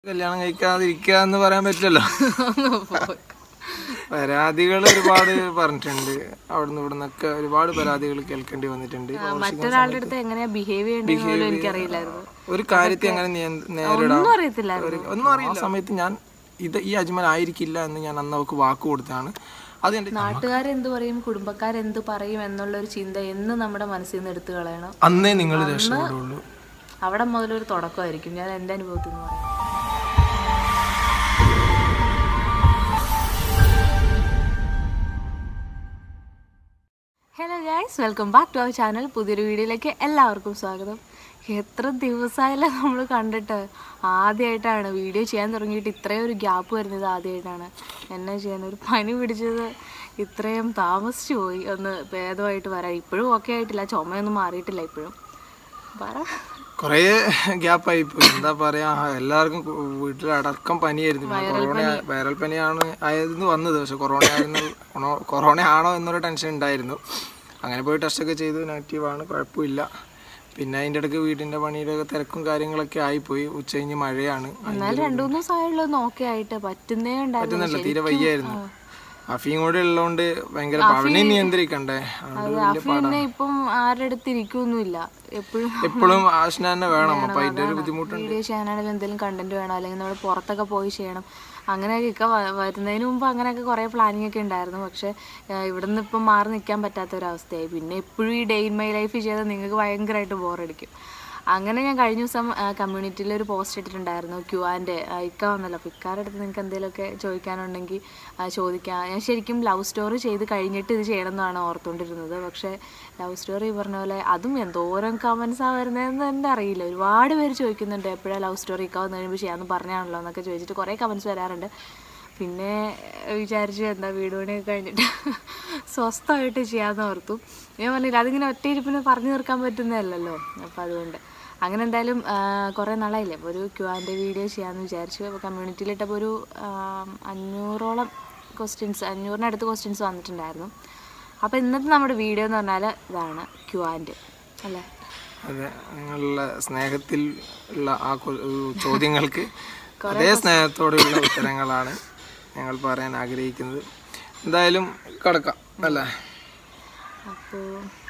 കല്യാണം കഴിക്കാതിരിക്കുക എന്ന് പറയാൻ പറ്റില്ലല്ലോ പരാതികൾ ഒരുപാട് പറഞ്ഞിട്ടുണ്ട് അവിടുന്ന് ഇവിടുന്നൊക്കെ ഒരുപാട് പരാതികൾ കേൾക്കേണ്ടി വന്നിട്ടുണ്ട് മറ്റൊരാളുടെ അടുത്ത് എങ്ങനെയാ ബിഹേവ് ചെയ്യേണ്ടത് പോലും എനിക്കറിയില്ലായിരുന്നു ഒരു കാര്യത്തെ അങ്ങനെ നിയ- നേരിടാം ഒന്നും അറിയത്തില്ലായിരുന്നു ഒരു- ഒന്നും അറിയില്ല ആ സമയത്ത് ഞാൻ ഇത് ഈ അജ്മൽ ആയിരിക്കില്ല എന്ന് ഞാൻ അന്ന് അവർക്ക് വാക്ക് കൊടുത്തതാണ് അത് എൻ്റെ നാട്ടുകാരെന്ത് പറയും കുടുംബക്കാരെന്ത് പറയും എന്നുള്ള ഒരു ചിന്ത എന്ന് നമ്മുടെ മനസ്സിൽ നിന്ന് എടുത്തു കളയണം അന്നേ നിങ്ങൾ രക്ഷപ്പെടുള്ളൂ അവിടെ മുതലൊരു തുടക്കമായിരിക്കും ഞാൻ എൻ്റെ അനുഭവത്തിൽ നിന്ന് പറയാം hello guys welcome back to our channel പുതിയൊരു വീഡിയോയിലേക്ക് എല്ലാവർക്കും സ്വാഗതം എത്ര ദിവസമായല്ലേ നമ്മൾ കണ്ടിട്ട് ആദ്യമായിട്ടാണ് വീഡിയോ ചെയ്യാൻ തുടങ്ങിയിട്ട് ഇത്രയും ഒരു ഗ്യാപ്പ് വരുന്നത് ആദ്യമായിട്ടാണ് എന്നാ ചെയ്യാൻ ഒരു പനി പിടിച്ചത് ഇത്രയും താമസിച്ചു പോയി ഒന്ന് ഭേദമായിട്ട് വരാൻ ഇപ്പോഴും ഓക്കെ ആയിട്ടില്ല ചുമയൊന്നും മാറിയിട്ടില്ല ഇപ്പോഴും പറ കുറേ ഗ്യാപ്പായി പോയി എന്താ പറയാ എല്ലാവർക്കും കു- വീട്ടിൽ അടക്കം പനിയായിരുന്നു പിന്നെ കൊറോണ വൈറൽ പനിയാണ് ആയിരുന്നു വന്നത് പക്ഷെ കൊറോണ ആയിരുന്നു കൊണോ- കൊറോണ ആണോ എന്നൊരു ടെൻഷൻ ഉണ്ടായിരുന്നു അങ്ങനെ പോയി ടെസ്റ്റൊക്കെ ചെയ്തു നെഗറ്റീവാണ് കുഴപ്പമില്ല പിന്നെ അതിൻ്റെ ഇടയ്ക്ക് വീടിൻ്റെ പണിയുടെ തിരക്കും കാര്യങ്ങളൊക്കെ ആയിപ്പോയി ഉച്ച കഴിഞ്ഞ് മഴയാണ് എന്നാലും രണ്ടു മൂന്ന് ദിവസമായുള്ളൂ ഓക്കെ ആയിട്ട് പറ്റുന്നേ ഉണ്ടായിരുന്നു പറ്റുന്നില്ല തീരെ വയ്യായിരുന്നു അഫിയും കൂടെ ഉള്ളതുകൊണ്ട് ഭയങ്കര അവനെ നിയന്ത്രിക്കണ്ടേ അതുകൊണ്ട് അഫി പിന്നെ ഇപ്പം ആരുടെ അടുത്ത് ഇരിക്കൊന്നുമില്ല എപ്പോഴും എപ്പോഴും ആശന തന്നെ വേണം അപ്പൊ അതിന്റെ ഒരു ബുദ്ധിമുട്ടുണ്ട് വീഡിയോ ചെയ്യാനാണെങ്കിലും എന്തെങ്കിലും കണ്ടന്റ് വേണം അല്ലെങ്കിൽ നമ്മൾ പുറത്തൊക്കെ പോയി ചെയ്യണം അങ്ങനെയൊക്കെ ഇക്ക വ- വരുന്നതിന് മുമ്പ് അങ്ങനെയൊക്കെ കുറേ പ്ലാനിങ് ഒക്കെ ഉണ്ടായിരുന്നു പക്ഷേ ഏഹ്, ഇവിടുന്ന് ഇപ്പം മാറി നിൽക്കാൻ പറ്റാത്ത ഒരു അവസ്ഥയായി പിന്നെ എപ്പോഴും ഈ ഡേ ഇൻ മൈ ലൈഫ് ചെയ്താൽ നിങ്ങൾക്ക് ഭയങ്കരമായിട്ട് ബോറടിക്കും അങ്ങനെ ഞാൻ കഴിഞ്ഞ ദിവസം കമ്മ്യൂണിറ്റിയിൽ ഒരു പോസ്റ്റ് ഇട്ടിട്ടുണ്ടായിരുന്നു ക്യൂ ആൻഡ് ഇക്ക വന്നല്ലോ അപ്പോൾ ഇക്കാരുടെ അടുത്ത് നിങ്ങൾക്ക് എന്തെങ്കിലുമൊക്കെ ചോദിക്കാനുണ്ടെങ്കിൽ ആ, ചോദിക്കാം ഞാൻ ശരിക്കും ലവ് സ്റ്റോറി ചെയ്ത് കഴിഞ്ഞിട്ട് ഇത് ചെയ്യണം എന്നാണ് ഓർത്തുകൊണ്ടിരുന്നത് പക്ഷേ ലവ് സ്റ്റോറി പറഞ്ഞ പോലെ അതും എന്തോരം കമൻസാണ് വരുന്നതെന്ന് തന്നെ അറിയില്ല ഒരുപാട് പേര് ചോദിക്കുന്നുണ്ട് എപ്പോഴാണ് ലവ് സ്റ്റോറി ഒക്കെ വന്നു കഴിയുമ്പോൾ ചെയ്യാമെന്ന് പറഞ്ഞാണല്ലോ എന്നൊക്കെ ചോദിച്ചിട്ട് കുറേ കമൻസ് വരാറുണ്ട് പിന്നെ വിചാരിച്ചു എന്താ വീട് പണിയൊക്കെ കഴിഞ്ഞിട്ട് സ്വസ്ഥമായിട്ട് ചെയ്യാമെന്ന് ഓർത്തു ഞാൻ പറഞ്ഞില്ല അതിങ്ങനെ ഒറ്റയിരിപ്പിന് പറഞ്ഞു തീർക്കാൻ പറ്റുന്നതല്ലല്ലോ അപ്പോൾ അതുകൊണ്ട് അങ്ങനെ എന്തായാലും ആ, കുറേ നാളായില്ലേ അപ്പോൾ ഒരു ക്യൂ ആൻഡ് വീഡിയോ ചെയ്യാമെന്ന് വിചാരിച്ചു അപ്പോൾ കമ്മ്യൂണിറ്റിയിലിട്ടപ്പോൾ ഒരു ആ, അഞ്ഞൂറോളം ക്വസ്റ്റ്യൻസ് അഞ്ഞൂറിനടുത്ത് ക്വസ്റ്റ്യൻസ് വന്നിട്ടുണ്ടായിരുന്നു അപ്പോൾ ഇന്നത്തെ നമ്മുടെ വീഡിയോ എന്ന് പറഞ്ഞാൽ ഇതാണ് ക്യൂ ആൻഡ് അല്ലേ അതെ നിങ്ങളുടെ സ്നേഹത്തിൽ ഉള്ള ആ കൊ- ഒരു ചോദ്യങ്ങൾക്ക് അതേ സ്നേഹത്തോടെയുള്ള ഉത്തരങ്ങളാണ് ഞങ്ങൾ പറയാൻ ആഗ്രഹിക്കുന്നത് എന്തായാലും കിടക്കാം അല്ലേ അപ്പോൾ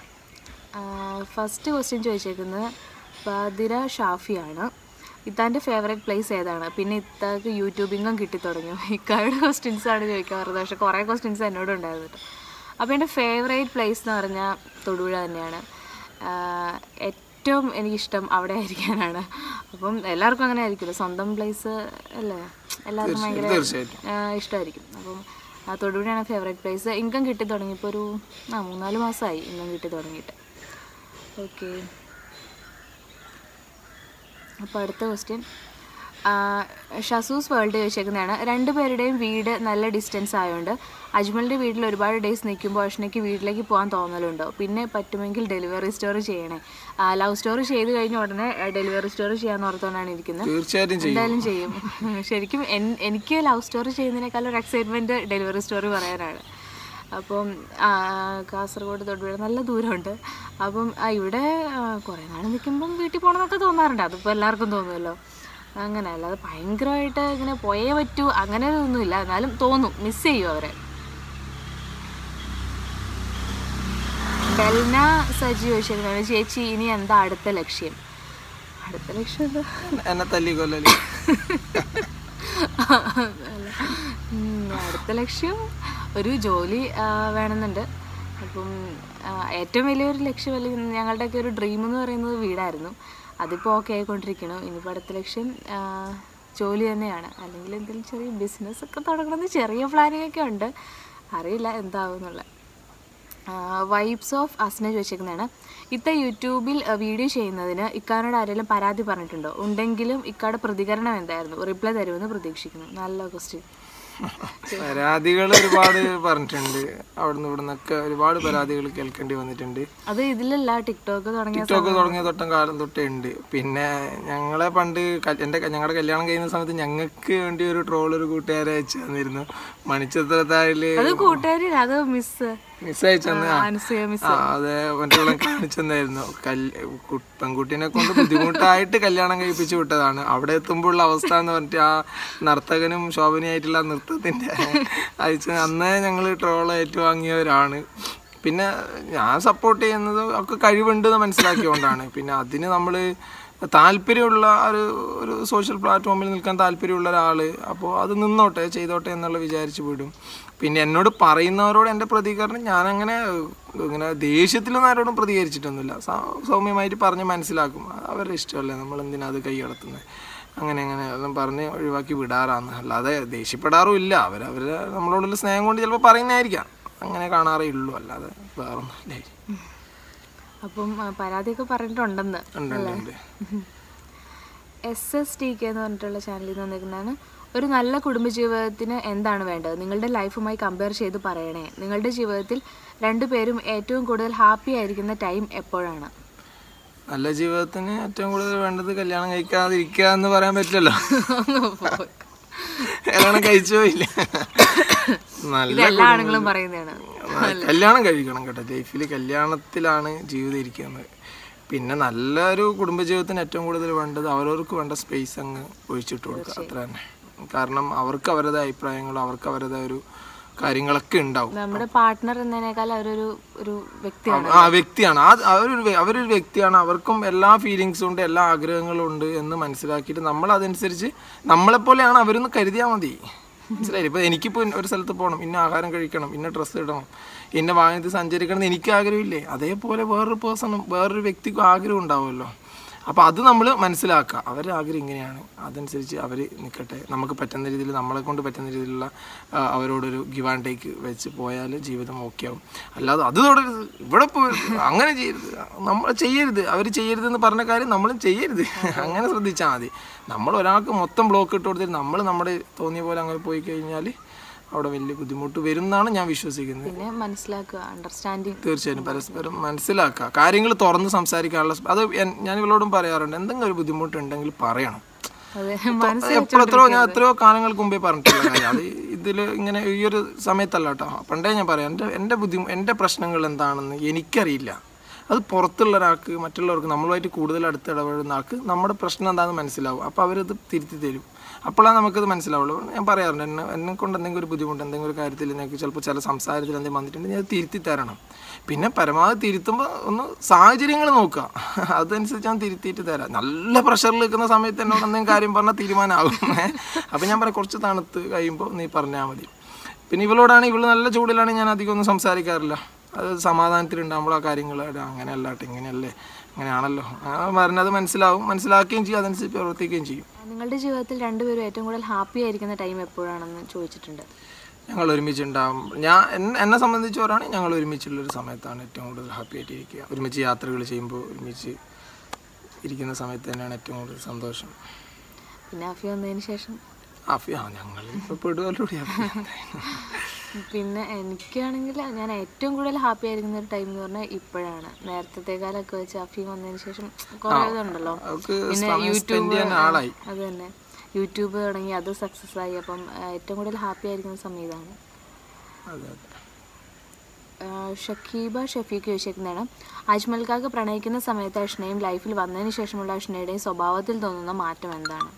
ഫസ്റ്റ് ക്വസ്റ്റ്യൻ ചോദിച്ചേക്കുന്നത് ബദിര ഷാഫിയാണ് ഇത്താൻ്റെ ഫേവറേറ്റ് പ്ലേസ് ഏതാണ് പിന്നെ ഇത്താക്ക് യൂട്യൂബിങ്ങും കിട്ടി തുടങ്ങി ഇക്കാരുടെ ക്വസ്റ്റ്യൻസ് ആണ് ചോദിക്കാറുള്ളത് പക്ഷെ കുറേ ക്വസ്റ്റ്യൻസ് എന്നോട് ഉണ്ടായിരുന്നു കേട്ടോ അപ്പോൾ എൻ്റെ ഫേവറേറ്റ് പ്ലേസ് എന്ന് പറഞ്ഞാൽ തൊടുപുഴ തന്നെയാണ് ആഹ് ഏറ്റവും എനിക്കിഷ്ടം അവിടെ ആയിരിക്കാനാണ് അപ്പം എല്ലാവർക്കും അങ്ങനെ ആയിരിക്കുമല്ലോ സ്വന്തം പ്ലേസ് അല്ലേ എല്ലാവർക്കും ഭയങ്കര തീർച്ചയായിട്ടും ആഹ് ഇഷ്ടമായിരിക്കും അപ്പം ആ തൊടുപുഴയാണ് ഫേവറേറ്റ് പ്ലേസ് ഇൻകം കിട്ടി തുടങ്ങി ഇപ്പോൾ ഒരു ആ മൂന്നാല് മാസമായി ഇൻകം കിട്ടി തുടങ്ങിയിട്ട് ഓക്കെ അപ്പോൾ അടുത്ത ക്വസ്റ്റ്യൻ ഷസൂസ് വേൾഡ് ചോദിച്ചേക്കുന്നതാണ് രണ്ടുപേരുടെയും വീട് നല്ല ഡിസ്റ്റൻസ് ആയതുകൊണ്ട് അജ്മലിൻ്റെ വീട്ടിൽ ഒരുപാട് ഡേയ്സ് നിൽക്കുമ്പോൾ അഷ്നയ്ക്ക് വീട്ടിലേക്ക് പോകാൻ തോന്നലുണ്ടോ പിന്നെ പറ്റുമെങ്കിൽ ഡെലിവറി സ്റ്റോറി ചെയ്യണേ ലവ് സ്റ്റോറി ചെയ്ത് കഴിഞ്ഞ ഉടനെ ഡെലിവറി സ്റ്റോറി ചെയ്യാൻ ഓർത്തുകൊണ്ടാണ് ഇരിക്കുന്നത് തീർച്ചയായിട്ടും ചെയ്യും എന്തായാലും ചെയ്യും ശരിക്കും എൻ- എനിക്ക് ലവ് സ്റ്റോറി ചെയ്യുന്നതിനേക്കാൾ ഒരു എക്സൈറ്റ്മെൻറ്റ് ഡെലിവറി സ്റ്റോറി പറയാനാണ് അപ്പം ആ, കാസർഗോഡ് തൊടുപുഴ നല്ല ദൂരമുണ്ട് അപ്പം ആ, ഇവിടെ ആ, കുറേ നാൾ നിൽക്കുമ്പം വീട്ടിൽ പോകണമെന്നൊക്കെ തോന്നാറുണ്ട് അതിപ്പോൾ എല്ലാവർക്കും തോന്നുമല്ലോ അങ്ങനെ അല്ലാതെ ഭയങ്കരമായിട്ട് ഇങ്ങനെ പോയേ പറ്റൂ അങ്ങനെ ഒന്നുമില്ല എന്നാലും തോന്നും മിസ് ചെയ്യും അവരെ ബെൽന സജി ചോദിച്ചിരുന്നു ചേച്ചി ഇനി എന്താ അടുത്ത ലക്ഷ്യം അടുത്ത ലക്ഷ്യം എന്താ എന്നെ തല്ലി കൊല്ലല് അല്ല. ഉം, അടുത്ത ലക്ഷ്യം ഒരു ജോലി ആ, വേണമെന്നുണ്ട് അപ്പം ആ, ഏറ്റവും വലിയൊരു ലക്ഷ്യം അല്ലെങ്കിൽ ഞങ്ങളുടെയൊക്കെ ഒരു ഡ്രീം എന്ന് പറയുന്നത് വീടായിരുന്നു അതിപ്പോൾ ഓക്കെ ആയിക്കൊണ്ടിരിക്കണം ഇനിയിപ്പോൾ അടുത്ത ലക്ഷ്യം ആ, ജോലി തന്നെയാണ് അല്ലെങ്കിൽ എന്തെങ്കിലും ചെറിയ ബിസിനസ് ഒക്കെ തുടങ്ങണമെന്ന് ചെറിയ പ്ലാനിങ് ഒക്കെ ഉണ്ട് അറിയില്ല എന്താവും എന്നുള്ളത് വൈബ്സ് ഓഫ് അസ്ന ചോദിച്ചേക്കുന്നതാണ് ഇത്ത യൂട്യൂബിൽ അഹ് വീഡിയോ ചെയ്യുന്നതിന് ഇക്കാനോട് ആരെങ്കിലും പരാതി പറഞ്ഞിട്ടുണ്ടോ ഉണ്ടെങ്കിലും ഇക്കാടെ പ്രതികരണം എന്തായിരുന്നു റിപ്ലൈ തരുമെന്ന് പ്രതീക്ഷിക്കുന്നു നല്ല ക്വസ്റ്റ്യൻ പരാതികൾ ഒരുപാട് പറഞ്ഞിട്ടുണ്ട് അവിടുന്ന് ഇവിടുന്നൊക്കെ ഒരുപാട് പരാതികൾ കേൾക്കേണ്ടി വന്നിട്ടുണ്ട് അത് ഇതിലല്ല ടിക്ടോക്ക് തുടങ്ങിയ ടിക്ടോക്ക് തുടങ്ങിയ തൊട്ടം കാലം തൊട്ടേ ഉണ്ട് പിന്നെ ഞങ്ങളെ പണ്ട് ക- എൻ്റെ ക- ഞങ്ങളുടെ കല്യാണം കഴിയുന്ന സമയത്ത് ഞങ്ങൾക്ക് വേണ്ടി ഒരു ട്രോൾ ഒരു കൂട്ടുകാരെ അയച്ചു തന്നിരുന്നു മണിച്ചിത്രത്താഴില് അത് കൂട്ടുകാരില്ല അത് മിസ് മിസ് അയച്ചെന്ന് ആ അനുസൂയ മിസ് ആ അതെ മറ്റുള്ള കാണിച്ചെന്നായിരുന്നു കല് കു- പെൺകുട്ടീനെ കൊണ്ട് ബുദ്ധിമുട്ടായിട്ട് കല്യാണം കഴിപ്പിച്ചു വിട്ടതാണ് അവിടെ എത്തുമ്പോഴുള്ള അവസ്ഥ എന്ന് പറഞ്ഞിട്ട് ആ നർത്തകനും ശോഭനയായിട്ടുള്ള നൃത്തത്തിന്റെ അയച്ച് അന്നേ ഞങ്ങൾ ട്രോൾ ഏറ്റുവാങ്ങിയവരാണ് പിന്നെ ഞാൻ സപ്പോർട്ട് ചെയ്യുന്നത് ഒക്കെ കഴിവുണ്ടെന്ന് മനസ്സിലാക്കിയോണ്ടാണ് പിന്നെ അതിന് നമ്മൾ താല്പര്യമുള്ള ഒരു ഒരു സോഷ്യൽ പ്ലാറ്റ്ഫോമിൽ നിൽക്കാൻ താല്പര്യമുള്ള ഒരാൾ അപ്പോൾ അത് നിന്നോട്ടെ ചെയ്തോട്ടെ എന്നുള്ള വിചാരിച്ച് വിടും പിന്നെ എന്നോട് പറയുന്നവരോട് എൻ്റെ പ്രതികരണം ഞാനങ്ങനെ ഇങ്ങനെ ദേഷ്യത്തിലൊന്നും ആരോടും പ്രതികരിച്ചിട്ടൊന്നുമില്ല സൗ- സൗമ്യമായിട്ട് പറഞ്ഞ് മനസ്സിലാക്കും അത് അവരുടെ ഇഷ്ടമല്ലേ നമ്മൾ എന്തിനാ അത് കൈ കടത്തുന്നത് അങ്ങനെ അങ്ങനെ എല്ലാം പറഞ്ഞ് ഒഴിവാക്കി വിടാറാണ് അല്ലാതെ ദേഷ്യപ്പെടാറും ഇല്ല അവർ അവർ നമ്മളോടുള്ള സ്നേഹം കൊണ്ട് ചിലപ്പോൾ പറയുന്നതായിരിക്കാം അങ്ങനെ കാണാറേ ഉള്ളൂ അല്ലാതെ വേറൊന്നും ഇല്ല അപ്പം ആ, പരാതിയൊക്കെ പറഞ്ഞിട്ടുണ്ടെന്ന് ഉണ്ട് ഉണ്ട് ഉണ്ട് എസ് എസ് ടി കെ എന്ന് പറഞ്ഞിട്ടുള്ള ചാനലിൽ നിന്ന് വന്നിരിക്കുന്നതാണ് ഒരു നല്ല കുടുംബജീവിതത്തിന് എന്താണ് വേണ്ടത് നിങ്ങളുടെ ലൈഫുമായി കമ്പയർ ചെയ്ത് പറയണേ നിങ്ങളുടെ ജീവിതത്തിൽ രണ്ടുപേരും ഏറ്റവും കൂടുതൽ ഹാപ്പി ആയിരിക്കുന്ന ടൈം എപ്പോഴാണ് നല്ല ജീവിതത്തിന് ഏറ്റവും കൂടുതൽ വേണ്ടത് കല്യാണം കഴിക്കാതിരിക്കുക എന്ന് പറയാൻ പറ്റില്ലല്ലോ കല്യാണം കഴിച്ചു പോയില്ല നല്ല എല്ലാ ആണുങ്ങളും പറയുന്നതാണ് കല്യാണം കഴിക്കണം കേട്ടോ ലൈഫിൽ കല്യാണത്തിലാണ് ജീവിതം ഇരിക്കുന്നത് പിന്നെ നല്ലൊരു കുടുംബജീവിതത്തിന് ഏറ്റവും കൂടുതൽ വേണ്ടത് അവരവർക്ക് വേണ്ട സ്പേസ് അങ്ങ് ഒഴിച്ചിട്ട് കൊടുക്കുക അത്ര തന്നെ കാരണം അവർക്ക് അവരുടെ അഭിപ്രായങ്ങളും അവർക്ക് അവരുടെ ഒരു കാര്യങ്ങളൊക്കെ ഉണ്ടാവും നമ്മുടെ പാർട്ട്ണർ എന്നതിനേക്കാൾ അവരൊരു ഒരു വ്യക്തിയാണ് ആ വ്യക്തിയാണ് ആ അവരൊരു വ്യ- അവരൊരു വ്യക്തിയാണ് അവർക്കും എല്ലാ ഫീലിങ്സും ഉണ്ട് എല്ലാ ആഗ്രഹങ്ങളും ഉണ്ട് എന്ന് മനസ്സിലാക്കിയിട്ട് നമ്മൾ അതനുസരിച്ച് നമ്മളെപ്പോലെയാണ് അവരൊന്ന് കരുതിയാൽ മതി മനസ്സിലായി ഇപ്പൊ എനിക്കിപ്പോൾ ഒരു സ്ഥലത്ത് പോകണം ഇന്ന ആഹാരം കഴിക്കണം ഇന്ന ഡ്രസ്സ് ഇടണം ഇന്ന വാഹനത്തിൽ സഞ്ചരിക്കണം എന്ന് എനിക്ക് ആഗ്രഹമില്ലേ അതേപോലെ വേറൊരു പേഴ്സണും വേറൊരു വ്യക്തിക്കും ആഗ്രഹം ഉണ്ടാവുമല്ലോ അപ്പോൾ അത് നമ്മൾ മനസ്സിലാക്കുക അവരുടെ ആഗ്രഹം ഇങ്ങനെയാണ് അതനുസരിച്ച് അവർ നിൽക്കട്ടെ നമുക്ക് പറ്റുന്ന രീതിയിൽ നമ്മളെ കൊണ്ട് പറ്റുന്ന രീതിയിലുള്ള ആ, അവരോടൊരു ഗിവ് ആൻഡ് ടേക്ക് വെച്ച് പോയാൽ ജീവിതം ഓക്കെ ആവും അല്ലാതെ അത് തുടരരുത് ഇവിടെ പോയി അങ്ങനെ ചെയ്യരുത് നമ്മൾ ചെയ്യരുത് അവർ ചെയ്യരുതെന്ന് പറഞ്ഞ കാര്യം നമ്മളും ചെയ്യരുത് അങ്ങനെ ശ്രദ്ധിച്ചാൽ മതി നമ്മൾ ഒരാൾക്ക് മൊത്തം ബ്ലോക്ക് ഇട്ട് കൊടുത്തിട്ട് നമ്മൾ നമ്മുടെ തോന്നിയ പോലെ അങ്ങനെ പോയി കഴിഞ്ഞാൽ അവിടെ വലിയ ബുദ്ധിമുട്ട് വരും എന്നാണ് ഞാൻ വിശ്വസിക്കുന്നത് പിന്നെ മനസ്സിലാക്കുക അണ്ടർസ്റ്റാൻഡിങ് തീർച്ചയായും പരസ്പരം മനസ്സിലാക്കുക കാര്യങ്ങൾ തുറന്ന് സംസാരിക്കാനുള്ള സ്പ- അത് എൻ- ഞാൻ ഇവളോടും പറയാറുണ്ട് എന്തെങ്കിലും ഒരു ബുദ്ധിമുട്ടുണ്ടെങ്കിൽ പറയണം അതെ മനസ്സ് എപ്പോഴെത്രയോ ഞാൻ എത്രയോ കാലങ്ങൾക്ക് മുമ്പേ പറഞ്ഞിട്ടുള്ള കാര്യം അത് ഇതിൽ ഇങ്ങനെ ഈ ഒരു സമയത്തല്ല കേട്ടോ പണ്ടേ ഞാൻ പറയാം എൻ്റെ എൻ്റെ ബുദ്ധിമു എൻ്റെ പ്രശ്നങ്ങൾ എന്താണെന്ന് എനിക്കറിയില്ല അത് പുറത്തുള്ള ഒരാൾക്ക് മറ്റുള്ളവർക്ക് നമ്മളുമായിട്ട് കൂടുതൽ അടുത്ത് ഇടപെടുന്ന ആൾക്ക് നമ്മുടെ പ്രശ്നം എന്താണെന്ന് മനസ്സിലാവും അപ്പോൾ അവരത് തിരുത്തി തരും അപ്പോഴാണ് നമുക്കത് മനസ്സിലാവുള്ളൂ ഞാൻ പറയാറുണ്ട് എന്നെ എന്നെ കൊണ്ട് എന്തെങ്കിലും ഒരു ബുദ്ധിമുട്ട് എന്തെങ്കിലും ഒരു കാര്യത്തിൽ എനിക്ക് ചിലപ്പോൾ ചില സംസാരത്തിൽ എന്തെങ്കിലും വന്നിട്ടുണ്ടെങ്കിൽ അത് തിരുത്തി തരണം പിന്നെ പരമാവധി തിരുത്തുമ്പോൾ ഒന്ന് സാഹചര്യങ്ങൾ നോക്കുക അതനുസരിച്ച് ഞാൻ തിരുത്തിയിട്ട് തരാം നല്ല പ്രഷറിൽ നിൽക്കുന്ന സമയത്ത് എന്നോട് എന്തെങ്കിലും കാര്യം പറഞ്ഞാൽ തീരുമാനമാകും അപ്പം ഞാൻ പറയാം കുറച്ച് തണുത്ത് കഴിയുമ്പോൾ നീ പറഞ്ഞാൽ മതി പിന്നെ ഇവളോടാണ് ഇവള് നല്ല ചൂടിലാണ് ഞാൻ അധികം ഒന്നും സംസാരിക്കാറില്ല അത് സമാധാനത്തിലുണ്ടാകുമ്പോൾ ആ കാര്യങ്ങൾ എടാ അങ്ങനെയല്ല കേട്ടോ ഇങ്ങനെയല്ലേ അങ്ങനെയാണല്ലോ ആ പറഞ്ഞത് മനസ്സിലാവും മനസ്സിലാക്കുകയും ചെയ്യും അതനുസരിച്ച് പ്രവർത്തിക്കുകയും ചെയ്യും നിങ്ങളുടെ ജീവിതത്തിൽ രണ്ടുപേരും ഏറ്റവും കൂടുതൽ ഹാപ്പി ആയിരിക്കുന്ന ടൈം എപ്പോഴാണെന്ന് ചോദിച്ചിട്ടുണ്ട് ഞങ്ങൾ ഒരുമിച്ചുണ്ടാകും ഞാൻ എന്നെ എന്നെ സംബന്ധിച്ച് പറയുകയാണെങ്കിൽ ഞങ്ങൾ ഒരുമിച്ചുള്ളൊരു സമയത്താണ് ഏറ്റവും കൂടുതൽ ഹാപ്പി ആയിട്ട് ഇരിക്കുക ഒരുമിച്ച് യാത്രകൾ ചെയ്യുമ്പോൾ ഒരുമിച്ച് ഇരിക്കുന്ന സമയത്ത് തന്നെയാണ് ഏറ്റവും കൂടുതൽ സന്തോഷം പിന്നെ അഫി വന്നതിന് ശേഷം ഹാപ്പി ആ ഞങ്ങൾ ഇപ്പോൾ പെടുവല്ലോടി പിന്നെ എനിക്കാണെങ്കിൽ ഞാൻ ഏറ്റവും കൂടുതൽ ഹാപ്പി ആയിരിക്കുന്ന ഒരു ടൈം എന്ന് പറഞ്ഞാൽ ഇപ്പോഴാണ് നേരത്തെ വെച്ച് അഫി വന്നതിന് ശേഷം കുറേ ഇതുണ്ടല്ലോ അവർക്ക് പിന്നെ സമയം സ്പെൻഡ് യൂട്യൂബ് ചെയ്യാൻ ആളായി അത് തന്നെ യൂട്യൂബ് തുടങ്ങി അത് സക്സസ് ആയി അപ്പം ആ, ഏറ്റവും കൂടുതൽ ഹാപ്പി ആയിരിക്കുന്ന സമയം ഇതാണ് അതെ അതെ ആ, ഷക്കീബ ഷഫീഖ് ചോദിച്ചിരിക്കുന്നതാണ് അജ്മൽക്കാക്ക് പ്രണയിക്കുന്ന സമയത്ത് അഷ്നയും ലൈഫിൽ വന്നതിന് ശേഷമുള്ള അഷ്നയുടെയും സ്വഭാവത്തിൽ തോന്നുന്ന മാറ്റം എന്താണ്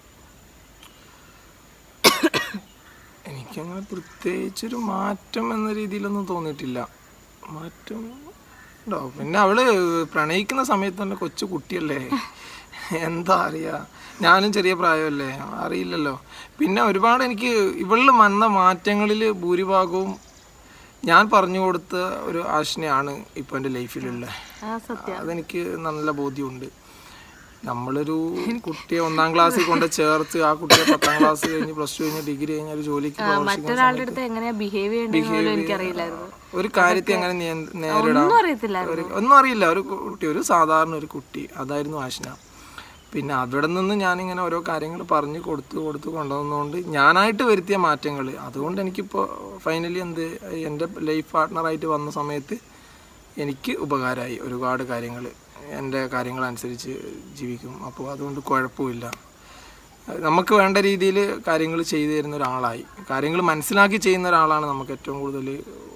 എനിക്കങ്ങനെ പ്രത്യേകിച്ചൊരു മാറ്റം എന്ന രീതിയിലൊന്നും തോന്നിയിട്ടില്ല മാറ്റം ഉണ്ടോ പിന്നെ അവള് പ്രണയിക്കുന്ന സമയത്ത് തന്നെ കൊച്ചു കുട്ടിയല്ലേ എന്താ അറിയാ ഞാനും ചെറിയ പ്രായമല്ലേ അറിയില്ലല്ലോ പിന്നെ ഒരുപാട് എനിക്ക് ഇവളിൽ വന്ന മാറ്റങ്ങളിൽ ഭൂരിഭാഗവും ഞാൻ പറഞ്ഞു കൊടുത്ത ഒരു ആശനയാണ് ഇപ്പോൾ എൻ്റെ ലൈഫിലുള്ള ആ സത്യം അതെനിക്ക് നല്ല ബോധ്യമുണ്ട് നമ്മളൊരു കുട്ടിയെ ഒന്നാം ക്ലാസ്സിൽ കൊണ്ട് ചേർത്ത് ആ കുട്ടിയെ പത്താം ക്ലാസ് കഴിഞ്ഞ് പ്ലസ് ടു കഴിഞ്ഞ് ഡിഗ്രി കഴിഞ്ഞ് ഒരു ജോലിക്ക് പ്രവേശിക്കുന്ന മറ്റൊരാളുടെ അടുത്ത് എങ്ങനെയാ ബിഹേവ് ചെയ്യേണ്ടതെന്ന് പോലും എനിക്കറിയില്ലായിരുന്നു ഒരു കാര്യത്തെ എങ്ങനെ നിയ- നേരിടാം ഒന്നും അറിയത്തില്ലായിരുന്നു ഒരു- ഒന്നും അറിയില്ല ഒരു കുട്ടി ഒരു സാധാരണ ഒരു കുട്ടി അതായിരുന്നു ആശന പിന്നെ അവിടെ നിന്ന് ഞാനിങ്ങനെ ഓരോ കാര്യങ്ങൾ പറഞ്ഞു കൊടുത്ത് കൊടുത്ത് കൊണ്ടുവന്നുകൊണ്ട് ഞാനായിട്ട് വരുത്തിയ മാറ്റങ്ങൾ അതുകൊണ്ട് എനിക്കിപ്പോൾ ഫൈനലി എന്ത് എൻ്റെ ലൈഫ് പാർട്ട്ണറായിട്ട് വന്ന സമയത്ത് എനിക്ക് ഉപകാരമായി ഒരുപാട് കാര്യങ്ങൾ എൻ്റെ കാര്യങ്ങളനുസരിച്ച് ജീവിക്കും അപ്പോൾ അതുകൊണ്ട് കുഴപ്പമില്ല നമുക്ക് വേണ്ട രീതിയിൽ കാര്യങ്ങൾ ചെയ്തു തരുന്ന ഒരാളായി കാര്യങ്ങൾ മനസ്സിലാക്കി ചെയ്യുന്ന ഒരാളാണ് നമുക്ക് ഏറ്റവും കൂടുതൽ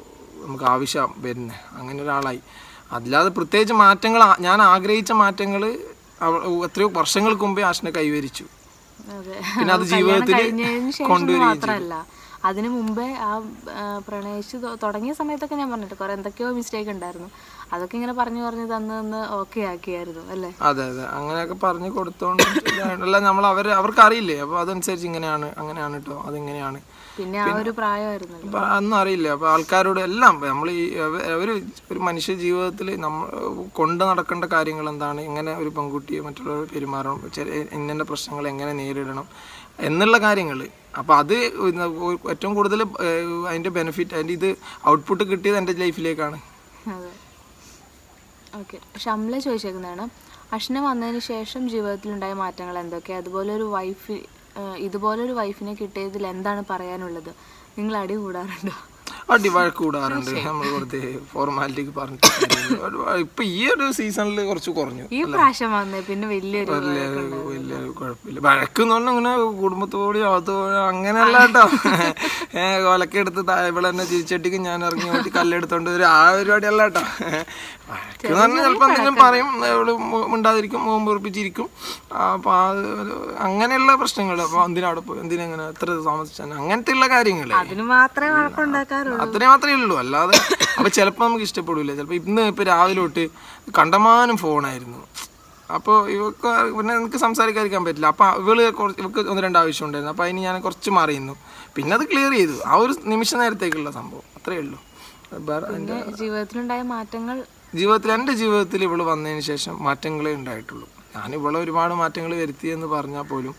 നമുക്ക് ആവശ്യം വരുന്നത് അങ്ങനെ ഒരാളായി അല്ലാതെ പ്രത്യേകിച്ച് മാറ്റങ്ങൾ ആ- ഞാൻ ആഗ്രഹിച്ച മാറ്റങ്ങൾ എത്രയോ വർഷങ്ങൾക്ക് മുമ്പേ ആഷിനെ കൈവരിച്ചു അതെ പിന്നെ അത് കല്യാണം ജീവിതത്തിൽ കഴിഞ്ഞതിന് ശേഷം എന്ന് മാത്രമല്ല അതിനു മുമ്പേ ആ ആ, പ്രണയിച്ച് തൊ- തുടങ്ങിയ സമയത്തൊക്കെ ഞാൻ പറഞ്ഞിട്ട് കുറെ എന്തൊക്കെയോ മിസ്റ്റേക്ക് ഉണ്ടായിരുന്നു അതൊക്കെ ഇങ്ങനെ പറഞ്ഞു പറഞ്ഞ് തന്ന് തന്ന് ഓക്കെ ആക്കിയായിരുന്നു അല്ലേ അതെ അതെ അങ്ങനെയൊക്കെ പറഞ്ഞു കൊടുത്തോണ്ട് അല്ല നമ്മൾ അവർ അവർക്ക് അറിയില്ലേ അപ്പോൾ അതനുസരിച്ച് ഇങ്ങനെയാണ് അങ്ങനെയാണ് കേട്ടോ അതിങ്ങനെയാണ് പിന്നെ ആ ഒരു പ്രായമായിരുന്നല്ലോ അപ്പൊ അതൊന്നും അറിയില്ല അപ്പോൾ ആൾക്കാരോട് എല്ലാം നമ്മൾ ഈ അവ- ഒരു ഒരു മനുഷ്യ ജീവിതത്തിൽ നമ്മൾ കൊണ്ട് നടക്കേണ്ട കാര്യങ്ങൾ എന്താണ് എങ്ങനെ ഒരു പെൺകുട്ടിയെ മറ്റുള്ളവർ പെരുമാറണം ചെറിയ ഇന്ന പ്രശ്നങ്ങൾ എങ്ങനെ നേരിടണം എന്നുള്ള കാര്യങ്ങൾ അപ്പോൾ അത് ഇന്ന് ഏറ്റവും കൂടുതൽ അതിൻ്റെ ബെനിഫിറ്റ് അതിൻ്റെ ഇത് ഔട്ട്പുട്ട് കിട്ടിയത് എൻ്റെ ലൈഫിലേക്കാണ് അതെ ഓക്കെ ഷംല ചോദിച്ചേക്കുന്നതാണ് അഷ്ന വന്നതിന് ശേഷം ജീവിതത്തിലുണ്ടായ മാറ്റങ്ങൾ എന്തൊക്കെയാണ് അതുപോലെ ഒരു വൈഫ് ഇതുപോലെ ഒരു വൈഫിനെ കിട്ടിയതിൽ എന്താണ് പറയാനുള്ളത് നിങ്ങൾ അടി കൂടാറുണ്ടോ അടി വഴക്ക് കൂടാറുണ്ട് നമ്മൾ വെറുതെ ഫോർമാലിറ്റിക്ക് പറഞ്ഞിട്ട് കാര്യമില്ല. ഒരു- ഇപ്പൊ ഈ ഒരു സീസണിൽ കുറച്ച് കുറഞ്ഞു ഈ പ്രാവശ്യം വന്നേ പിന്നെ വലിയൊരു വലിയ വലിയ കുഴപ്പമില്ല വഴക്ക് എന്ന് പറഞ്ഞാൽ ഇങ്ങനെ കുടുംബത്തോടെ അത് അങ്ങനെയല്ല കേട്ടോ ഏഹ് കൊലക്കെടുത്ത് ഇവിടെ തന്നെ തിരിച്ചട്ടിക്ക് ഞാൻ ഇറങ്ങി ഓട്ടി കല്ലെടുത്തോണ്ട് വരും ആ പരിപാടി അല്ല കേട്ടോ വഴക്ക് എന്ന് പറഞ്ഞാൽ ചിലപ്പോൾ എന്തെങ്കിലും പറയും അവള് മു- മിണ്ടാതിരിക്കും മുഖം പൊറിപ്പിച്ചിരിക്കും അപ്പൊ അത് ഒരു- അങ്ങനെയുള്ള പ്രശ്നങ്ങൾ അപ്പൊ എന്തിനാ അവിടെ പോയി എന്തിനെങ്ങനെ എത്ര താമസിച്ചാൽ അങ്ങനത്തെ ഉള്ള കാര്യങ്ങൾ അതിന് മാത്രമേ വഴക്കുണ്ടാക്കാറുള്ളൂ അത്രേ മാത്രമേ ഉള്ളൂ അല്ലാതെ അപ്പൊ ചിലപ്പോൾ നമുക്ക് ഇഷ്ടപ്പെടില്ല ചിലപ്പോൾ ഇന്ന് ഇപ്പൊ രാവിലെ തൊട്ട് കണ്ടമാനം ഫോണായിരുന്നു അപ്പോൾ ഇവക്ക് പിന്നെ എനിക്ക് സംസാരിക്കാതിരിക്കാൻ പറ്റില്ല അപ്പോൾ ഇവള് കുറച്ച് ഇവക്ക് ഒന്ന് രണ്ട് ആവശ്യം ഉണ്ടായിരുന്നു അപ്പോൾ അതിന് ഞാൻ കുറച്ച് മാറിയിരുന്നു പിന്നെ അത് ക്ലിയർ ചെയ്തു ആ ഒരു നിമിഷ നേരത്തേക്കുള്ള സംഭവം അത്രേ ഉള്ളൂ വേറെ പിന്നെ ജീവിതത്തിലുണ്ടായ മാറ്റങ്ങൾ ജീവിതത്തിൽ എൻ്റെ ജീവിതത്തിൽ ഇവള് വന്നതിന് ശേഷം മാറ്റങ്ങളേ ഉണ്ടായിട്ടുള്ളൂ ഞാൻ ഇവളെ ഒരുപാട് മാറ്റങ്ങൾ വരുത്തിയെന്ന് പറഞ്ഞാൽ പോലും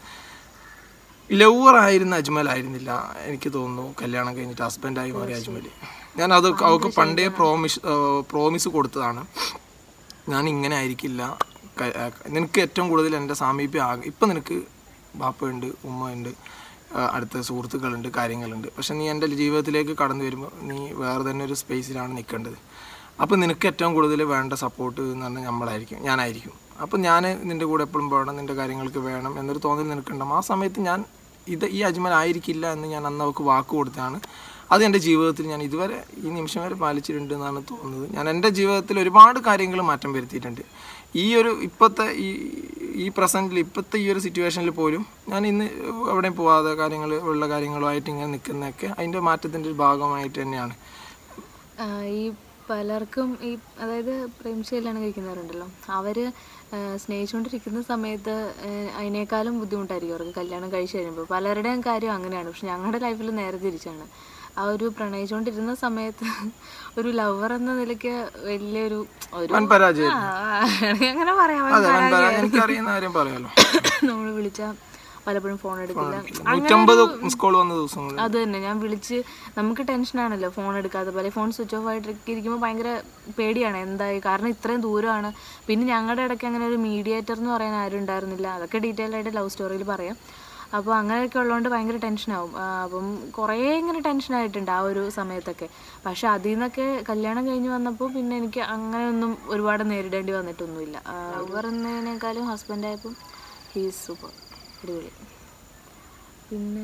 ലവർ ആയിരുന്ന അജ്മൽ ആയിരുന്നില്ല എനിക്ക് തോന്നുന്നു കല്യാണം കഴിഞ്ഞിട്ട് ഹസ്ബൻഡായി മാറിയ അജ്മൽ ഞാൻ അത് അവൾക്ക് പണ്ടേ പ്രോമിസ് പ്രോമിസ് കൊടുത്തതാണ് ഞാൻ ഇങ്ങനെ ആയിരിക്കില്ല ക- ആ, നിനക്ക് ഏറ്റവും കൂടുതൽ എൻ്റെ സാമീപ്യം ആകും ഇപ്പം നിനക്ക് ബാപ്പയുണ്ട് ഉമ്മയുണ്ട് ആ, അടുത്ത സുഹൃത്തുക്കളുണ്ട് കാര്യങ്ങളുണ്ട് പക്ഷെ നീ എൻ്റെ ജീവിതത്തിലേക്ക് കടന്നു വരുമ്പോൾ നീ വേറെ തന്നെ ഒരു സ്പേസിലാണ് നിൽക്കേണ്ടത് അപ്പോൾ നിനക്ക് ഏറ്റവും കൂടുതൽ വേണ്ട സപ്പോർട്ട് എന്ന് പറഞ്ഞാൽ നമ്മളായിരിക്കും ഞാനായിരിക്കും അപ്പം ഞാൻ നിൻ്റെ കൂടെ എപ്പോഴും വേണം നിൻ്റെ കാര്യങ്ങൾക്ക് വേണം എന്നൊരു തോന്നൽ നിനക്കുണ്ടാവും ആ സമയത്ത് ഞാൻ ഇത് ഈ അജ്മൽ ആയിരിക്കില്ല എന്ന് ഞാൻ അന്ന് അവൾക്ക് വാക്ക് കൊടുത്താണ് അത് എൻ്റെ ജീവിതത്തിൽ ഞാൻ ഇതുവരെ ഈ നിമിഷം വരെ പാലിച്ചിട്ടുണ്ട് എന്നാണ് തോന്നുന്നത് ഞാൻ എൻ്റെ ജീവിതത്തിൽ ഒരുപാട് കാര്യങ്ങൾ മാറ്റം വരുത്തിയിട്ടുണ്ട് ഈ ഒരു ഇപ്പോഴത്തെ ഈ ഈ പ്രസൻറ്റിൽ ഇപ്പോഴത്തെ ഈ ഒരു സിറ്റുവേഷനിൽ പോലും ഞാൻ ഇന്ന് എവിടെയും പോവാതെ കാര്യങ്ങൾ ഉള്ള കാര്യങ്ങളുമായിട്ട് ഇങ്ങനെ നിൽക്കുന്നതൊക്കെ അതിൻ്റെ മാറ്റത്തിൻ്റെ ഒരു ഭാഗമായിട്ട് തന്നെയാണ് ആ, ഈ പലർക്കും ഈ അതായത് പ്രേമിച്ച് കല്യാണം കഴിക്കുന്നവരുണ്ടല്ലോ അവര് ആ, സ്നേഹിച്ചുകൊണ്ടിരിക്കുന്ന സമയത്ത് ആ, അതിനേക്കാളും ബുദ്ധിമുട്ടായിരിക്കും അവർക്ക് കല്യാണം കഴിച്ച് കഴിയുമ്പോൾ പലരുടെയും കാര്യം അങ്ങനെയാണ് പക്ഷെ ഞങ്ങളുടെ ലൈഫിൽ നേരെ തിരിച്ചാണ് ആ ഒരു പ്രണയിച്ചുകൊണ്ടിരുന്ന സമയത്ത് ഒരു ലവർ എന്ന നിലയ്ക്ക് വലിയൊരു ഒരു വൻ പരാജയം ആ, അങ്ങനെ പറയാം അതെ വൻ പരാജയം എനിക്കറിയുന്ന കാര്യം പറയാലോ നമ്മൾ വിളിച്ച പലപ്പോഴും ഫോൺ എടുക്കില്ല നൂറ്റമ്പത് മിസ് കോൾ വന്ന ദിവസങ്ങൾ അത് തന്നെ ഞാൻ വിളിച്ച് നമുക്ക് ടെൻഷനാണല്ലോ ഫോൺ എടുക്കാതെ പോലെ ഫോൺ സ്വിച്ച് ഓഫ് ആയിട്ട് ഇരിക്കുമ്പോൾ ഭയങ്കര പേടിയാണ് എന്തായി കാരണം ഇത്രയും ദൂരമാണ് പിന്നെ ഞങ്ങളുടെ ഇടയ്ക്ക് അങ്ങനെ ഒരു മീഡിയേറ്റർ എന്ന് പറയാൻ ആരും ഉണ്ടായിരുന്നില്ല അതൊക്കെ ഡീറ്റെയിൽ ആയിട്ട് ലവ് സ്റ്റോറിയിൽ പറയാം അപ്പോൾ അങ്ങനെയൊക്കെ ഉള്ളതുകൊണ്ട് ഭയങ്കര ടെൻഷനാവും ആ, അപ്പം കുറേ ഇങ്ങനെ ടെൻഷനായിട്ടുണ്ട് ആ ഒരു സമയത്തൊക്കെ പക്ഷെ അതിൽ നിന്നൊക്കെ കല്യാണം കഴിഞ്ഞ് വന്നപ്പോൾ പിന്നെ എനിക്ക് അങ്ങനെയൊന്നും ഒരുപാട് നേരിടേണ്ടി വന്നിട്ടൊന്നുമില്ല ലവർ എന്നതിനേക്കാളും ഹസ്ബൻഡായപ്പം ഹീസ് സൂപ്പർ അടിപൊളി പിന്നെ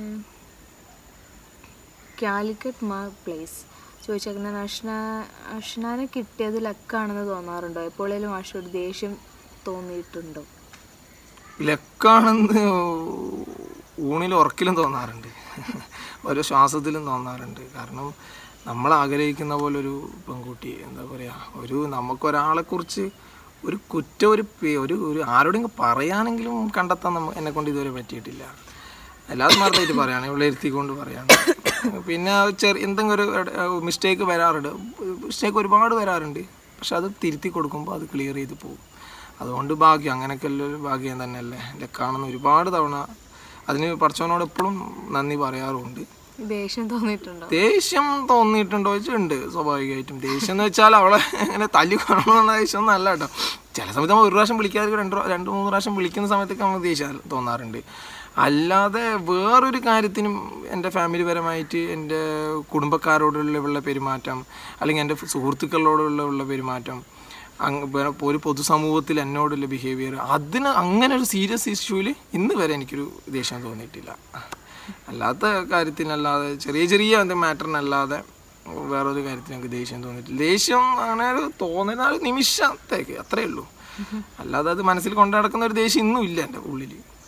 കാലിക്കറ്റ് മാ പ്ലേസ് ചോദിച്ചേക്കുന്നത് അഷ്ന അഷ്നാനെ കിട്ടിയത് ലക്കാണെന്ന് തോന്നാറുണ്ടോ എപ്പോഴേലും അഷ്നോട് ദേഷ്യം തോന്നിയിട്ടുണ്ടോ ലക്കാണെന്ന് ഊണിലും ഉറക്കിലും തോന്നാറുണ്ട് ഓരോ ശ്വാസത്തിലും തോന്നാറുണ്ട് കാരണം നമ്മൾ ആഗ്രഹിക്കുന്ന പോലെ ഒരു പെൺകുട്ടി എന്താ പറയുക ഒരു നമുക്കൊരാളെക്കുറിച്ച് ഒരു കുറ്റം ഒരു പേ- ഒരു ഒരു ആരോടെങ്കിലും പറയാനെങ്കിലും കണ്ടെത്താൻ നമ്മ എന്നെ കൊണ്ട് ഇതുവരെ പറ്റിയിട്ടില്ല എല്ലാവരും മാർത്തായിട്ട് പറയാണ് ഇവിടെ ഇരുത്തിക്കൊണ്ട് പറയാണ് പിന്നെ ചെറിയ എന്തെങ്കിലും ഒരു മിസ്റ്റേക്ക് വരാറുണ്ട് മിസ്റ്റേക്ക് ഒരുപാട് വരാറുണ്ട് പക്ഷെ അത് തിരുത്തി കൊടുക്കുമ്പോൾ അത് ക്ലിയർ ചെയ്ത് പോകും അതുകൊണ്ട് ഭാഗ്യം അങ്ങനെയൊക്കെ ഒരു ഭാഗ്യം തന്നെയല്ലേ എൻ്റെ കാണുന്ന ഒരുപാട് തവണ അതിന് പഠിച്ചവനോട് എപ്പോഴും നന്ദി പറയാറുമുണ്ട് ദേഷ്യം തോന്നിയിട്ടുണ്ടോ ദേഷ്യം തോന്നിയിട്ടുണ്ടോ വെച്ചുണ്ട് സ്വാഭാവികമായിട്ടും ദേഷ്യം എന്ന് വെച്ചാൽ അവളെ അങ്ങനെ തല്ലി കൊള്ളണമെന്നുള്ള ദേഷ്യം ഒന്നും അല്ല കേട്ടോ ചില സമയത്ത് നമ്മൾ ഒരു പ്രാവശ്യം വിളിക്കാതെ രണ്ട് പ്രാ- രണ്ട് മൂന്ന് പ്രാവശ്യം വിളിക്കുന്ന സമയത്തൊക്കെ നമുക്ക് ദേഷ്യം തോന്നാറുണ്ട് അല്ലാതെ വേറൊരു കാര്യത്തിനും എൻ്റെ ഫാമിലി പരമായിട്ട് എൻ്റെ കുടുംബക്കാരോടുള്ള ഉള്ള പെരുമാറ്റം അല്ലെങ്കിൽ എൻ്റെ സുഹൃത്തുക്കളോടുള്ള ഉള്ള പെരുമാറ്റം അങ്ങ് വേ- ഒരു പൊതുസമൂഹത്തിൽ എന്നോടുള്ള ബിഹേവിയർ അതിന് അങ്ങനെ ഒരു സീരിയസ് ഇഷ്യൂവിൽ ഇന്ന് വരെ എനിക്കൊരു ദേഷ്യം തോന്നിയിട്ടില്ല അല്ലാത്ത കാര്യത്തിനല്ലാതെ ചെറിയ ചെറിയ എന്തെങ്കിലും മാറ്ററിനല്ലാതെ വേറൊരു കാര്യത്തിൽ എനിക്ക് ദേഷ്യം തോന്നിയിട്ടില്ല ദേഷ്യം അങ്ങനെ ഒരു തോന്നുന്ന ഒരു നിമിഷത്തേക്ക് അത്രേ ഉള്ളൂ അല്ലാതെ അത് മനസ്സിൽ കൊണ്ടു നടക്കുന്ന ഒരു ദേഷ്യം ഇന്നും ഇല്ല എൻ്റെ ഉള്ളിൽ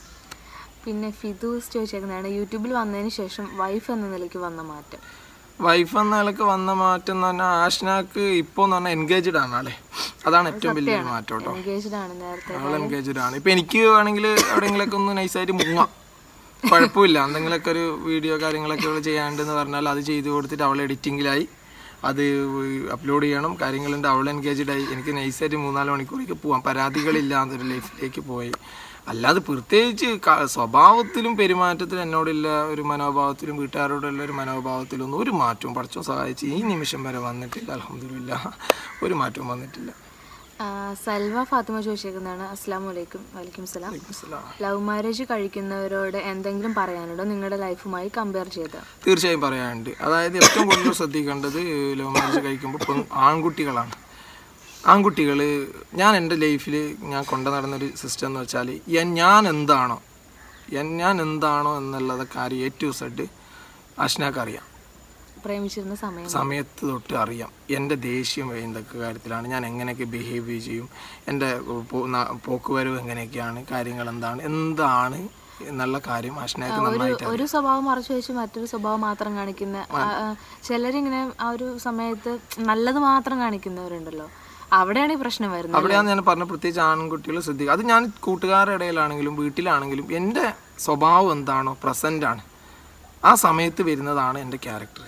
പിന്നെ ഫിദൂസ് ചോദിച്ചേക്കുന്നതാണ് യൂട്യൂബിൽ വന്നതിന് ശേഷം വൈഫ് എന്ന നിലയ്ക്ക് വന്ന മാറ്റം വൈഫ് എന്ന ആൾക്ക് വന്ന മാറ്റം എന്ന് പറഞ്ഞാൽ ആഷ്നാക്ക് ഇപ്പോൾ എന്ന് പറഞ്ഞാൽ എൻഗേജ്ഡ് ആണ് ആളെ അതാണ് ഏറ്റവും വലിയൊരു മാറ്റം കേട്ടോ എൻഗേജ്ഡ് ആണ് നേരത്തെ ആൾ എൻഗേജ്ഡ് ആണ് ഇപ്പം എനിക്ക് വേണമെങ്കിൽ എവിടെയെങ്കിലൊക്കെ ഒന്ന് നൈസായിട്ട് മുങ്ങാം കുഴപ്പമില്ല എന്തെങ്കിലുമൊക്കെ ഒരു വീഡിയോ കാര്യങ്ങളൊക്കെ അവൾ ചെയ്യാണ്ടെന്ന് പറഞ്ഞാൽ അത് ചെയ്ത് കൊടുത്തിട്ട് അവൾ എഡിറ്റിങ്ങിലായി അത് അപ്ലോഡ് ചെയ്യണം കാര്യങ്ങളുണ്ട് അവൾ എൻഗേജ്ഡ് ആയി എനിക്ക് നൈസായിട്ട് മൂന്നാല് മണിക്കൂറേക്ക് പോവാം പരാതികളില്ലാതൊരു ലൈഫിലേക്ക് പോയി അല്ലാതെ പ്രത്യേകിച്ച് ക- സ്വഭാവത്തിലും പെരുമാറ്റത്തിലും എന്നോടുള്ള ഒരു മനോഭാവത്തിലും വീട്ടുകാരോടുള്ള ഒരു മനോഭാവത്തിലും ഒന്നും ഒരു മാറ്റവും പഠിച്ചോ സഹായിച്ച് ഈ നിമിഷം വരെ വന്നിട്ടില്ല അലഹമില്ല ഒരു മാറ്റവും വന്നിട്ടില്ല ആ, സൽവ ഫാത്തിമ ചോദിച്ചേക്കുന്നതാണ് അസ്സാം വലൈക്കും വലൈക്കും സലാം മനസ്സിലാ ലവ് മാരേജ് കഴിക്കുന്നവരോട് എന്തെങ്കിലും പറയാനുണ്ടോ നിങ്ങളുടെ ലൈഫുമായി കമ്പയർ ചെയ്ത് തീർച്ചയായും പറയാനുണ്ട് അതായത് ഏറ്റവും കൂടുതൽ ശ്രദ്ധിക്കേണ്ടത് ലവ് മാരേജ് കഴിക്കുമ്പോൾ പെൺ ആൺകുട്ടികളാണ് ആൺകുട്ടികൾ ഞാൻ എൻ്റെ ലൈഫിൽ ഞാൻ കൊണ്ടു നടന്നൊരു സിസ്റ്റം എന്ന് വെച്ചാൽ എൻ- ഞാൻ എന്താണോ എൻ- ഞാൻ എന്താണോ എന്നുള്ള കാര്യം എ ടു സെഡ് അഷ്നാക്ക് അറിയാം പ്രേമിച്ചിരുന്ന സമയം സമയത്ത് തൊട്ട് അറിയാം എൻ്റെ ദേഷ്യം എന്തൊക്കെ കാര്യത്തിലാണ് ഞാൻ എങ്ങനെയൊക്കെ ബിഹേവ് ചെയ്യും എൻ്റെ പോ- ന- പോക്കുവരവ് എങ്ങനെയൊക്കെയാണ് കാര്യങ്ങൾ എന്താണ് എന്താണ് എന്നുള്ള കാര്യം അഷ്നാക്ക് നന്നായിട്ട് അറിയാം ഒരു സ്വഭാവം മറച്ചു വെച്ച് മറ്റൊരു സ്വഭാവം മാത്രം കാണിക്കുന്ന ആ, ആ, ചിലരിങ്ങനെ ആ ഒരു സമയത്ത് നല്ലത് മാത്രം കാണിക്കുന്നവരുണ്ടല്ലോ അവിടെയാണ് ഈ പ്രശ്നം വരുന്നത് അവിടെയാണ് ഞാൻ പറഞ്ഞ പ്രത്യേകിച്ച് ആൺകുട്ടികൾ ശ്രദ്ധിക്കുക അത് ഞാൻ കൂട്ടുകാരുടെ ഇടയിലാണെങ്കിലും വീട്ടിലാണെങ്കിലും എൻ്റെ സ്വഭാവം എന്താണോ പ്രസൻ്റ് ആണ് ആ സമയത്ത് വരുന്നതാണ് എൻ്റെ ക്യാരക്ടർ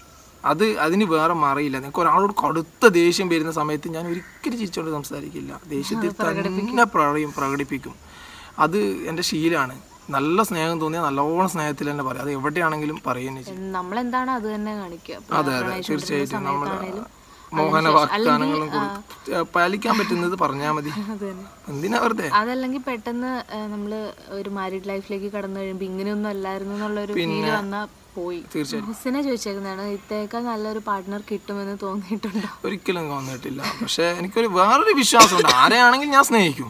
അത് അതിന് വേറെ മറിയില്ല നിങ്ങൾക്ക് ഒരാളോട് കടുത്ത ദേഷ്യം വരുന്ന സമയത്ത് ഞാൻ ഒരിക്കലും ചിരിച്ചോണ്ട് സംസാരിക്കില്ല ദേഷ്യത്തിൽ തന്നെ പ്രകടിയും പ്രകടിപ്പിക്കും അത് എൻ്റെ ശീലമാണ് നല്ല സ്നേഹം തോന്നിയാൽ നല്ലോണം സ്നേഹത്തിൽ തന്നെ പറയും അത് എവിടെയാണെങ്കിലും പറയുന്നത് ചെയ്യും നമ്മളെന്താണോ അത് തന്നെ കാണിക്കുക ഇപ്പൊ അതെ അതെ പ്രണയിച്ചുകൊണ്ടിരുന്ന തീർച്ചയായിട്ടും നമ്മൾ സമയത്താണേലും മോഹന വാഗ്ദാനങ്ങളും കൊടു- പാലിക്കാൻ പറ്റുന്നത് പറഞ്ഞാൽ മതി അത് തന്നെ എന്തിനാ വെറുതെ അതല്ലെങ്കിൽ പെട്ടെന്ന് നമ്മൾ ഒരു മാരീഡ് ലൈഫിലേക്ക് കടന്നു കഴിയുമ്പോൾ ഇങ്ങനെയൊന്നും അല്ലായിരുന്നു എന്നുള്ള ഒരു ഫീൽ വന്നാൽ പോയി തീർച്ചയായും ഹുസിനെ ചോദിച്ചേക്കുന്നതാണ് ഇത്തേക്കാൾ നല്ലൊരു പാർട്ട്ണർ കിട്ടുമെന്ന് തോന്നിയിട്ടുണ്ടോ ഒരിക്കലും തോന്നിയിട്ടില്ല പക്ഷെ എനിക്കൊരു വേറൊരു വിശ്വാസമുണ്ട് ആരെയാണെങ്കിൽ ഞാൻ സ്നേഹിക്കും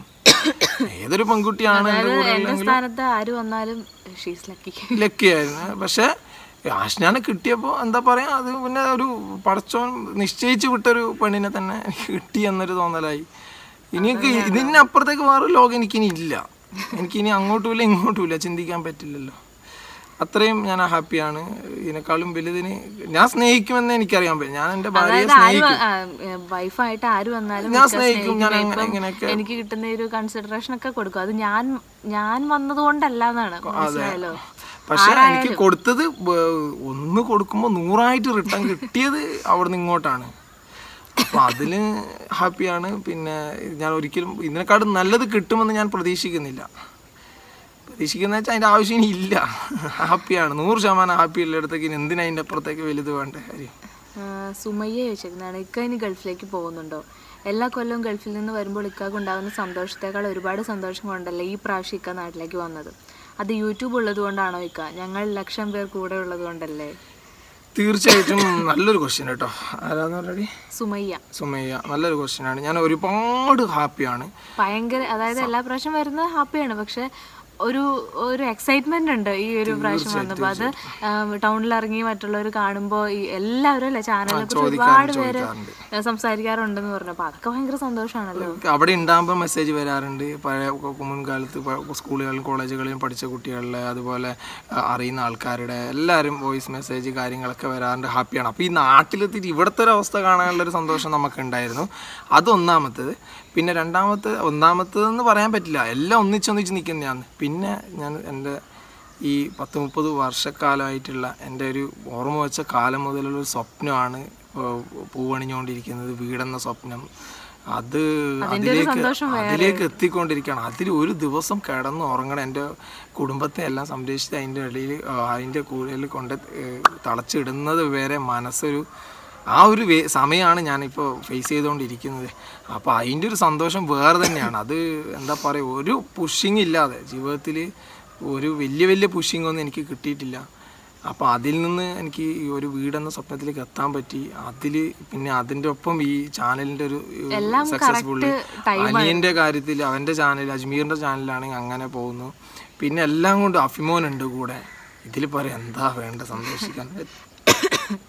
ഏതൊരു പെൺകുട്ടിയാണ് എൻ്റെ കൂടെ എന്റെ സ്ഥാനത്ത് ആര് വന്നാലും ഷീസ് ലക്കി ലക്കിയായിരുന്നു പക്ഷെ ആഷ്നാനെ കിട്ടിയപ്പോൾ എന്താ പറയാ അത് പിന്നെ ഒരു പടച്ചോൻ നിശ്ചയിച്ചു വിട്ടൊരു പെണ്ണിനെ തന്നെ എനിക്ക് കിട്ടി എന്നൊരു തോന്നലായി ഇനിയൊക്കെ ഇതിനപ്പുറത്തേക്ക് വേറെ ലോകം എനിക്കിനി ഇല്ല എനിക്കിനി അങ്ങോട്ടുമില്ല ഇങ്ങോട്ടുമില്ല ചിന്തിക്കാൻ പറ്റില്ലല്ലോ അത്രയും ഞാൻ ഹാപ്പിയാണ് ഇതിനേക്കാളും വലുതിന് ഞാൻ സ്നേഹിക്കുമെന്ന് എനിക്കറിയാൻ പറ്റും ഞാൻ എൻ്റെ ഭാര്യയെ സ്നേഹിക്കും വൈഫായിട്ട് ആര് വന്നാലും ഞാൻ മിക്ക സ്നേഹിക്കും ഞാൻ സ്നേഹിക്കുന്ന അങ്ങനെ ഇപ്പം ഇങ്ങനെയൊക്കെ എനിക്ക് കിട്ടുന്ന ഒരു കൺസിഡറേഷൻ ഒക്കെ കൊടുക്കും അത് ഞാൻ ഞാൻ വന്നതുകൊണ്ടല്ല എന്നാണ് മനസ്സിലായല്ലോ പക്ഷെ എനിക്ക് കൊടുത്തത് ബ- ഒന്ന് കൊടുക്കുമ്പോൾ നൂറായിട്ട് റിട്ടേൺ കിട്ടിയത് അവിടെ നിന്ന് ഇങ്ങോട്ടാണ് അപ്പൊ അതില് ഹാപ്പിയാണ് പിന്നെ ഞാൻ ഒരിക്കലും ഇതിനെക്കാളും നല്ലത് കിട്ടുമെന്ന് ഞാൻ പ്രതീക്ഷിക്കുന്നില്ല പ്രതീക്ഷിക്കുന്ന വെച്ചാൽ അതിൻ്റെ ആവശ്യം ഇനി ഇല്ല ഹാപ്പിയാണ് നൂറ് ശതമാനം ഹാപ്പി ഉള്ളിടത്തേക്ക് ഇനി എന്തിനാ അതിൻ്റെ അപ്പുറത്തേക്ക് വലുത് വേണ്ട കാര്യം ആ, സുമയ്യ ചോദിച്ചിരുന്നതാണ് ഇക്ക ഇനി ഗൾഫിലേക്ക് പോകുന്നുണ്ടോ എല്ലാ കൊല്ലവും ഗൾഫിൽ നിന്ന് വരുമ്പോൾ ഇക്കാക്ക് ഉണ്ടാകുന്ന സന്തോഷത്തേക്കാൾ ഒരുപാട് സന്തോഷം കൊണ്ടല്ലേ ഈ പ്രാവശ്യം ഇക്ക നാട്ടിലേക്ക് വന്നത് അത് യൂട്യൂബ് ഉള്ളത് കൊണ്ടാണോ ഇക്ക ഞങ്ങൾ ലക്ഷം പേർ കൂടെ ഉള്ളത് കൊണ്ടല്ലേ തീർച്ചയായിട്ടും നല്ലൊരു ക്വസ്റ്റ്യൻ കേട്ടോ ആരാന്ന് പറഞ്ഞാൽ സുമയ്യ സുമയ്യ നല്ലൊരു ക്വസ്റ്റ്യൻ ആണ് ഞാൻ ഒരുപാട് ഹാപ്പിയാണ് ഭയങ്കര അതായത് എല്ലാ പ്രാവശ്യം വരുന്നത് ഹാപ്പിയാണ് പക്ഷെ ഒരു ഒരു എക്സൈറ്റ്മെന്റ് ഉണ്ട് ഈ ഒരു പ്രാവശ്യം വന്നപ്പോൾ അത് ടൗണിൽ ഇറങ്ങി മറ്റുള്ളവർ കാണുമ്പോൾ ഈ എല്ലാവരും അല്ലേ ചാനലിനെ കുറിച്ച് ഒരുപാട് പേര് ചോദിക്കാറുണ്ട്. സംസാരിക്കാറുണ്ടെന്ന് പറഞ്ഞപ്പോൾ അതൊക്കെ ഭയങ്കര സന്തോഷമാണല്ലോ അവിടെ ഉണ്ടാകുമ്പോൾ മെസ്സേജ് വരാറുണ്ട് പഴയ കൊ- മുൻകാലത്ത് പ- സ്കൂളുകളിലും കോളേജുകളിലും പഠിച്ച കുട്ടികളുടെ അതുപോലെ ആ, അറിയുന്ന ആൾക്കാരുടെ എല്ലാവരും വോയിസ് മെസ്സേജ് കാര്യങ്ങളൊക്കെ വരാറുണ്ട് ഹാപ്പിയാണ് അപ്പോൾ ഈ നാട്ടിലെത്തിയിട്ട് ഇവിടുത്തെ ഒരു അവസ്ഥ കാണാനുള്ള ഒരു സന്തോഷം നമുക്ക് ഉണ്ടായിരുന്നു അതൊന്നാമത്തത് പിന്നെ രണ്ടാമത്തെ ഒന്നാമത്തതെന്ന് പറയാൻ പറ്റില്ല എല്ലാം ഒന്നിച്ചൊന്നിച്ച് നിൽക്കുന്നതാണ് പിന്നെ ഞാൻ എൻ്റെ ഈ പത്ത് മുപ്പത് വർഷക്കാലമായിട്ടുള്ള എൻ്റെ ഒരു ഓർമ്മ വെച്ച കാലം മുതലുള്ള ഒരു സ്വപ്നമാണ് ഇപ്പോൾ പൂവണിഞ്ഞുകൊണ്ടിരിക്കുന്നത് വീടെന്ന സ്വപ്നം അത് അതിലേക്ക് അതിലേക്ക് എത്തിക്കൊണ്ടിരിക്കുകയാണ് അതിൽ ഒരു ദിവസം കിടന്ന് ഉറങ്ങണം എൻ്റെ കുടുംബത്തെ എല്ലാം സംരക്ഷിച്ച് അതിൻ്റെ ഇടയിൽ അതിൻ്റെ കൂടുതൽ കൊണ്ട് ഏഹ്, തളച്ചിടുന്നത് വരെ മനസ്സൊരു ആ ഒരു വേ സമയമാണ് ഞാനിപ്പോൾ ഫേസ് ചെയ്തുകൊണ്ടിരിക്കുന്നത് അപ്പോൾ അതിൻ്റെ ഒരു സന്തോഷം വേറെ തന്നെയാണ് അത് എന്താ പറയുക ഒരു പുഷിങ് ഇല്ലാതെ ജീവിതത്തിൽ ഒരു വലിയ വലിയ പുഷിങ് ഒന്നും എനിക്ക് കിട്ടിയിട്ടില്ല അപ്പോൾ അതിൽ നിന്ന് എനിക്ക് ഈ ഒരു വീടെന്ന സ്വപ്നത്തിലേക്ക് എത്താൻ പറ്റി അതിൽ പിന്നെ അതിൻ്റെ ഒപ്പം ഈ ചാനലിൻ്റെ ഒരു സക്സസ്ഫുള്ള് അനിയൻ്റെ കാര്യത്തിൽ അവൻ്റെ ചാനൽ അജ്മീറിൻ്റെ ചാനലാണെങ്കിൽ അങ്ങനെ പോകുന്നു പിന്നെ എല്ലാം കൊണ്ട് അഭിമോനുണ്ട് കൂടെ ഇതിൽ പറയാം എന്താ വേണ്ട സന്തോഷിക്കാൻ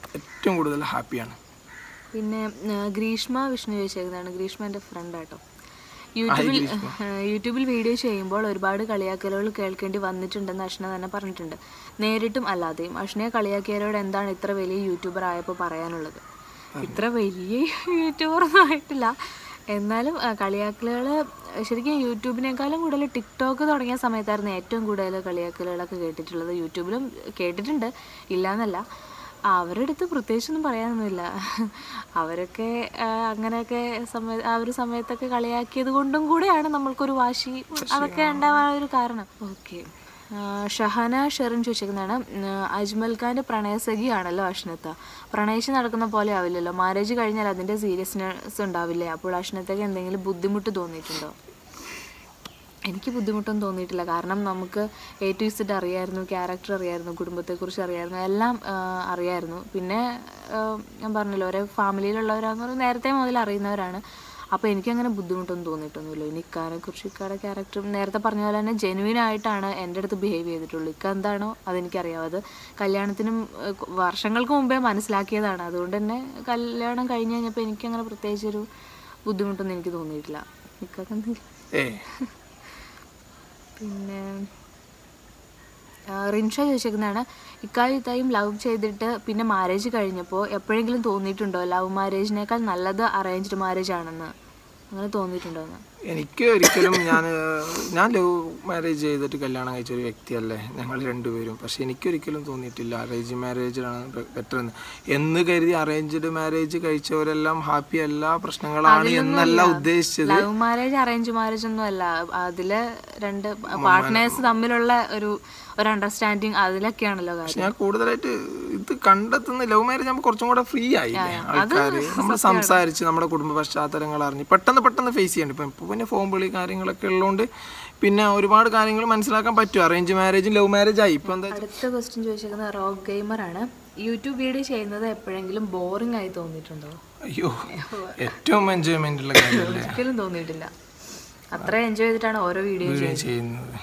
ഏറ്റവും കൂടുതൽ ഹാപ്പിയാണ് പിന്നെ ആ, ഗ്രീഷ്മ വിഷ്ണു ചോദിച്ചേക്കുന്നതാണ് ഗ്രീഷ്മ എൻ്റെ ഫ്രണ്ട് ആട്ടോ യൂട്യൂബിൽ ആ, യൂട്യൂബിൽ വീഡിയോ ചെയ്യുമ്പോൾ ഒരുപാട് കളിയാക്കലുകൾ കേൾക്കേണ്ടി വന്നിട്ടുണ്ടെന്ന് അഷ്ന തന്നെ പറഞ്ഞിട്ടുണ്ട് നേരിട്ടും അല്ലാതെയും അഷ്നയെ കളിയാക്കിയവരോട് എന്താണ് ഇത്ര വലിയ യൂട്യൂബർ ആയപ്പോൾ പറയാനുള്ളത് ഇത്ര വലിയ യൂട്യൂബർ ഒന്നും ആയിട്ടില്ല എന്നാലും കളിയാക്കലുകൾ ശരിക്കും യൂട്യൂബിനേക്കാളും കൂടുതൽ ടിക്ടോക്ക് തുടങ്ങിയ സമയത്തായിരുന്നു ഏറ്റവും കൂടുതൽ കളിയാക്കലുകളൊക്കെ കേട്ടിട്ടുള്ളത് യൂട്യൂബിലും കേട്ടിട്ടുണ്ട് ഇല്ലയെന്നല്ല അവരുടെ അടുത്ത് പ്രത്യേകിച്ചൊന്നും പറയാനൊന്നുമില്ല അവരൊക്കെ ആ, അങ്ങനെയൊക്കെ സമയ ആ ഒരു സമയത്തൊക്കെ കളിയാക്കിയത് കൊണ്ടും കൂടെയാണ് നമ്മൾക്കൊരു വാശി അതൊക്കെ ഉണ്ടാവാൻ ഒരു കാരണം ഓക്കെ ഷഹന ഷെറിൻ ചോദിച്ചിരിക്കുന്നതാണ് ഉം, അജ്മൽ ഖാൻ്റെ പ്രണയസഖിയാണല്ലോ അഷ്നത്ത പ്രണയിച്ച് നടക്കുന്ന പോലെ ആവില്ലല്ലോ മാരേജ് കഴിഞ്ഞാൽ അതിൻ്റെ സീരിയസ്നെസ് ഉണ്ടാവില്ലേ അപ്പോൾ അഷ്നത്തക്ക് എന്തെങ്കിലും ബുദ്ധിമുട്ട് തോന്നിയിട്ടുണ്ടോ എനിക്ക് ബുദ്ധിമുട്ടൊന്നും തോന്നിയിട്ടില്ല കാരണം നമുക്ക് എ ടു ഇസഡ് അറിയായിരുന്നു ക്യാരക്ടർ അറിയായിരുന്നു കുടുംബത്തെക്കുറിച്ച് അറിയായിരുന്നു എല്ലാം ആ, അറിയായിരുന്നു പിന്നെ ആ, ഞാൻ പറഞ്ഞല്ലോ ഒരേ ഫാമിലിയിലുള്ളവരാന്ന് പറഞ്ഞാൽ നേരത്തെ മുതൽ അറിയുന്നവരാണ് അപ്പോൾ എനിക്കങ്ങനെ ബുദ്ധിമുട്ടൊന്നും തോന്നിയിട്ടൊന്നുമില്ല ഇനി ഇക്കാനെ കുറിച്ച് ഇക്കാടെ ക്യാരക്ടർ നേരത്തെ പറഞ്ഞ പോലെ തന്നെ ജെനുവിൻ ആയിട്ടാണ് എൻ്റെ അടുത്ത് ബിഹേവ് ചെയ്തിട്ടുള്ളൂ ഇക്ക എന്താണോ അതെനിക്കറിയാം അത് കല്യാണത്തിനും ആ, വർഷങ്ങൾക്ക് മുമ്പേ മനസ്സിലാക്കിയതാണ് അതുകൊണ്ട് തന്നെ കല്യാണം കഴിഞ്ഞ് കഴിഞ്ഞപ്പോൾ എനിക്കങ്ങനെ പ്രത്യേകിച്ചൊരു ബുദ്ധിമുട്ടൊന്നും എനിക്ക് തോന്നിയിട്ടില്ല ഇക്കൊക്കെ എന്തെങ്കിലും ഏ പിന്നെ ആ, റിൻഷ ചോദിച്ചേക്കുന്നതാണ് ഇക്കാര്യത്തായും ലവ് ചെയ്തിട്ട് പിന്നെ മാരേജ് കഴിഞ്ഞപ്പോൾ എപ്പോഴെങ്കിലും തോന്നിയിട്ടുണ്ടോ ലവ് മാരേജിനേക്കാൾ നല്ലത് അറേഞ്ച്ഡ് മാരേജ് ആണെന്ന് അങ്ങനെ തോന്നിയിട്ടുണ്ടോ എന്ന് എനിക്ക് ഒരിക്കലും ഞാൻ ഞാൻ ലവ് മാരേജ് ചെയ്തിട്ട് കല്യാണം കഴിച്ച ഒരു വ്യക്തിയല്ലേ ഞങ്ങൾ രണ്ടുപേരും പക്ഷെ എനിക്കൊരിക്കലും തോന്നിയിട്ടില്ല അറേഞ്ച് മാരേജിലാണ് ബെറ്റർ എന്ന് എന്ന് കരുതി അറേഞ്ച്ഡ് മാരേജ് കഴിച്ചവരെല്ലാം ഹാപ്പി അല്ല പ്രശ്നങ്ങളാണ് എന്നല്ല ഉദ്ദേശിച്ചത് ലവ് മാരേജ് അറേഞ്ച് മാരേജ് ഒന്നും അല്ല അതില് രണ്ട് പാർട്ട്നേഴ്സ് തമ്മിലുള്ള ഒരു ഒരു അണ്ടർസ്റ്റാൻഡിങ് അതിലൊക്കെയാണല്ലോ കാര്യം ഞാൻ കൂടുതലായിട്ട് ഇത് കണ്ടെത്തുന്ന ലവ് മാരേജ് ആകുമ്പോൾ കുറച്ചും കൂടെ ഫ്രീ ആയില്ലേ ആൾക്കാർ നമ്മൾ സംസാരിച്ച് നമ്മുടെ കുടുംബ പശ്ചാത്തലങ്ങൾ അറിഞ്ഞ് പെട്ടെന്ന് പെട്ടെന്ന് ഫേസ് ചെയ്യണ്ട ഇപ്പം ഇപ്പോൾ പിന്നെ ഫോൺ വിളി കാര്യങ്ങളൊക്കെ ഉള്ളതുകൊണ്ട് പിന്നെ ഒരുപാട് കാര്യങ്ങൾ മനസ്സിലാക്കാൻ പറ്റും അറേഞ്ച് മാരേജും ലവ് മാരേജ് ആയി ഇപ്പം എന്താ അടുത്ത ക്വസ്റ്റ്യൻ ചോദിച്ചിരിക്കുന്നത് റോക്ക് ഗെയിമർ ആണ് യൂട്യൂബ് വീഡിയോ ചെയ്യുന്നത് എപ്പോഴെങ്കിലും ബോറിംഗ് ആയി തോന്നിയിട്ടുണ്ടോ അയ്യോ ഏറ്റവും എൻജോയ്മെന്റ് ഉള്ള കാര്യമല്ലേ ഒരിക്കലും തോന്നിയിട്ടില്ല അത്ര എൻജോയ് ചെയ്തിട്ടാണ് ഓരോ വീഡിയോ വീഡിയോ ചെയ്യുന്നത്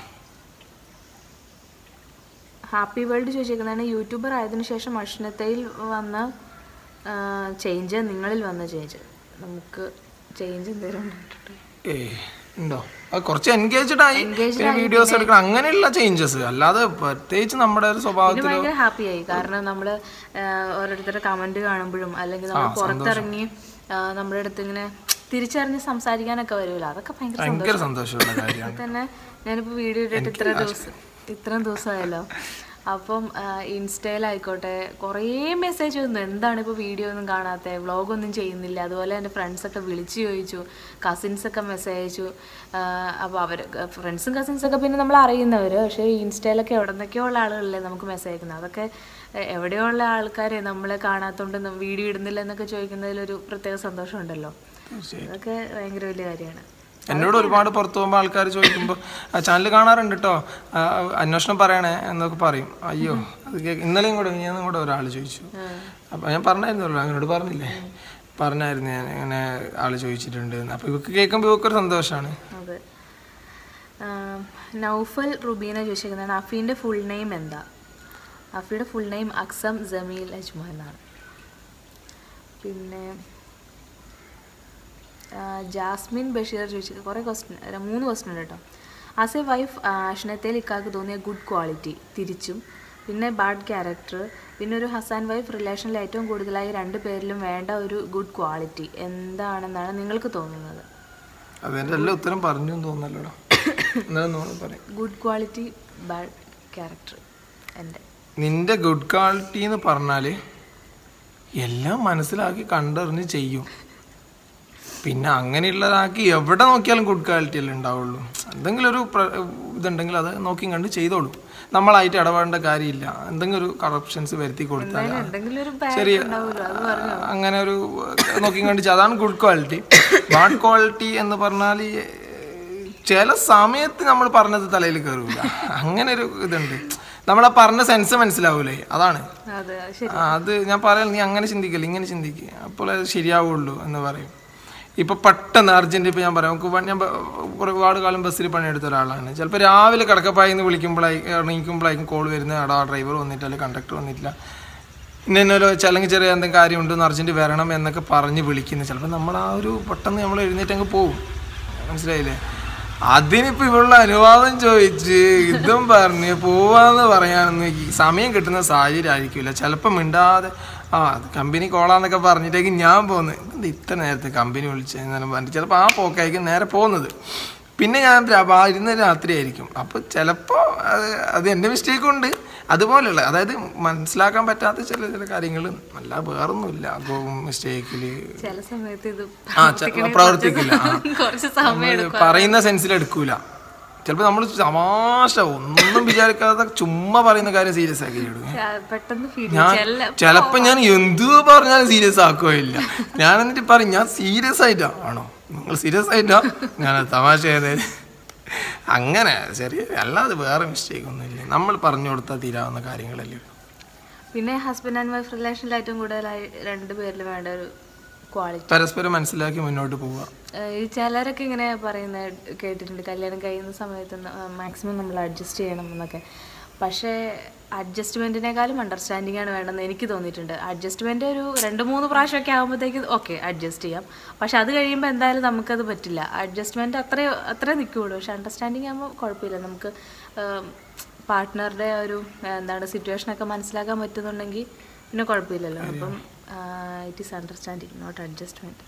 ഹാപ്പി വേൾഡ് ചോദിച്ചിരിക്കുന്നതാണ് യൂട്യൂബർ ആയതിനു ശേഷം അഷ്ണത്തയിൽ വന്ന ചേഞ്ച് നിങ്ങളിൽ വന്ന ചേഞ്ച് നമുക്ക് ചേഞ്ച് എന്തെങ്കിലും ഉണ്ടായിട്ടുണ്ടോ ഏ ഉണ്ടോ അത് കുറച്ച് എൻഗേജ്ഡ് ആയി പിന്നെ വീഡിയോസ് എടുക്കണം അങ്ങനെയുള്ള ചേഞ്ചസ് അല്ലാതെ പ്രത്യേകിച്ച് നമ്മുടെ ഒരു സ്വഭാവത്തിൽ ഭയങ്കര ഹാപ്പി ആയി കാരണം നമ്മൾ ഓരോരുത്തരുടെ കമന്റ് കാണുമ്പോഴും അല്ലെങ്കിൽ നമ്മൾ പുറത്തിറങ്ങി ആ, നമ്മുടെ അടുത്ത് ഇങ്ങനെ തിരിച്ചറിഞ്ഞ് സംസാരിക്കാനൊക്കെ വരുമല്ലോ അതൊക്കെ ഭയങ്കര ഭയങ്കര സന്തോഷമുള്ള കാര്യമാണ് തന്നെ ഞാനിപ്പോൾ വീഡിയോ ഇട്ടിട്ട് ഇത്ര ദിവസം ഇത്രയും ദിവസമായല്ലോ അപ്പം ആ, ഇൻസ്റ്റയിലായിക്കോട്ടെ കുറേ മെസ്സേജ് വന്നു എന്താണ് ഇപ്പോൾ വീഡിയോ ഒന്നും കാണാത്തത് വ്ളോഗൊന്നും ചെയ്യുന്നില്ല അതുപോലെ എൻ്റെ ഫ്രണ്ട്സൊക്കെ വിളിച്ചു ചോദിച്ചു കസിൻസൊക്കെ മെസ്സേജ് അയച്ചു അപ്പോൾ അവർ ഫ്രണ്ട്സും കസിൻസൊക്കെ പിന്നെ നമ്മൾ അറിയുന്നവർ പക്ഷേ ഇൻസ്റ്റയിലൊക്കെ എവിടെ നിന്നൊക്കെയോ ഉള്ള ആളുകളല്ലേ നമുക്ക് മെസ്സേജ് അയക്കുന്നത് അതൊക്കെ എ- എവിടെയോ ഉള്ള ആൾക്കാരെ നമ്മളെ കാണാത്തോണ്ട് വീഡിയോ ഇടുന്നില്ല എന്നൊക്കെ ചോദിക്കുന്നതിലൊരു പ്രത്യേക സന്തോഷമുണ്ടല്ലോ അതൊക്കെ ഭയങ്കര വലിയ കാര്യമാണ് എന്നോട് ഒരുപാട് പുറത്തു പോകുമ്പോൾ ആൾക്കാർ ചോദിക്കുമ്പോൾ ആ ചാനൽ കാണാറുണ്ട് കേട്ടോ അന്വേഷണം പറയണേ എന്നൊക്കെ പറയും അയ്യോ അത് കേക്ക് ഇന്നലെയും കൂടെ ഞാൻ കൂടെ ഒരാൾ ചോദിച്ചു അപ്പം ഞാൻ പറഞ്ഞായിരുന്നല്ലോ അങ്ങനോട് പറഞ്ഞില്ലേ പറഞ്ഞായിരുന്നു ഞാൻ ഇങ്ങനെ ആൾ ചോദിച്ചിട്ടുണ്ട് എന്ന്. അപ്പോൾ ഇവക്ക് കേൾക്കുമ്പോൾ ഇവക്കൊരു സന്തോഷമാണ് അതെ ആം, നൗഫൽ റുബീന ചോദിച്ചിരിക്കുന്നതാണ് അഫീൻ്റെ ഫുൾ നെയിം എന്താ അഫിയുടെ ഫുൾ നെയിം അക്സം ജമീൽ അജ്മ എന്നാണ് പിന്നെ ആ, ജാസ്മിൻ ബഷീർ ചോദിച്ചത് കുറേ ക്വസ്റ്റ്യൻ മൂന്ന് ക്വസ്റ്റ്യൻ ഉണ്ട് കേട്ടോ ആസ് എ വൈഫ് അഷ്ണത്തേൽ ഇക്കാക്ക് തോന്നിയ ഗുഡ് ക്വാളിറ്റി തിരിച്ചും പിന്നെ ബാഡ് ക്യാരക്ടർ പിന്നെ ഒരു ഹസാൻ വൈഫ് റിലേഷനിൽ ഏറ്റവും കൂടുതലായി രണ്ട് പേരിലും വേണ്ട ഒരു ഗുഡ് ക്വാളിറ്റി എന്താണെന്നാണ് നിങ്ങൾക്ക് തോന്നുന്നത് അതിൻ്റെ എല്ലാം ഉത്തരം പറഞ്ഞു എന്ന് തോന്നല്ലോ എന്നാലും പറയും ഗുഡ് ക്വാളിറ്റി ബാഡ് ക്യാരക്ടർ എൻ്റെ നിന്റെ ഗുഡ് ക്വാളിറ്റി എന്ന് പറഞ്ഞാൽ എല്ലാം മനസ്സിലാക്കി കണ്ടറിഞ്ഞ് ചെയ്യും പിന്നെ അങ്ങനെയുള്ളതാക്കി എവിടെ നോക്കിയാലും ഗുഡ് ക്വാളിറ്റി അല്ലേ ഉണ്ടാവുള്ളൂ എന്തെങ്കിലും ഒരു പ്ര- ഇതുണ്ടെങ്കിൽ അത് നോക്കി കണ്ട് ചെയ്തോളൂ നമ്മളായിട്ട് ഇടപെടേണ്ട കാര്യമില്ല എന്തെങ്കിലും ഒരു കറപ്ഷൻസ് വരുത്തി കൊടുത്താൽ എന്തെങ്കിലും ഒരു ബാഡ് ചെറിയ ഉണ്ടാവുമല്ലോ അത് പറഞ്ഞു അങ്ങനെ ഒരു നോക്കി കണ്ട് ചെയ്യ- അതാണ് ഗുഡ് ക്വാളിറ്റി ബാഡ് ക്വാളിറ്റി എന്ന് പറഞ്ഞാൽ ഈ, ചില സമയത്ത് നമ്മൾ പറഞ്ഞത് തലയിൽ കയറൂല അങ്ങനെ ഒരു ഇതുണ്ട് നമ്മളാ പറഞ്ഞ സെൻസ് മനസ്സിലാവൂലേ അതാണ് അതെ അത് ശരി ആ, അത് ഞാൻ പറയാം നീ അങ്ങനെ ചിന്തിക്കല്ല ഇങ്ങനെ ചിന്തിക്കുക അപ്പോൾ അത് ശരിയാവുള്ളൂ എന്ന് പറയും ഇപ്പൊ പെട്ടെന്ന് അർജന്റ് ഇപ്പൊ ഞാൻ പറയാം നമുക്ക് പ- ഞാൻ ബ- ഒരുപാട് കാലം ബസ്സിൽ പണിയെടുത്ത ഒരാളാണ് ചിലപ്പോൾ രാവിലെ കിടക്കപ്പായി എന്ന് വിളിക്കുമ്പോഴായി എണീക്കുമ്പോഴായിരിക്കും കോൾ വരുന്നത് എടാ ഡ്രൈവർ വന്നിട്ടില്ല കണ്ടക്ടർ വന്നിട്ടില്ല ഇന്ന ഇന്നൊരു അല്ലെങ്കിൽ ചെറിയ എന്തെങ്കിലും കാര്യമുണ്ട് അർജൻറ്റ് വരണം എന്നൊക്കെ പറഞ്ഞ് വിളിക്കുന്നത് ചിലപ്പോൾ നമ്മൾ ആ ഒരു പെട്ടെന്ന് നമ്മൾ എഴുന്നേറ്റ് അങ്ങ് പോകും മനസ്സിലായില്ലേ അതിനിപ്പോൾ ഇവളുടെ അനുവാദം ചോദിച്ച് ഇതും പറഞ്ഞ് പോവാന്ന് പറയാനൊന്നും ഈ സമയം കിട്ടുന്ന സാഹചര്യം ആയിരിക്കില്ല ചിലപ്പോൾ മിണ്ടാതെ ആ അത് കമ്പനി കോളാന്നൊക്കെ പറഞ്ഞിട്ടേക്ക് ഞാൻ പോകുന്നത് ഇത് ഇത്ര നേരത്തെ കമ്പനി വിളിച്ചെന്നു പറഞ്ഞിട്ട് ചിലപ്പോൾ ആ പോക്കായിരിക്കും നേരെ പോകുന്നത് പിന്നെ ഞാൻ ര- ആ ഇരുന്ന രാത്രി ആയിരിക്കും അപ്പോൾ ചിലപ്പോൾ അത് അത് എൻ്റെ മിസ്റ്റേക്കും ഉണ്ട് അതുപോലെയുള്ള അതായത് മനസ്സിലാക്കാൻ പറ്റാത്ത ചില ചില കാര്യങ്ങൾ അല്ല വേറൊന്നുമില്ല മിസ്റ്റേക്കിൽ ചില സമയത്ത് ഇത് ആ ച- പ്രവർത്തിക്കില്ല ആ. കുറച്ച് സമയം നമ്മള് പറയുന്ന സെൻസിൽ എടുക്കൂല ചിലപ്പോൾ നമ്മൾ തമാശ ഒന്നും വിചാരിക്കാതെ ചുമ്മാ പറയുന്ന കാര്യം സീരിയസ് ആക്കി എടുക്കും ആ, പെട്ടെന്ന് ഫീൽ ഞാൻ ചിലപ്പോ ഞാൻ എന്തു പറഞ്ഞാലും സീരിയസ് ആക്കുകയില്ല ഞാൻ എന്നിട്ട് പറയും ഞാൻ സീരിയസ് ആയിട്ടാ ആണോ നിങ്ങൾ സീരിയസ് ആയിട്ടാ ഞാൻ തമാശ ചെയ്തത് അങ്ങനെ ചെറിയ അല്ലാതെ വേറെ മിസ്റ്റേക്ക് ഒന്നുമില്ല നമ്മൾ പറഞ്ഞു കൊടുത്താൽ തീരാവുന്ന കാര്യങ്ങളല്ലേ ഉള്ളൂ. പിന്നെ ഹസ്ബൻഡ് ആൻഡ് വൈഫ് റിലേഷനിൽ ഏറ്റവും കൂടുതലായി രണ്ട് പേരിൽ വേണ്ട ഒരു ക്വാളിറ്റി പരസ്പരം മനസ്സിലാക്കി മുന്നോട്ട് പോവുക ഈ ചിലരൊക്കെ ഇങ്ങനെ പറയുന്ന കേട്ടിട്ടുണ്ട് കല്യാണം കഴിയുന്ന സമയത്ത് മാക്സിമം നമ്മൾ അഡ്ജസ്റ്റ് ചെയ്യണം എന്നൊക്കെ പക്ഷേ അഡ്ജസ്റ്റ്മെൻറ്റിനേക്കാളും അണ്ടർസ്റ്റാൻഡിംഗ് ആണ് വേണ്ടതെന്ന് എനിക്ക് തോന്നിയിട്ടുണ്ട് അഡ്ജസ്റ്റ്മെൻറ്റ് ഒരു രണ്ട് മൂന്ന് പ്രാവശ്യമൊക്കെ ആകുമ്പോഴത്തേക്ക് ഓക്കെ അഡ്ജസ്റ്റ് ചെയ്യാം പക്ഷെ അത് കഴിയുമ്പോൾ എന്തായാലും നമുക്കത് പറ്റില്ല അഡ്ജസ്റ്റ്മെൻറ്റ് അത്രേ അത്രേ നിൽക്കുകയുള്ളൂ പക്ഷെ അണ്ടർസ്റ്റാൻഡിങ് ആകുമ്പോൾ കുഴപ്പമില്ല നമുക്ക് പാർട്ട്ണറുടെ ഒരു ആ, എന്താണ് സിറ്റുവേഷനൊക്കെ മനസ്സിലാക്കാൻ പറ്റുന്നുണ്ടെങ്കിൽ പിന്നെ കുഴപ്പമില്ലല്ലോ അപ്പം it is understanding not adjustment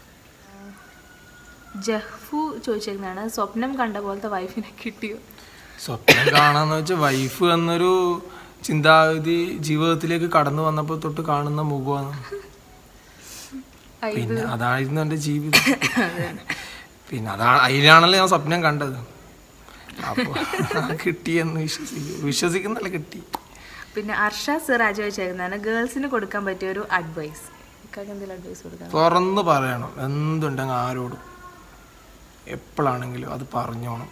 Jahfu ചോദിച്ചിരുന്നതാണ് സ്വപ്നം കണ്ട പോലത്തെ വൈഫിനെ കിട്ടിയോ സ്വപ്നം കാണാന്ന് വെച്ചാൽ വൈഫ് എന്നൊരു ചിന്താഗതി ജീവിതത്തിലേക്ക് കടന്നു വന്നപ്പോൾ തൊട്ട് കാണുന്ന മുഖമാണ് പിന്നെ അതായിരുന്നു എൻ്റെ ജീവിതം പിന്നെ അതാണ് അതിലാണല്ലോ ഞാൻ സ്വപ്നം കണ്ടത് അപ്പോൾ കിട്ടിയെന്ന് വിശ്വസിക്കും വിശ്വസിക്കുന്നല്ല കിട്ടി പിന്നെ അർഷ സിറാജ് ചോദിച്ചിരുന്നതാണ് ഗേൾസിന് കൊടുക്കാൻ പറ്റിയ ഒരു അഡ്വൈസ് ഇക്കാക്ക് എന്തെങ്കിലും അഡ്വൈസ് കൊടുക്കാൻ തുറന്ന് പറയണം എന്തുണ്ടെങ്കിൽ ആരോടും എപ്പോഴാണെങ്കിലും അത് പറഞ്ഞോണം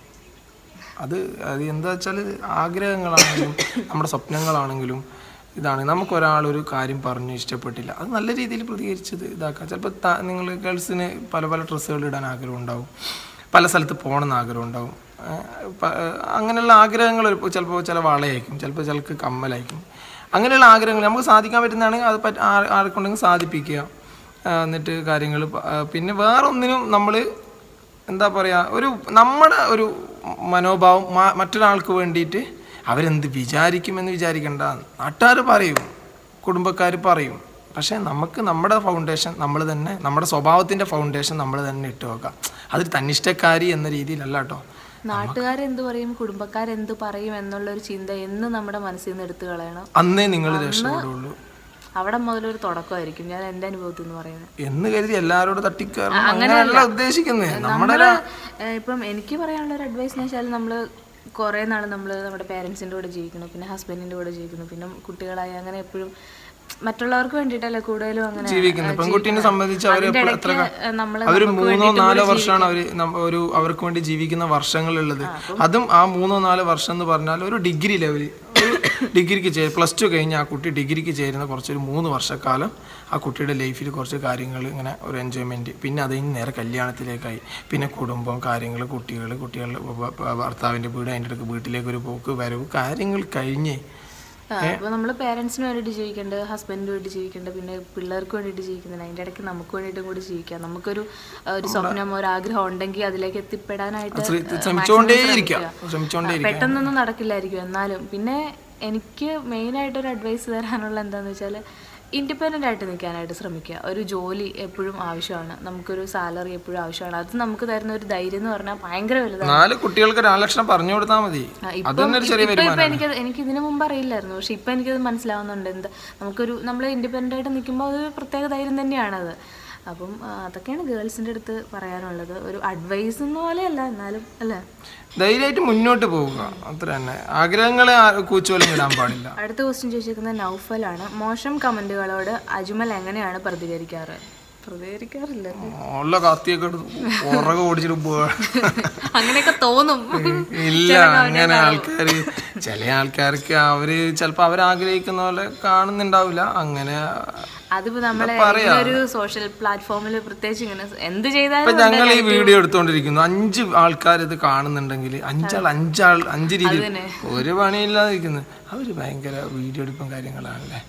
അത് അത് എന്താ വെച്ചാൽ ആഗ്രഹങ്ങളാണെങ്കിലും നമ്മുടെ സ്വപ്നങ്ങളാണെങ്കിലും ഇതാണ് നമുക്ക് ഒരാളൊരു കാര്യം പറഞ്ഞു ഇഷ്ടപ്പെട്ടില്ല അത് നല്ല രീതിയിൽ പ്രതികരിച്ചത് ഇതാക്കാം ചിലപ്പോൾ നിങ്ങൾ ഗേൾസിന് പല പല ഡ്രസ്സുകൾ ഇടാൻ ആഗ്രഹം ഉണ്ടാവും പല സ്ഥലത്ത് പോകണമെന്ന് ആഗ്രഹം ഉണ്ടാവും ഏഹ് പ- അങ്ങനെയുള്ള ആഗ്രഹങ്ങൾ ചിലപ്പോൾ ചില വളയായിരിക്കും ചിലപ്പോൾ ചിലർക്ക് കമ്മലായിരിക്കും അങ്ങനെയുള്ള ആഗ്രഹങ്ങൾ നമുക്ക് സാധിക്കാൻ പറ്റുന്നതാണെങ്കിൽ അത് പറ്റ ആ- ആർക്കുണ്ടെങ്കിൽ സാധിപ്പിക്കുക ആ, എന്നിട്ട് കാര്യങ്ങൾ പിന്നെ വേറൊന്നിനും നമ്മൾ എന്താ പറയുക ഒരു നമ്മുടെ ഒരു മനോഭാവം മ- മറ്റൊരാൾക്ക് വേണ്ടിയിട്ട് അവരെന്ത് വിചാരിക്കുമെന്ന് വിചാരിക്കണ്ട നാട്ടുകാർ പറയും കുടുംബക്കാർ പറയും പക്ഷേ നമുക്ക് നമ്മുടെ ഫൗണ്ടേഷൻ നമ്മൾ തന്നെ നമ്മുടെ സ്വഭാവത്തിൻ്റെ ഫൗണ്ടേഷൻ നമ്മൾ തന്നെ ഇട്ട് വെക്കാം അതൊരു തന്നിഷ്ടക്കാരി എന്ന രീതിയിലല്ല കേട്ടോ നാട്ടുകാരെന്ത് പറയും കുടുംബക്കാരെന്ത് പറയും എന്നുള്ള ഒരു ചിന്ത എന്ന് നമ്മുടെ മനസ്സിൽ നിന്ന് എടുത്തു കളയണം അന്നേ നിങ്ങൾ രക്ഷപ്പെടുള്ളൂ അവിടെ മുതലൊരു തുടക്കമായിരിക്കും ഞാൻ എൻ്റെ അനുഭവത്തിൽ നിന്ന് പറയുന്നത് എന്ന് കരുതി എല്ലാവരോടും തട്ടിക്കയറണം അങ്ങനെയല്ല ഉദ്ദേശിക്കുന്നത് നമ്മുടെ നമ്മള് ഏഹ് ഇപ്പം എനിക്ക് പറയാനുള്ള ഒരു അഡ്വൈസ് എന്ന് വെച്ചാൽ നമ്മൾ കുറേ നാൾ നമ്മൾ നമ്മുടെ പേരൻസിൻ്റെ കൂടെ ജീവിക്കുന്നു പിന്നെ ഹസ്ബൻഡിൻ്റെ കൂടെ ജീവിക്കുന്നു പിന്നെ കുട്ടികളായി അങ്ങനെ എപ്പോഴും മറ്റുള്ളവർക്ക് വേണ്ടിയിട്ടല്ലേ കൂടുതലും അങ്ങനെ ജീവിക്കുന്നത് പെൺകുട്ടീനെ സംബന്ധിച്ച് അവർ അതിൻ്റെ എത്ര ഇടയ്ക്ക് നമ്മൾ അവർ മൂന്നോ നാലോ വർഷമാണ് അവർ ഒരു അവർക്ക് വേണ്ടി ജീവിക്കുന്ന വർഷങ്ങളുള്ളത് അതും ആ മൂന്നോ നാലോ വർഷം എന്ന് പറഞ്ഞാൽ ഒരു ഡിഗ്രി ലെവൽ ഒരു ഡിഗ്രിക്ക് ചേരും പ്ലസ് ടു കഴിഞ്ഞ് ആ കുട്ടി ഡിഗ്രിക്ക് ചേരുന്ന കുറച്ചൊരു മൂന്ന് വർഷക്കാലം ആ കുട്ടിയുടെ ലൈഫിൽ കുറച്ച് കാര്യങ്ങൾ ഇങ്ങനെ ഒരു എൻജോയ്മെൻറ്റ് പിന്നെ അത് കഴിഞ്ഞ് നേരെ കല്യാണത്തിലേക്കായി പിന്നെ കുടുംബം കാര്യങ്ങൾ കുട്ടികൾ കുട്ടികളുടെ ഭ- ഭ- ഭർത്താവിൻ്റെ വീട് അതിൻ്റെ ഇടയ്ക്ക് വീട്ടിലേക്ക് ഒരു പോക്ക് വരവ് കാര്യങ്ങൾ കഴിഞ്ഞ് അപ്പോൾ നമ്മൾ പേരൻസിന് വേണ്ടിയിട്ട് ജീവിക്കേണ്ടത് ഹസ്ബൻഡിന് വേണ്ടി ജീവിക്കേണ്ടത് പിന്നെ പിള്ളേർക്ക് വേണ്ടിയിട്ട് ജീവിക്കുന്നുണ്ട് അതിൻ്റെ ഇടയ്ക്ക് നമുക്ക് വേണ്ടിയിട്ടും കൂടി ജീവിക്കാം നമുക്കൊരു ആ, ഒരു സ്വപ്നം ഒരു ആഗ്രഹം ഉണ്ടെങ്കിൽ അതിലേക്ക് എത്തിപ്പെടാനായിട്ട് ശ്ര- maximum ശ്രമിച്ചുകൊണ്ടേയിരിക്കാം ശ്രമിക്കുക. ശ്രമിച്ചുകൊണ്ടേയിരിക്കാം പെട്ടെന്നൊന്നും നടക്കില്ലായിരിക്കും എന്നാലും പിന്നെ എനിക്ക് മെയിനായിട്ടൊരു അഡ്വൈസ് തരാനുള്ള എന്താണെന്ന് വെച്ചാൽ ഇൻഡിപെൻഡൻ്റ് ആയിട്ട് നിൽക്കാനായിട്ട് ശ്രമിക്കുക ഒരു ജോലി എപ്പോഴും ആവശ്യമാണ് നമുക്കൊരു സാലറി എപ്പോഴും ആവശ്യമാണ് അത് നമുക്ക് തരുന്ന ഒരു ധൈര്യം എന്ന് പറഞ്ഞാൽ ഭയങ്കര വലുതാണ് നാല് കുട്ടികൾക്ക് നാല് ലക്ഷം പറഞ്ഞു കൊടുത്താൽ മതി ആ, ഇപ്പം അതൊന്നും ഒരു ചെറിയ ഇപ്പം ഇപ്പം വരുമാനം എനിക്ക് എനിക്ക് ഇതിനു മുമ്പ് അറിയില്ലായിരുന്നു പക്ഷെ ഇപ്പം എനിക്കത് മനസ്സിലാവുന്നുണ്ട് എന്താ നമുക്കൊരു നമ്മൾ ഇൻഡിപെൻഡൻ്റ് ആയിട്ട് നിൽക്കുമ്പോൾ അത് പ്രത്യേക ധൈര്യം തന്നെയാണത് അപ്പം ആ, അതൊക്കെയാണ് ഗേൾസിൻ്റെ അടുത്ത് പറയാനുള്ളത് ഒരു അഡ്വൈസ് എന്ന പോലെയല്ല എന്നാലും അല്ലേ ധൈര്യമായിട്ട് മുന്നോട്ട് പോവുക അത്ര തന്നെ ആഗ്രഹങ്ങളെ ആ- കൂച്ചുവലും ഇടാൻ പാടില്ല അടുത്ത ക്വസ്റ്റ്യൻ ചോദിച്ചിരിക്കുന്നത് നൗഫലാണ് മോശം കമൻറ്റുകളോട് അജ്മൽ എങ്ങനെയാണ് പ്രതികരിക്കാറ് പ്രതികരിക്കാറില്ല ഉള്ള കത്തിയൊക്കെ എടുത്ത് പുറകെ ഓടിച്ചിട്ട് പോവുക അങ്ങനെയൊക്കെ തോന്നും ഇല്ല അങ്ങനെ ആൾക്കാർ ചില ആൾക്കാർക്ക് അവര് ചിലപ്പോൾ അവർ ആഗ്രഹിക്കുന്ന പോലെ കാണുന്നുണ്ടാവില്ല അങ്ങനെ അതിപ്പോ നമ്മളെ പറയാ. ഒരു സോഷ്യൽ പ്ലാറ്റ്ഫോമിൽ പ്രത്യേകിച്ച് ഇങ്ങനെ എന്ത് ഇപ്പൊ ചെയ്താലും ഞങ്ങൾ ഈ വീഡിയോ എടുത്തോണ്ടിരിക്കുന്നു അഞ്ച് ആൾക്കാർ ഇത് കാണുന്നുണ്ടെങ്കിൽ അഞ്ചാൾ അഞ്ചാൾ അഞ്ച് രീതി ഒരു പണിയില്ലാതിരിക്കുന്നത് അവര് ഭയങ്കര വീഡിയോ എടുപ്പും കാര്യങ്ങളാണല്ലേ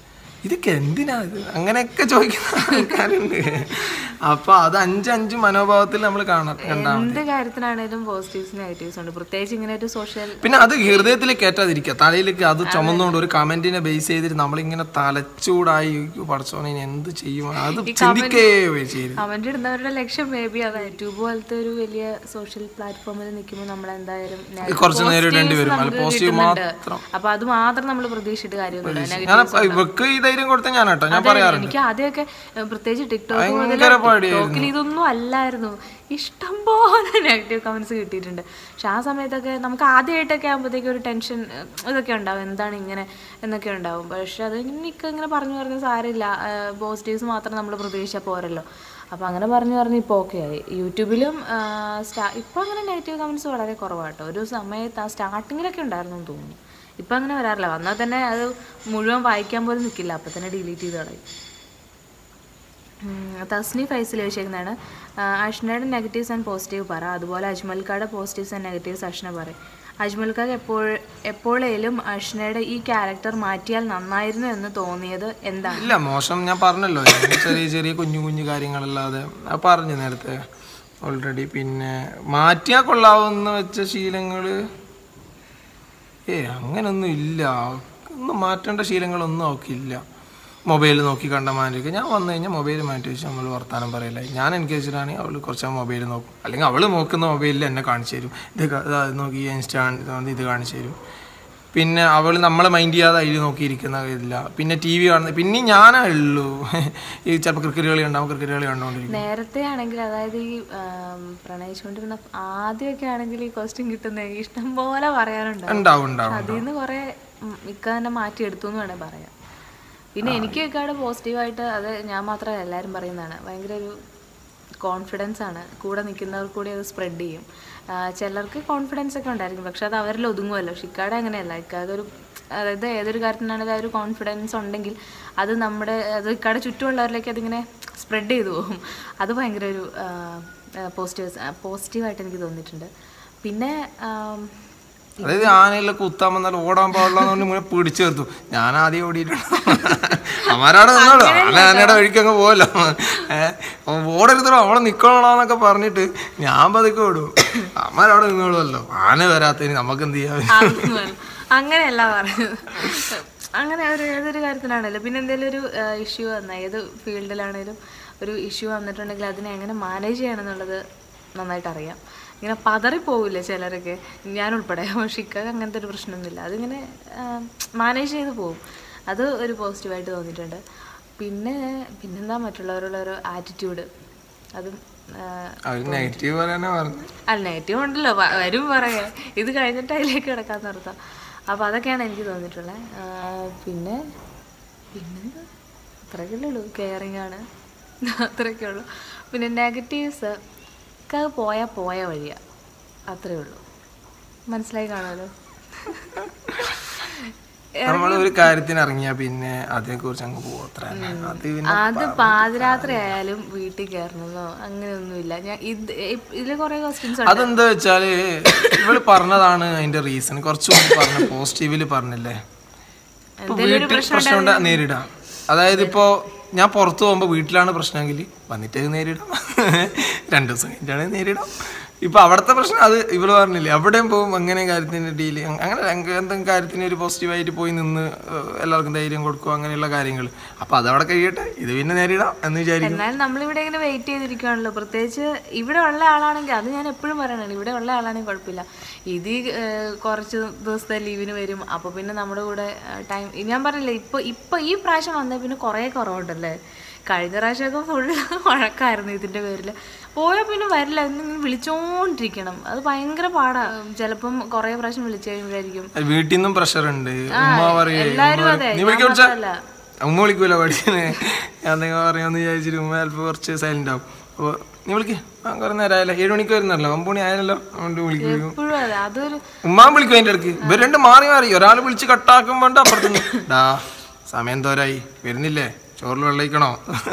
ഇതൊക്കെ എന്തിനാ ഇത് അങ്ങനെയൊക്കെ ചോദിക്കുന്ന ആൾക്കാരുണ്ട് അപ്പൊ അത് അഞ്ചഞ്ച് മനോഭാവത്തിൽ നമ്മൾ കാണാം കണ്ടാ എന്ത് കാര്യത്തിനാണേലും പോസിറ്റീവ്സ് നെഗറ്റീവ്സ് ഉണ്ട് പ്രത്യേകിച്ച് ഇങ്ങനെ ഒരു സോഷ്യൽ പിന്നെ അത് ഹൃദയത്തിൽ കയറ്റാതിരിക്കുക തലയിലേക്ക് അത് ചുമന്നുകൊണ്ട് ഒരു കമന്റിനെ ബേസ് ചെയ്തിട്ട് നമ്മളിങ്ങനെ തലച്ചൂടായി "അയ്യോ, പടച്ചോനെ ഇനി എന്ത് ചെയ്യും അത് ചിന്തിക്കേ ചെയ്യും കമന്റ് ഇടുന്നവരുടെ ലക്ഷ്യം മേ ബി അതാ യൂട്യൂബ് പോലത്തെ ഒരു വലിയ സോഷ്യൽ പ്ലാറ്റ്ഫോമിൽ നിൽക്കുമ്പോൾ നമ്മൾ എന്തായാലും negative കുറച്ച് നേരിടേണ്ടി positives വരും അല്ല നമുക്ക് പോസിറ്റീവ് കിട്ടുന്നുണ്ട്. മാത്രം അപ്പൊ അത് മാത്രം നമ്മൾ പ്രതീക്ഷിച്ചിട്ട് കാര്യമൊന്നുമില്ല Negative ഞാൻ ഇവക്ക് ഈ ധൈര്യം കൊടുത്ത ഞാൻ കേട്ടോ ഞാൻ പറയാറുണ്ട് എനിക്ക് ആദ്യമൊക്കെ ഏഹ്, പ്രത്യേകിച്ച് ടിക്ടോക്ക് ഭയങ്കര ടിക്ടോക്കിൽ ഇതൊന്നും അല്ലായിരുന്നു ഇഷ്ടം പോലെ നെഗറ്റീവ് കമന്റ്സ് കിട്ടിയിട്ടുണ്ട് പക്ഷെ ആ സമയത്തൊക്കെ നമുക്ക് ആദ്യമായിട്ടൊക്കെ ആകുമ്പോഴത്തേക്ക് ഒരു ടെൻഷൻ ഇതൊക്കെ ഉണ്ടാവും എന്താണ് ഇങ്ങനെ എന്നൊക്കെ ഉണ്ടാവും പക്ഷെ അത് എനിക്ക് ഇങ്ങനെ പറഞ്ഞു പറഞ്ഞ സാരമില്ല പോസിറ്റീവ്സ് മാത്രം നമ്മൾ പ്രതീക്ഷിച്ചാൽ പോരല്ലോ അപ്പോൾ അങ്ങനെ പറഞ്ഞു പറഞ്ഞ് ഇപ്പോൾ ഓക്കെ ആയി യൂട്യൂബിലും സ്റ്റാ ഇപ്പോൾ അങ്ങനെ നെഗറ്റീവ് കമൻറ്റ്സ് വളരെ കുറവാട്ടോ ഒരു സമയത്ത് ആ സ്റ്റാർട്ടിങ്ങിലൊക്കെ ഉണ്ടായിരുന്നു എന്ന് തോന്നുന്നു ഇപ്പം അങ്ങനെ വരാറില്ല വന്നാൽ തന്നെ അത് മുഴുവൻ വായിക്കാൻ പോലും നിൽക്കില്ല അപ്പം തന്നെ ഡിലീറ്റ് ചെയ്ത് കളയും ഉം, തസ്നി ഫൈസിൽ ചോദിച്ചേക്കുന്നതാണ് അഷ്നയുടെ നെഗറ്റീവ്സ് ആൻഡ് പോസിറ്റീവ് പറ അതുപോലെ അജ്മൽക്കാരുടെ പോസിറ്റീവ്സ് ആൻഡ് നെഗറ്റീവ്സ് അഷ്ന പറയും അജ്മൽക്കാക്ക് എപ്പോൾ എപ്പോഴേലും അഷ്നയുടെ ഈ ക്യാരക്ടർ മാറ്റിയാൽ നന്നായിരുന്നു എന്ന് തോന്നിയത് എന്താണ് ഇല്ല മോശം ഞാൻ പറഞ്ഞല്ലോ ഞാൻ ചെറിയ ചെറിയ കുഞ്ഞു കുഞ്ഞു കാര്യങ്ങളല്ലാതെ അത് പറഞ്ഞു നേരത്തെ ഓൾറെഡി പിന്നെ മാറ്റിയാൽ കൊള്ളാവുന്ന വെച്ച ശീലങ്ങള് ഏ അങ്ങനൊന്നും ഇല്ല ഒന്നും മാറ്റേണ്ട ശീലങ്ങളൊന്നും അവക്കില്ല മൊബൈൽ നോക്കി കണ്ടമാനൊക്കെ ഞാൻ വന്നു കഴിഞ്ഞാൽ മൊബൈൽ മാറ്റി വെച്ച് നമ്മൾ വർത്താനം പറയില്ല ഞാൻ എനിക്ക് വെച്ചിട്ടാണെങ്കിൽ അവൾ കുറച്ച് മൊബൈൽ നോക്കും അല്ലെങ്കിൽ അവൾ നോക്കുന്ന മൊബൈലിൽ എന്നെ കാണിച്ചു തരും ഇത് ക- ഇതാ ഇത് നോക്കി ഇൻസ്റ്റാ ഇത് കാണിച്ചു തരും പിന്നെ അവൾ നമ്മളെ മൈൻഡ് ചെയ്യാതെ അതിൽ നോക്കിയിരിക്കുന്ന ഇല്ല പിന്നെ ടി വി കാണുന്നത് പിന്നെ ഞാനേ ഉള്ളൂ ഈ ചിലപ്പോൾ ക്രിക്കറ്റ് കളി ഉണ്ടാവും ക്രിക്കറ്റ് കളി കണ്ടുകൊണ്ടിരിക്കും നേരത്തെ ആണെങ്കിൽ അതായത് ഈ ആം, പ്രണയിച്ചുകൊണ്ടിരുന്ന ആദ്യമൊക്കെ ആണെങ്കിൽ ഈ ക്വസ്റ്റ്യൻ കിട്ടുന്ന ഇഷ്ടം പോലെ പറയാനുണ്ട് ഉണ്ടാവും ഉണ്ടാവും അതിൽ നിന്ന് കുറെ ഉം, ഇക്ക തന്നെ മാറ്റിയെടുത്തു എന്ന് വേണേൽ പറയാം പിന്നെ എനിക്ക് ഇക്കാട് പോസിറ്റീവായിട്ട് അത് ഞാൻ മാത്രമല്ല എല്ലാവരും പറയുന്നതാണ് ഭയങ്കര ഒരു കോൺഫിഡൻസ് ആണ് കൂടെ നിൽക്കുന്നവർ കൂടി അത് സ്പ്രെഡ് ചെയ്യും ആ, ചിലർക്ക് കോൺഫിഡൻസ് ഒക്കെ ഉണ്ടായിരിക്കും പക്ഷെ അത് അവരിൽ ഒതുങ്ങുമല്ലോ പക്ഷെ ഇക്കാടെ അങ്ങനെയല്ല ഇക്കാതൊരു അതായത് ഏതൊരു കാര്യത്തിനാണെങ്കിലും ആ ഒരു കോൺഫിഡൻസ് ഉണ്ടെങ്കിൽ അത് നമ്മുടെ അത് ഇക്കാടെ ചുറ്റുമുള്ളവരിലേക്ക് അതിങ്ങനെ സ്പ്രെഡ് ചെയ്തു പോകും അത് ഭയങ്കര ഒരു പോസിറ്റീവ് പോസിറ്റീവായിട്ട് എനിക്ക് തോന്നിയിട്ടുണ്ട് പിന്നെ ആം, അതായത് ആനയിലെ കുത്താൻ വന്നാൽ ഓടാൻ പാടില്ല എന്ന് പറഞ്ഞ് മുന്നേ പിടിച്ചു നിർത്തും ഞാൻ ആദ്യം ഓടിയിട്ടുണ്ട് അമ്മാരവിടെ നിന്നോളൂ ആന ആനയുടെ വഴിക്ക് അങ്ങ് പോവല്ലോ ഏഹ് ഓടരുതോ അവിടെ നിക്കണോന്നൊക്കെ പറഞ്ഞിട്ട് ഞാൻ പതുക്കെ ഓടും അമ്മാരവിടെ നിന്നോളുമല്ലോ ആന വരാത്തതിന് നമുക്ക് എന്ത് ചെയ്യാൻ പറ്റും? അതൊന്നുമല്ല. അങ്ങനെയല്ല പറയുന്നത് അങ്ങനെ ഒരു ഏതൊരു കാര്യത്തിലാണല്ലോ പിന്നെ എന്തെങ്കിലും ഒരു ഇഷ്യൂ വന്ന ഏത് ഫീൽഡിലാണേലും ഒരു ഇഷ്യൂ വന്നിട്ടുണ്ടെങ്കിൽ അതിനെ എങ്ങനെ മാനേജ് ചെയ്യണം എന്നുള്ളത് നന്നായിട്ട് അറിയാം ഇങ്ങനെ പതറിപ്പോവില്ലേ ചിലരൊക്കെ ഞാൻ ഉൾപ്പെടെ പക്ഷെ ഇക്കൊക്കെ അങ്ങനത്തെ ഒരു പ്രശ്നമൊന്നുമില്ല അതിങ്ങനെ മാനേജ് ചെയ്ത് പോകും അത് ഒരു പോസിറ്റീവായിട്ട് തോന്നിയിട്ടുണ്ട് പിന്നെ പിന്നെന്താ മറ്റുള്ളവരുള്ള ഒരു ആറ്റിറ്റ്യൂഡ് അതും ആ, അവര് നെഗറ്റീവ് പറയാനാ പറഞ്ഞു അല്ല നെഗറ്റീവ് ഉണ്ടല്ലോ വ- വരും പറയാ ഇത് കഴിഞ്ഞിട്ട് അതിലേക്ക് കിടക്കാൻ നിർത്താം അപ്പോൾ അതൊക്കെയാണ് എനിക്ക് തോന്നിയിട്ടുള്ളത് ആ, പിന്നെ പിന്നെന്താ അത്രയൊക്കെ ഉള്ളൂ കെയറിങ് ആണ് അത്രയൊക്കെ ഉള്ളൂ പിന്നെ നെഗറ്റീവ്സ് ഒക്കെ പോയാൽ പോയ വഴിയാ അത്രേ ഉള്ളൂ മനസ്സിലായി കാണുമല്ലോ നമ്മൾ ഒരു കാര്യത്തിന് ഇറങ്ങിയാ പിന്നെ അതിനെ കുറിച്ച് അങ്ങ് പോകും അത്ര തന്നെ. അത് പിന്നെ അത് പാതിരാത്രി ആയാലും വീട്ടിൽ കയറണമെന്നോ അങ്ങനെയൊന്നുമില്ല ഞാൻ ഇത് ഇതിൽ കുറേ ക്വസ്റ്റ്യൻസ് ഉണ്ട് അതെന്താ വെച്ചാല് ഇവള് പറഞ്ഞതാണ് അതിന്റെ റീസൺ കുറച്ച് മുമ്പ് പറഞ്ഞ പോസിറ്റീവില് പറഞ്ഞില്ലേ ഇപ്പൊ വീട്ടിൽ പ്രശ്നം ഉണ്ടാ നേരിടാം അതായത് ഇപ്പോ ഞാൻ പുറത്തു പോകുമ്പോ വീട്ടിലാണ് പ്രശ്നമെങ്കിൽ വന്നിട്ട് അത് നേരിടാം രണ്ടു ദിവസം കഴിഞ്ഞിട്ടാണ് നേരിടാം ഇപ്പൊ അവിടുത്തെ പ്രശ്നം അത് ഇവള് പറഞ്ഞില്ലേ അവിടെയും പോകും അങ്ങനെ കാര്യത്തിന് ഡീൽ അങ്ങനെ രംഗ- എന്തെങ്കിലും കാര്യത്തിന് ഒരു പോസിറ്റീവായിട്ട് പോയി നിന്ന് ഏഹ്, എല്ലാവർക്കും ധൈര്യം കൊടുക്കും അങ്ങനെയുള്ള കാര്യങ്ങൾ അപ്പൊ അതവിടെ കഴിയട്ടെ ഇത് പിന്നെ നേരിടാം എന്ന് വിചാരിക്കും എന്നാലും നമ്മളിവിടെ ഇങ്ങനെ വെയിറ്റ് ചെയ്തിരിക്കുകയാണല്ലോ പ്രത്യേകിച്ച് ഇവിടെ ഉള്ള ആളാണെങ്കിൽ അത് ഞാൻ എപ്പോഴും പറയണല്ലോ ഇവിടെ ഉള്ള ആളാണെങ്കിൽ കുഴപ്പമില്ല ഇത് ഈ, ഏഹ്, കുറച്ച് ദിവസത്തെ ലീവിന് വരും അപ്പോൾ പിന്നെ നമ്മുടെ കൂടെ ടൈം ഞാൻ പറഞ്ഞില്ലേ ഇപ്പോൾ ഇപ്പോൾ ഈ പ്രാവശ്യം വന്നേ പിന്നെ കുറേ കുറവുണ്ടല്ലേ കഴിഞ്ഞ പ്രാവശ്യമൊക്കെ ഫുള്ള് വഴക്കായിരുന്നു ഇതിൻ്റെ പേരിൽ പോയാൽ പിന്നെ വരില്ല ഇങ്ങനെ വിളിച്ചോണ്ടിരിക്കണം അത് ഭയങ്കര പാടാ ചിലപ്പം കുറേ പ്രാവശ്യം വിളിച്ചു കഴിയുമ്പോഴായിരിക്കും അത് വീട്ടിൽ നിന്നും പ്രഷർ ഉണ്ട് ഉമ്മ പറയേ എല്ലാവരും ഉമ്മ അതെ, നീ ഞാൻ വിളിക്കാൻ വിളിച്ചാ മാത്രമല്ല. ഉമ്മ വിളിക്കൂല പഠിക്കുന്നത് ഞാൻ എന്തെങ്കിലും പറയാന്ന് വിചാരിച്ചിട്ട് ഉമ്മ ചിലപ്പോൾ കുറച്ച് സൈലന്റ് ആവും അപ്പോൾ നീ വിളിക്ക് ആ കുറേ നേരം ആയല്ലോ ഏഴ് മണിക്ക് വരുന്നല്ലോ ഒമ്പത് മണി ആയല്ലോ അതുകൊണ്ട് വിളിക്കും എപ്പോഴും അതെ അതൊരു ഉമ്മാൻ വിളിക്കും അതിൻ്റെ ഇടയ്ക്ക് ഇവർ രണ്ട് മാറി മാറി ഒരാൾ വിളിച്ച് കട്ടാക്കുമ്പോണ്ട് അപ്പുറത്തുനിന്ന് ഡാ സമയം തോരായി വരുന്നില്ലേ ചോറിൽ വെള്ളയിക്കണോ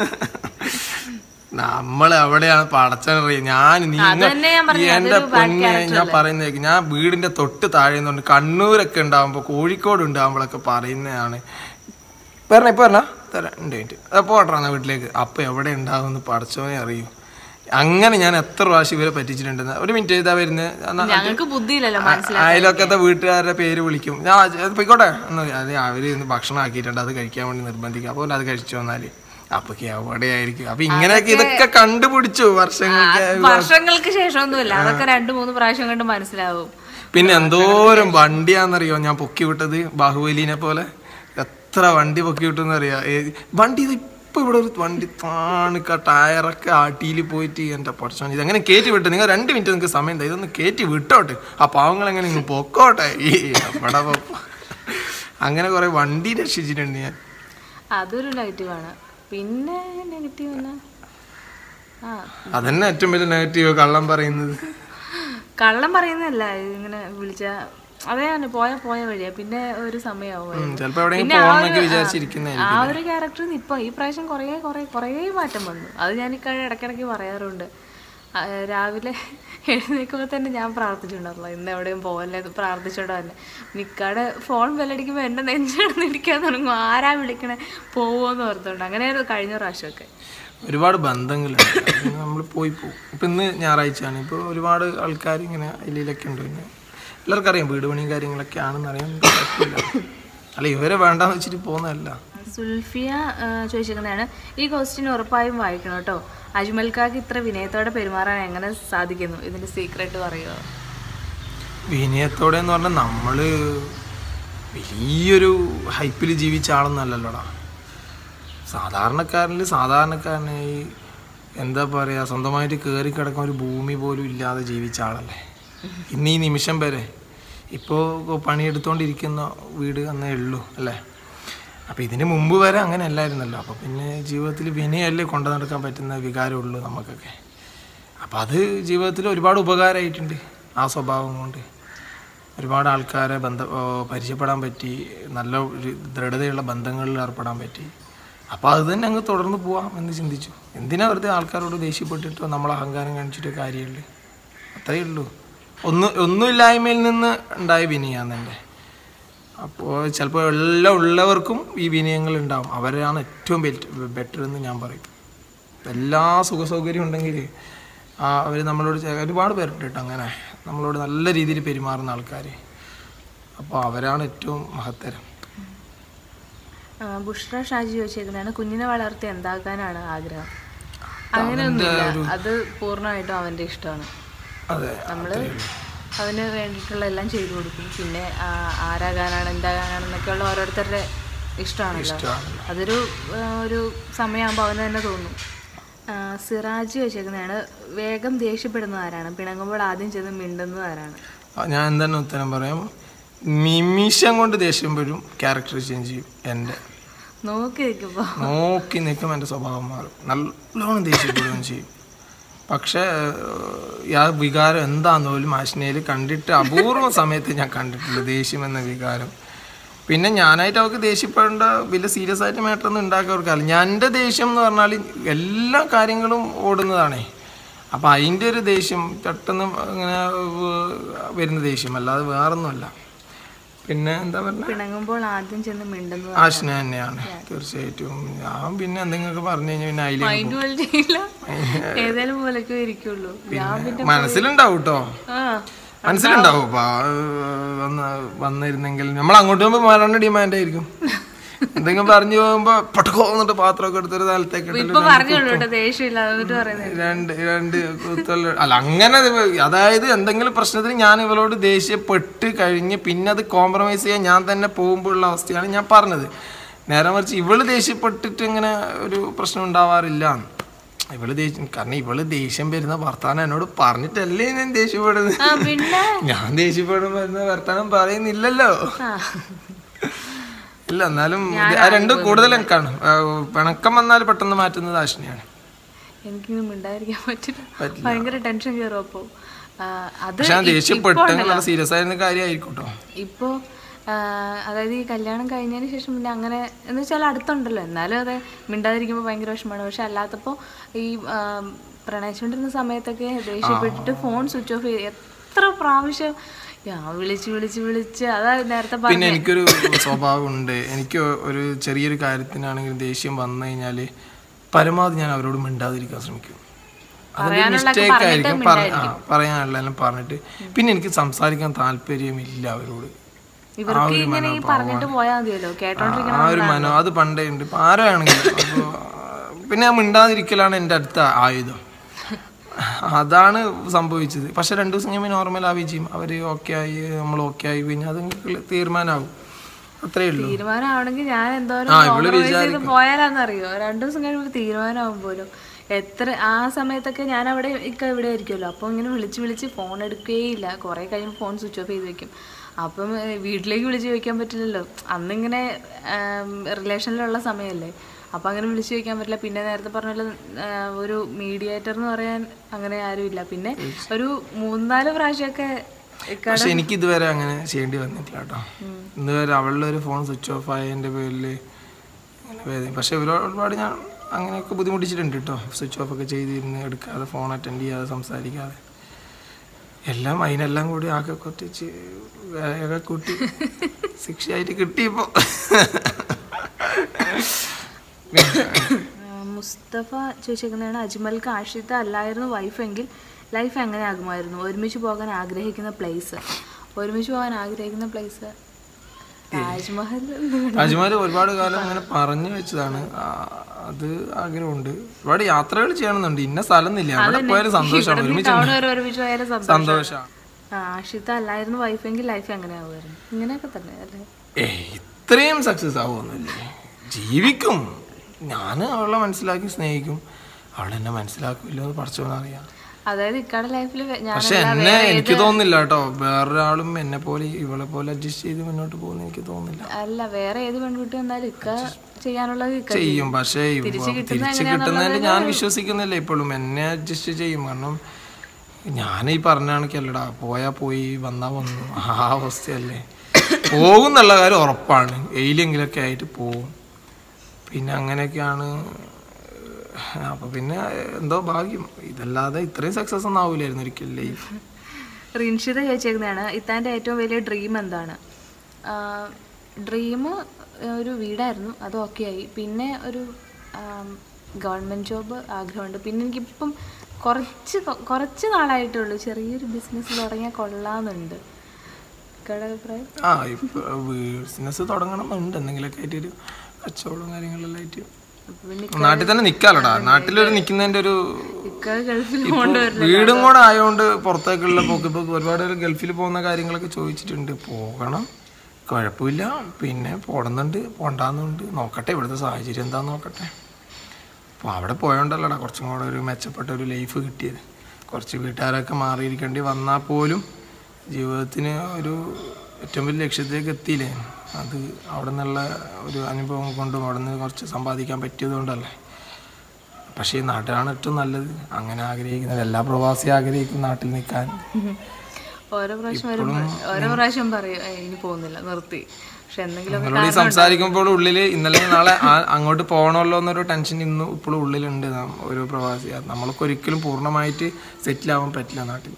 നമ്മൾ എവിടെയാണ് പടച്ചറിയ ഞാൻ നീ അതന്നെ ഞാൻ പറഞ്ഞത്, എന്റെ അതൊരു bad പൊന്നെ ഞാൻ പറയുന്നേക്ക് ഞാൻ വീടിന്റെ തൊട്ട് താഴെ നിന്നുണ്ട് കണ്ണൂരൊക്കെ ഉണ്ടാവുമ്പോ കോഴിക്കോട് ഉണ്ടാവുമ്പോഴൊക്കെ പറയുന്നതാണ് പറഞ്ഞ ഇപ്പൊ പറഞ്ഞ തരാം രണ്ട് മിനിറ്റ് അപ്പോൾ ഓട്ടറാ വീട്ടിലേക്ക് അപ്പം എവിടെ ഉണ്ടാവുമെന്ന് പഠിച്ചോനെ അറിയൂ അങ്ങനെ ഞാൻ എത്ര പ്രാവശ്യം ഇവരെ പറ്റിച്ചിട്ടുണ്ടെന്ന് ഒരു മിനിറ്റ് ഇതാ വരുന്നത് ഞങ്ങൾക്ക് ബുദ്ധിയില്ലല്ലോ മനസ്സിലായി അയലൊക്കത്തെ വീട്ടുകാരുടെ പേര് വിളിക്കും ഞാൻ അത് പോയിക്കോട്ടെ എന്ന് പറയും. അത് അവര് ഇന്ന് ഭക്ഷണം ആക്കിയിട്ടുണ്ട് അത് കഴിക്കാൻ വേണ്ടി നിർബന്ധിക്കും അപ്പോൾ അത് കഴിച്ചു വന്നാല് അപ്പൊക്ക് എവിടെയായിരിക്കും അപ്പൊ ഇങ്ങനെയൊക്കെ ഇതൊക്കെ കണ്ടുപിടിച്ചു വർഷങ്ങൾക്ക് വർഷങ്ങൾക്ക് ശേഷമൊന്നുമില്ല അതൊക്കെ രണ്ടു മൂന്ന് പ്രാവശ്യം കൊണ്ട് മനസ്സിലാവും പിന്നെ എന്തോരം വണ്ടിയാന്നറിയോ ഞാൻ പൊക്കി വിട്ടത് ബാഹുബലിനെ പോലെ എത്ര വണ്ടി പൊക്കി വിട്ടെന്ന് അറിയാം വണ്ടി ഇത് ഇപ്പൊ ഇവിടെ ഒരു വണ്ടി താണുക്ക ടയറൊക്കെ ആട്ടിയിൽ പോയിട്ട് എൻ്റെ പഠിച്ചോൻ ഇതെങ്ങനെ കയറ്റി വിട്ടു നിങ്ങൾ രണ്ട് മിനിറ്റ് നിങ്ങൾക്ക് സമയം തരും ഇതൊന്ന് കയറ്റി വിട്ടോട്ടെ ആ പാവങ്ങൾ എങ്ങനെ നിങ്ങൾ പൊക്കോട്ടെ ഈ ഇവിടെ പോ- അങ്ങനെ കുറെ വണ്ടി രക്ഷിച്ചിട്ടുണ്ട് ഞാൻ അതൊരു നെഗറ്റീവാണ് പിന്നെ നെഗറ്റീവ് എന്നാ ആ അതന്നെ ഏറ്റവും വലിയ നെഗറ്റീവ് കള്ളം പറയുന്നത് കള്ളം പറയുന്നതല്ല ഇങ്ങനെ വിളിച്ച അതേ തന്നെ പോയ പോയ വഴിയാ പിന്നെ ഒരു സമയമാവും ചിലപ്പോ എവിടെയെങ്കിലും പിന്നെ ആ പോകണമെന്നൊക്കെ ഒരു- വിചാരിച്ചിരിക്കുന്നതായിരിക്കും ആ ഒരു ക്യാരക്ടറിൽ ഇപ്പൊ ഈ പ്രാവശ്യം കുറേ കുറേ കുറേ മാറ്റം വന്നു അത് ഞാൻ ഇക്കാഴ് ഇടയ്ക്കിടയ്ക്ക് പറയാറുണ്ട് ആ, രാവിലെ എഴുന്നേൽക്കുമ്പോൾ തന്നെ ഞാൻ പ്രാർത്ഥിച്ചിട്ടുണ്ടായിരുന്നു ഇന്ന് എവിടെയും പോകല്ലേ എന്ന് പ്രാർത്ഥിച്ചോണ്ട് തന്നെ നിക്കാടെ ഫോൺ ബെല്ലടിക്കുമ്പോൾ എൻ്റെ നെഞ്ചിടന്ന് ഇരിക്കാൻ തുടങ്ങും ആരാ വിളിക്കണേ പോവുമെന്ന് ഓർത്തുകൊണ്ട് അങ്ങനെയായിരുന്നു കഴിഞ്ഞ പ്രാവശ്യമൊക്കെ ഒരുപാട് ബന്ധങ്ങളുണ്ട് നമ്മൾ പോയി പോകും ഇപ്പം ഇന്ന് ഞായറാഴ്ചയാണ് ഇപ്പോൾ ഒരുപാട് ആൾക്കാർ ഇങ്ങനെ അതിലൊക്കെ ഉണ്ട് പിന്നെ എല്ലാവർക്കും അറിയാം വീട് പണിയും കാര്യങ്ങളൊക്കെ ആണെന്ന് അറിയാൻ പറ്റില്ല അല്ല ഇവരെ വേണ്ടാന്ന് വെച്ചിട്ട് പോകുന്നതല്ല സുൽഫിയ ആ, ചോദിച്ചിരിക്കുന്നതാണ് ഈ ക്വസ്റ്റ്യൻ ഉറപ്പായും വായിക്കണം കേട്ടോ അജ്മൽക്കാക്ക് ഇത്ര വിനയത്തോടെ പെരുമാറാൻ എങ്ങനെ സാധിക്കുന്നു ഇതിന്റെ സീക്രട്ട് പറയുമോ വിനയത്തോടെ എന്ന് പറഞ്ഞാൽ നമ്മൾ വലിയൊരു ഹൈപ്പിൽ ജീവിച്ച ആളൊന്നല്ലല്ലോടാ സാധാരണക്കാരനിൽ സാധാരണക്കാരനെ ഈ എന്താ പറയുക സ്വന്തമായിട്ട് കയറി കിടക്കാൻ ഒരു ഭൂമി പോലും ഇല്ലാതെ ജീവിച്ച ആളല്ലേ ഇന്ന് ഈ നിമിഷം വരെ ഇപ്പോൾ പണിയെടുത്തുകൊണ്ടിരിക്കുന്ന വീട് എന്നേ ഉള്ളൂ അല്ലേ അപ്പോൾ ഇതിന് മുമ്പ് വരെ അങ്ങനെ അല്ലായിരുന്നല്ലോ അപ്പോൾ പിന്നെ ജീവിതത്തിൽ വിനയല്ലേ കൊണ്ടു നടക്കാൻ പറ്റുന്ന വികാരമുള്ളൂ നമുക്കൊക്കെ അപ്പോൾ അത് ജീവിതത്തിൽ ഒരുപാട് ഉപകാരമായിട്ടുണ്ട് ആ സ്വഭാവം കൊണ്ട് ഒരുപാട് ആൾക്കാരെ ബന്ധ ഓ, പരിചയപ്പെടാൻ പറ്റി നല്ല ഒരു ദൃഢതയുള്ള ബന്ധങ്ങളിൽ ഏർപ്പെടാൻ പറ്റി അപ്പോൾ അത് തന്നെ അങ്ങ് തുടർന്ന് പോവാം എന്ന് ചിന്തിച്ചു എന്തിനാ വെറുതെ ആൾക്കാരോട് ദേഷ്യപ്പെട്ടിട്ടോ നമ്മൾ അഹങ്കാരം കാണിച്ചിട്ട് കാര്യമുള്ളൂ അത്രയേ ഉള്ളൂ ഒന്ന് ഒന്നുമില്ലായ്മയിൽ നിന്ന് ഉണ്ടായ വിനയാണ് എൻ്റെ അപ്പോൾ ചിലപ്പോൾ എല്ലാം ഉള്ളവർക്കും ഈ വിനയങ്ങൾ ഉണ്ടാവും അവരാണ് ഏറ്റവും ബെറ്റർ എന്ന് ഞാൻ പറയും എല്ലാ സുഖ സൗകര്യം ഉണ്ടെങ്കിൽ അവർ നമ്മളോട് ചെ- ഒരുപാട് പേരുണ്ട് കേട്ടോ അങ്ങനെ നമ്മളോട് നല്ല രീതിയിൽ പെരുമാറുന്ന ആൾക്കാർ അപ്പോൾ അവരാണ് ഏറ്റവും മഹത്തരം ആ, ബുഷ്ര ഷാജി ചോദിച്ചിരിക്കുന്നതാണ് കുഞ്ഞിനെ വളർത്തി എന്താക്കാനാണ് ആഗ്രഹം അങ്ങനെയൊന്നുമില്ല അത് പൂർണ്ണമായിട്ടും അവന്റെ ഇഷ്ടമാണ് അതെ നമ്മള് അവന് വേണ്ടിയിട്ടുള്ള എല്ലാം ചെയ്തു കൊടുക്കും പിന്നെ ആ, ആരാകാനാണ് എന്താകാനാണെന്നൊക്കെയുള്ള ഓരോരുത്തരുടെ ഇഷ്ടമാണല്ലോ ഇഷ്ടമാണല്ലോ. അതൊരു ആ, ഒരു സമയമാകുമ്പോൾ അവന് തന്നെ തോന്നും ആ, സിറാജ് വെച്ചേക്കുന്നതാണ് വേഗം ദേഷ്യപ്പെടുന്ന ആരാണ് പിണങ്ങുമ്പോൾ ആദ്യം ചെന്ന് മിണ്ടുന്നത് ആരാണ് ആ, ഞാൻ എന്താണ് ഉത്തരം പറയാം നിമിഷം കൊണ്ട് ദേഷ്യം വരും ക്യാരക്ടർ ചേഞ്ച് ചെയ്യും എൻ്റെ നോക്കി നിൽക്കുമ്പോൾ നോക്കി നിൽക്കും എൻ്റെ സ്വഭാവം മാറും നല്ലോണം ദേഷ്യപ്പെടുകയും ചെയ്യും പക്ഷേ ഏഹ്, ആ വികാരം എന്താന്ന് പോലും ആശ്നയിൽ കണ്ടിട്ട് അപൂർവ സമയത്ത് ഞാൻ കണ്ടിട്ടുള്ളൂ ദേഷ്യം എന്ന വികാരം പിന്നെ ഞാനായിട്ട് അവർക്ക് ദേഷ്യപ്പെടേണ്ട വലിയ സീരിയസ് ആയിട്ട് മാറ്ററൊന്നും ഉണ്ടാക്കി അവർക്കല്ല ഞാൻ എൻ്റെ ദേഷ്യം എന്ന് പറഞ്ഞാൽ എല്ലാ കാര്യങ്ങളും ഓടുന്നതാണേ അപ്പം അതിൻ്റെ ഒരു ദേഷ്യം പെട്ടെന്ന് ഇങ്ങനെ ഏഹ്, വരുന്ന ദേഷ്യം അല്ലാതെ വേറൊന്നുമല്ല പിന്നെ എന്താ പറയുക പിണങ്ങുമ്പോൾ ആദ്യം ചെന്ന് മിണ്ടുന്നത് ആശ്ന തന്നെയാണ് തീർച്ചയായിട്ടും ഞാൻ പിന്നെ എന്തെങ്കിലുമൊക്കെ പറഞ്ഞു കഴിഞ്ഞാൽ പിന്നെ അതിലേക്ക് മൈൻഡ് പോലെ ചെയ്യില്ല ഏതായാലും പോലൊക്കെ ഇരിക്കുള്ളൂ ഞാൻ പിന്നെ മനസ്സിലുണ്ടാവും കേട്ടോ ആ മനസ്സിലുണ്ടാവും ഇപ്പൊ ആ, വന്ന് വന്നിരുന്നെങ്കിൽ നമ്മൾ അങ്ങോട്ട് പോകുമ്പോൾ മരണ ഡിമാൻഡ് ആയിരിക്കും എന്തെങ്കിലും പറഞ്ഞു പോകുമ്പോ പട്ടക്കോ എന്നിട്ട് പാത്രമൊക്കെ എടുത്തൊരു സ്ഥലത്തേക്ക് ഇട്ടിട്ട് ഇപ്പൊ പറഞ്ഞോളൂ കേട്ടോ ദേഷ്യമില്ല എന്നിട്ട് പറയുന്നത് രണ്ട് രണ്ട് കുത്തല് അല്ല അങ്ങനെ അത് അതായത് എന്തെങ്കിലും പ്രശ്നത്തിന് ഞാൻ ഇവളോട് ദേഷ്യപ്പെട്ട് കഴിഞ്ഞ് പിന്നെ അത് കോംപ്രമൈസ് ചെയ്യാൻ ഞാൻ തന്നെ പോകുമ്പോഴുള്ള അവസ്ഥയാണ് ഞാൻ പറഞ്ഞത് നേരെ മറിച്ച് ഇവള് ദേഷ്യപ്പെട്ടിട്ട് ഇങ്ങനെ ഒരു പ്രശ്നം ഉണ്ടാവാറില്ല ഇവള് ദേഷ്യം കാരണം ഇവള് ദേഷ്യം വരുന്ന വർത്താനം എന്നോട് പറഞ്ഞിട്ടല്ലേ ഞാൻ ദേഷ്യപ്പെടുന്നത് ആ പിന്നെ ഞാൻ ദേഷ്യപ്പെടുമ്പോ വരുന്ന വർത്താനം പറയുന്നില്ലല്ലോ ആ ഇല്ല എന്നാലും ഇത് ആ രണ്ടും കൂടുതൽ എനിക്കാണ് ആ, പിണക്കം വന്നാൽ പെട്ടെന്ന് മാറ്റുന്നത് ആശിനിയാണ് എനിക്കിങ്ങനെ മിണ്ടായിരിക്കാൻ പറ്റില്ല ഭയങ്കര ടെൻഷൻ കയറും അപ്പോ ആ, അത് പക്ഷെ ഞാൻ ഇ- ദേഷ്യപ്പെട്ടെങ്കിൽ നല്ല സീരിയസ് ആയിരുന്ന കാര്യമായിരിക്കും കേട്ടോ ഇപ്പോ ആ, അതായത് ഈ കല്യാണം കഴിഞ്ഞതിന് ശേഷം പിന്നെ അങ്ങനെ എന്ന് വെച്ചാൽ അടുത്തുണ്ടല്ലോ എന്നാലും അതെ മിണ്ടാതിരിക്കുമ്പോൾ ഭയങ്കര വിഷമമാണ് പക്ഷെ അല്ലാത്തപ്പോൾ ഈ ആ, പ്രണയിച്ചുകൊണ്ടിരുന്ന സമയത്തൊക്കെ ദേഷ്യപ്പെട്ടിട്ട് ഫോൺ സ്വിച്ച് ഓഫ് ചെയ്ത് എത്ര പ്രാവശ്യം ഞാൻ വിളിച്ച് വിളിച്ച് വിളിച്ച് അതാ നേരത്തെ പിന്നെ പറഞ്ഞ എനിക്കൊരു സ്വഭാവമുണ്ട് എനിക്ക് ഒരു ചെറിയൊരു കാര്യത്തിനാണെങ്കിലും ദേഷ്യം വന്നു കഴിഞ്ഞാൽ പരമാവധി ഞാൻ അവരോട് മിണ്ടാതിരിക്കാൻ ശ്രമിക്കും അതൊരു മിസ്റ്റേക്ക് ആയിരിക്കും പറ- ആ, പറയാനുള്ളതെല്ലാം പറഞ്ഞിട്ട് പിന്നെ എനിക്ക് സംസാരിക്കാൻ താല്പര്യമില്ല അവരോട് ഇവർക്ക് ഇങ്ങനെ ഈ പറഞ്ഞിട്ട് പോയാൽ മതിയല്ലോ കേട്ടോണ്ടിരിക്കണം ആ ഒരു മനോ അത് പണ്ടേ ഉണ്ട് ഇപ്പൊ ആരാണെങ്കിലും അപ്പൊ, പിന്നെ ആ മിണ്ടാതിരിക്കലാണ് എൻ്റെ അടുത്ത ആയുധം അതാണ് സംഭവിച്ചത് പക്ഷെ രണ്ടു ദിവസം കഴിയുമ്പോൾ നോർമൽ ആവുകയും ചെയ്യും അവർ ഓക്കെ ആയി നമ്മൾ ഓക്കെ ആയി കഴിഞ്ഞാൽ അത് തീരുമാനമാകും അത്രേ ഉള്ളൂ തീരുമാനമാണെങ്കിൽ ഞാൻ എന്തോരം ആ, ഇവള് compromise ചെയ്ത് പോയാലാന്നറിയോ രണ്ടു ദിവസം കഴിയുമ്പോൾ തീരുമാനമാകും പോലും എത്ര ആ സമയത്തൊക്കെ ഞാൻ അവിടെ ഇക്ക ഇവിടെ ആയിരിക്കുമല്ലോ അപ്പോൾ ഇങ്ങനെ വിളിച്ച് വിളിച്ച് ഫോൺ എടുക്കുകയില്ല കുറേ കഴിയുമ്പോൾ ഫോൺ സ്വിച്ച് ഓഫ് ചെയ്ത് വെക്കും അപ്പം ഏ, വീട്ടിലേക്ക് വിളിച്ച് ചോദിക്കാൻ പറ്റില്ലല്ലോ അന്നിങ്ങനെ റിലേഷനിലുള്ള സമയമല്ലേ അപ്പം അങ്ങനെ വിളിച്ച് ചോദിക്കാൻ പറ്റില്ല പിന്നെ നേരത്തെ പറഞ്ഞ പോലെ ആ, ഒരു മീഡിയേറ്റർ എന്ന് പറയാൻ അങ്ങനെ ആരുമില്ല പിന്നെ ഒരു മൂന്നാല് പ്രാവശ്യമൊക്കെ ഇക്ക പക്ഷെ എനിക്ക് ഇതുവരെ അങ്ങനെ ചെയ്യേണ്ടി വന്നിട്ടില്ല കേട്ടോ ഇന്നുവരെ അവളുടെ ഒരു ഫോൺ സ്വിച്ച് ഓഫ് ആയതിൻ്റെ പേരിൽ അങ്ങനെ വേദന പക്ഷെ ഇവരോട് ഒരുപാട് ഞാൻ അങ്ങനെയൊക്കെ ബുദ്ധിമുട്ടിച്ചിട്ടുണ്ട് കേട്ടോ സ്വിച്ച് ഓഫ് ഒക്കെ ചെയ്തിരുന്ന് എടുക്കാതെ ഫോൺ അറ്റൻഡ് ചെയ്യാതെ സംസാരിക്കാതെ എല്ലാം അതിനെല്ലാം കൂടി ആകെ കൊത്തിച്ച് വേഗം കൂട്ടി ശിക്ഷയായിട്ട് കിട്ടിയപ്പോൾ ആ, മുസ്തഫ ചോദിച്ചേക്കുന്നതാണ് അജ്മൽക്ക് ആഷിത്ത അല്ലായിരുന്നു വൈഫെങ്കിൽ ലൈഫ് എങ്ങനെ ആകുമായിരുന്നു ഒരുമിച്ച് പോകാൻ ആഗ്രഹിക്കുന്ന പ്ലേസ് ഒരുമിച്ച് പോകാൻ ആഗ്രഹിക്കുന്ന പ്ലേസ് താജ്മഹൽ താജ്മഹൽ ഒരുപാട് കാലം അങ്ങനെ പറഞ്ഞു വെച്ചതാണ് ആ, അത് ആഗ്രഹമുണ്ട് ഒരുപാട് യാത്രകൾ ചെയ്യണമെന്നുണ്ട് ഇന്ന സ്ഥലം എന്നില്ല അവിടെ പോയാലും സന്തോഷമാണ് ഒരുമിച്ച് ടൗൺ വരെ ഒരുമിച്ച് പോയാലും സന്തോഷം സന്തോഷമാണ് ആ, ആഷിത്ത അല്ലായിരുന്നു വൈഫെങ്കിൽ ലൈഫ് എങ്ങനെ ആകുമായിരുന്നു ഇങ്ങനെയൊക്കെ തന്നെ അല്ലേ ഏയ് ഇത്രയും സക്സസ് ആവുമെന്നില്ലേ ജീവിക്കും ഞാൻ അവളെ മനസ്സിലാക്കി സ്നേഹിക്കും അവളെന്നെ മനസ്സിലാക്കില്ലോ എന്ന് പഠിച്ചോന്നറിയാം അതായത് ഇക്കടെ ലൈഫിൽ ഞാൻ പക്ഷെ എന്നെ എനിക്ക് തോന്നുന്നില്ല കേട്ടോ വേറൊരാളും എന്നെ പോലെ ഇവളെ പോലെ അഡ്ജസ്റ്റ് ചെയ്ത് മുന്നോട്ട് പോകുന്ന എനിക്ക് തോന്നുന്നില്ല അല്ല വേറെ ഏത് പെൺകുട്ടി വന്നാലും ഇക്ക ചെയ്യാനുള്ളത് ഇക്ക ചെയ്യും പക്ഷേ ഇവ- തിരിച്ച് കിട്ടുന്നതിൽ ഞാൻ വിശ്വസിക്കുന്നില്ല ഇപ്പോഴും എന്നെ അഡ്ജസ്റ്റ് ചെയ്യും കാരണം ഞാൻ ഈ പറഞ്ഞ കണക്കല്ലടാ പോയാ പോയി വന്നാ വന്നു ആ അവസ്ഥയല്ലേ പോകും എന്നുള്ള കാര്യം ഉറപ്പാണ് എയിലെങ്കിലൊക്കെ ആയിട്ട് പോവും പിന്നെ അങ്ങനെയൊക്കെയാണ് അപ്പൊ പിന്നെ എന്തോ ഭാഗ്യം ഇതല്ലാതെ ഇത്രയും സക്സസ് ഒന്നും ആവൂലായിരുന്നു ഒരിക്കലും ലൈഫ് റിൻഷിത ചോദിച്ചേക്കുന്നതാണ് ഇത്താൻ്റെ ഏറ്റവും വലിയ ഡ്രീം എന്താണ് ഡ്രീം ഒരു വീടായിരുന്നു അത് ഓക്കെ ആയി പിന്നെ ഒരു ഗവൺമെൻറ് ജോബ് ആഗ്രഹമുണ്ട് പിന്നെ എനിക്കിപ്പം കുറച്ച് കൊ- കുറച്ച് നാളായിട്ടുള്ളൂ ചെറിയൊരു ബിസിനസ് തുടങ്ങിയാൽ കൊള്ളാമെന്നുണ്ട് ഇക്കയുടെ അഭിപ്രായം ആ ഇപ്പൊ ബിസിനസ് തുടങ്ങണം എന്നുണ്ട് എന്തെങ്കിലുമൊക്കെ ആയിട്ട് ഒരു കച്ചവടവും കാര്യങ്ങളെല്ലാം ആയിട്ട് അപ്പൊ പിന്നെ നാട്ടിൽ തന്നെ നിക്കാലടാ നാട്ടിലൊരു നിക്കുന്നതിന്റെ ഒരു ഇക്ക ഗൾഫിൽ ഇപ്പൊ കൊണ്ടുവരില്ല വീടും കൂടെ ആയതുകൊണ്ട് പുറത്തേക്കുള്ള പോക്ക് ഇപ്പൊ ഒരുപാട് പേര് ഗൾഫിൽ പോകുന്ന കാര്യങ്ങളൊക്കെ ചോദിച്ചിട്ടുണ്ട് പോകണം കുഴപ്പമില്ല പിന്നെ പോടുന്നുണ്ട് പോണ്ടാന്നുണ്ട് നോക്കട്ടെ ഇവിടുത്തെ സാഹചര്യം എന്താന്ന് നോക്കട്ടെ അപ്പോൾ അവിടെ പോയോണ്ടല്ലടാ കുറച്ചും കൂടെ ഒരു മെച്ചപ്പെട്ട ഒരു ലൈഫ് കിട്ടിയത് കുറച്ച് വീട്ടുകാരൊക്കെ മാറിയിരിക്കേണ്ടി വന്നാൽ പോലും ജീവിതത്തിന് ഒരു ഏറ്റവും വലിയ ലക്ഷ്യത്തിലേക്ക് എത്തിയില്ലേ അത് അവിടെ നിന്നുള്ള ഒരു അനുഭവം കൊണ്ടും അവിടെ നിന്ന് കുറച്ച് സമ്പാദിക്കാൻ പറ്റിയത് കൊണ്ടല്ലേ പക്ഷേ ഈ നാട്ടിലാണ് ഏറ്റവും നല്ലത് അങ്ങനെ ആഗ്രഹിക്കുന്നത് എല്ലാ പ്രവാസിയും ആഗ്രഹിക്കും നാട്ടിൽ നിൽക്കാൻ ഓരോ പ്രാവശ്യം വരുമ്പോൾ ഓരോ പ്രാവശ്യം പറയും "ഏയ്, ഇനി പോകുന്നില്ല നിർത്തി പക്ഷെ എന്തെങ്കിലും നിങ്ങളോട് ഈ സംസാരിക്കുമ്പോൾ ഉള്ളിൽ ഇന്നലെ നാളെ ആ- അങ്ങോട്ട് പോകണമല്ലോ എന്നൊരു ടെൻഷൻ ഇന്നും ഇപ്പോഴും ഉള്ളിലുണ്ട് നാം ഒരു പ്രവാസി അത് നമ്മൾക്ക് ഒരിക്കലും പൂർണ്ണമായിട്ട് സെറ്റിൽ ആവാൻ പറ്റില്ല നാട്ടിൽ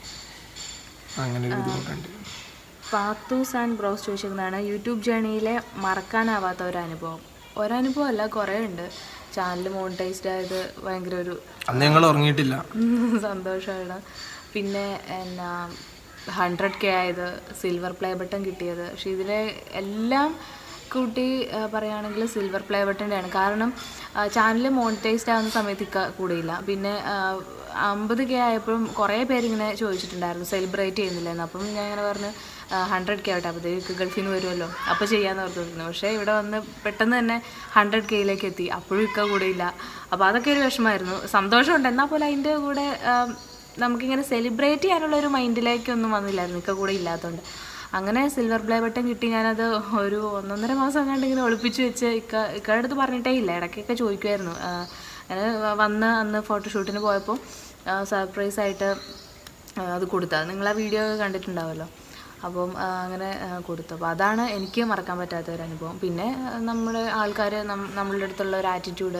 അങ്ങനെ ഒരു ബുദ്ധിമുട്ടുണ്ട് പാത്തൂസ് ആൻഡ് ബ്രോസ് ചോദിച്ചിരുന്നതാണ് യൂട്യൂബ് ജേണിയിലെ മറക്കാനാവാത്ത ഒരു അനുഭവം ഒരനുഭവം അല്ല കുറേ ഉണ്ട് ചാനൽ മോണിറ്റൈസ്ഡ് ആയത് ഭയങ്കര ഒരു അന്ന് ഞങ്ങൾ ഉറങ്ങിയിട്ടില്ല സന്തോഷമാണ് പിന്നെ എന്നാ ഹൺഡ്രഡ് കെ ആയത് സിൽവർ പ്ലേ ബട്ടൺ കിട്ടിയത് പക്ഷെ ഇതിലെ എല്ലാം കൂട്ടി ആ, പറയുകയാണെങ്കിൽ സിൽവർ പ്ലേ ബട്ടൻ്റെയാണ് കാരണം ചാനൽ മോണിറ്റൈസ്ഡ് ആവുന്ന സമയത്ത് ഇക്ക കൂടിയില്ല പിന്നെ അമ്പത് കെ ആയപ്പോഴും കുറേ പേരിങ്ങനെ ചോദിച്ചിട്ടുണ്ടായിരുന്നു സെലിബ്രേറ്റ് ചെയ്യുന്നില്ലെന്ന് അപ്പം ഞാൻ ഇങ്ങനെ പറഞ്ഞു ഹൺഡ്രഡ് കെ ആവട്ടെ അപ്പോഴത്തേക്ക് ഗൾഫിൽ നിന്ന് വരുമല്ലോ അപ്പോൾ ചെയ്യാമെന്ന് ഓർത്തിരുന്നു പക്ഷേ ഇവിടെ വന്ന് പെട്ടെന്ന് തന്നെ ഹൺഡ്രഡ് കെയിലേക്ക് എത്തി അപ്പോഴും ഇക്ക കൂടെയില്ല അപ്പോൾ അതൊക്കെ ഒരു വിഷമമായിരുന്നു സന്തോഷമുണ്ട് എന്നാൽ പോലും അതിൻ്റെ കൂടെ ആ, നമുക്കിങ്ങനെ സെലിബ്രേറ്റ് ചെയ്യാനുള്ള ഒരു മൈൻഡിലേക്കൊന്നും വന്നില്ലായിരുന്നു ഇക്ക കൂടെ ഇല്ലാത്തതുകൊണ്ട് അങ്ങനെ സിൽവർ പ്ലേ ബട്ടൺ കിട്ടി ഞാനത് ഒരു ഒന്നൊന്നര മാസം കണ്ട് ഇങ്ങനെ ഒളിപ്പിച്ച് വെച്ച് ഇക്ക ഇക്കയുടെ അടുത്ത് പറഞ്ഞിട്ടേ ഇല്ല ഇടയ്ക്കൊക്കെ ചോദിക്കുമായിരുന്നു ആ, അങ്ങനെ വന്ന് അന്ന് ഫോട്ടോഷൂട്ടിന് പോയപ്പോൾ സർപ്രൈസ് ആയിട്ട് ആ, അത് കൊടുത്ത നിങ്ങൾ ആ വീഡിയോ കണ്ടിട്ടുണ്ടാവുമല്ലോ അപ്പം ആ, അങ്ങനെ ആ, കൊടുത്തു അപ്പോൾ അതാണ് എനിക്ക് മറക്കാൻ പറ്റാത്ത ഒരു അനുഭവം പിന്നെ ആ, നമ്മുടെ ആൾക്കാർ നമ്മളുടെ അടുത്തുള്ള ഒരു ആറ്റിറ്റ്യൂഡ്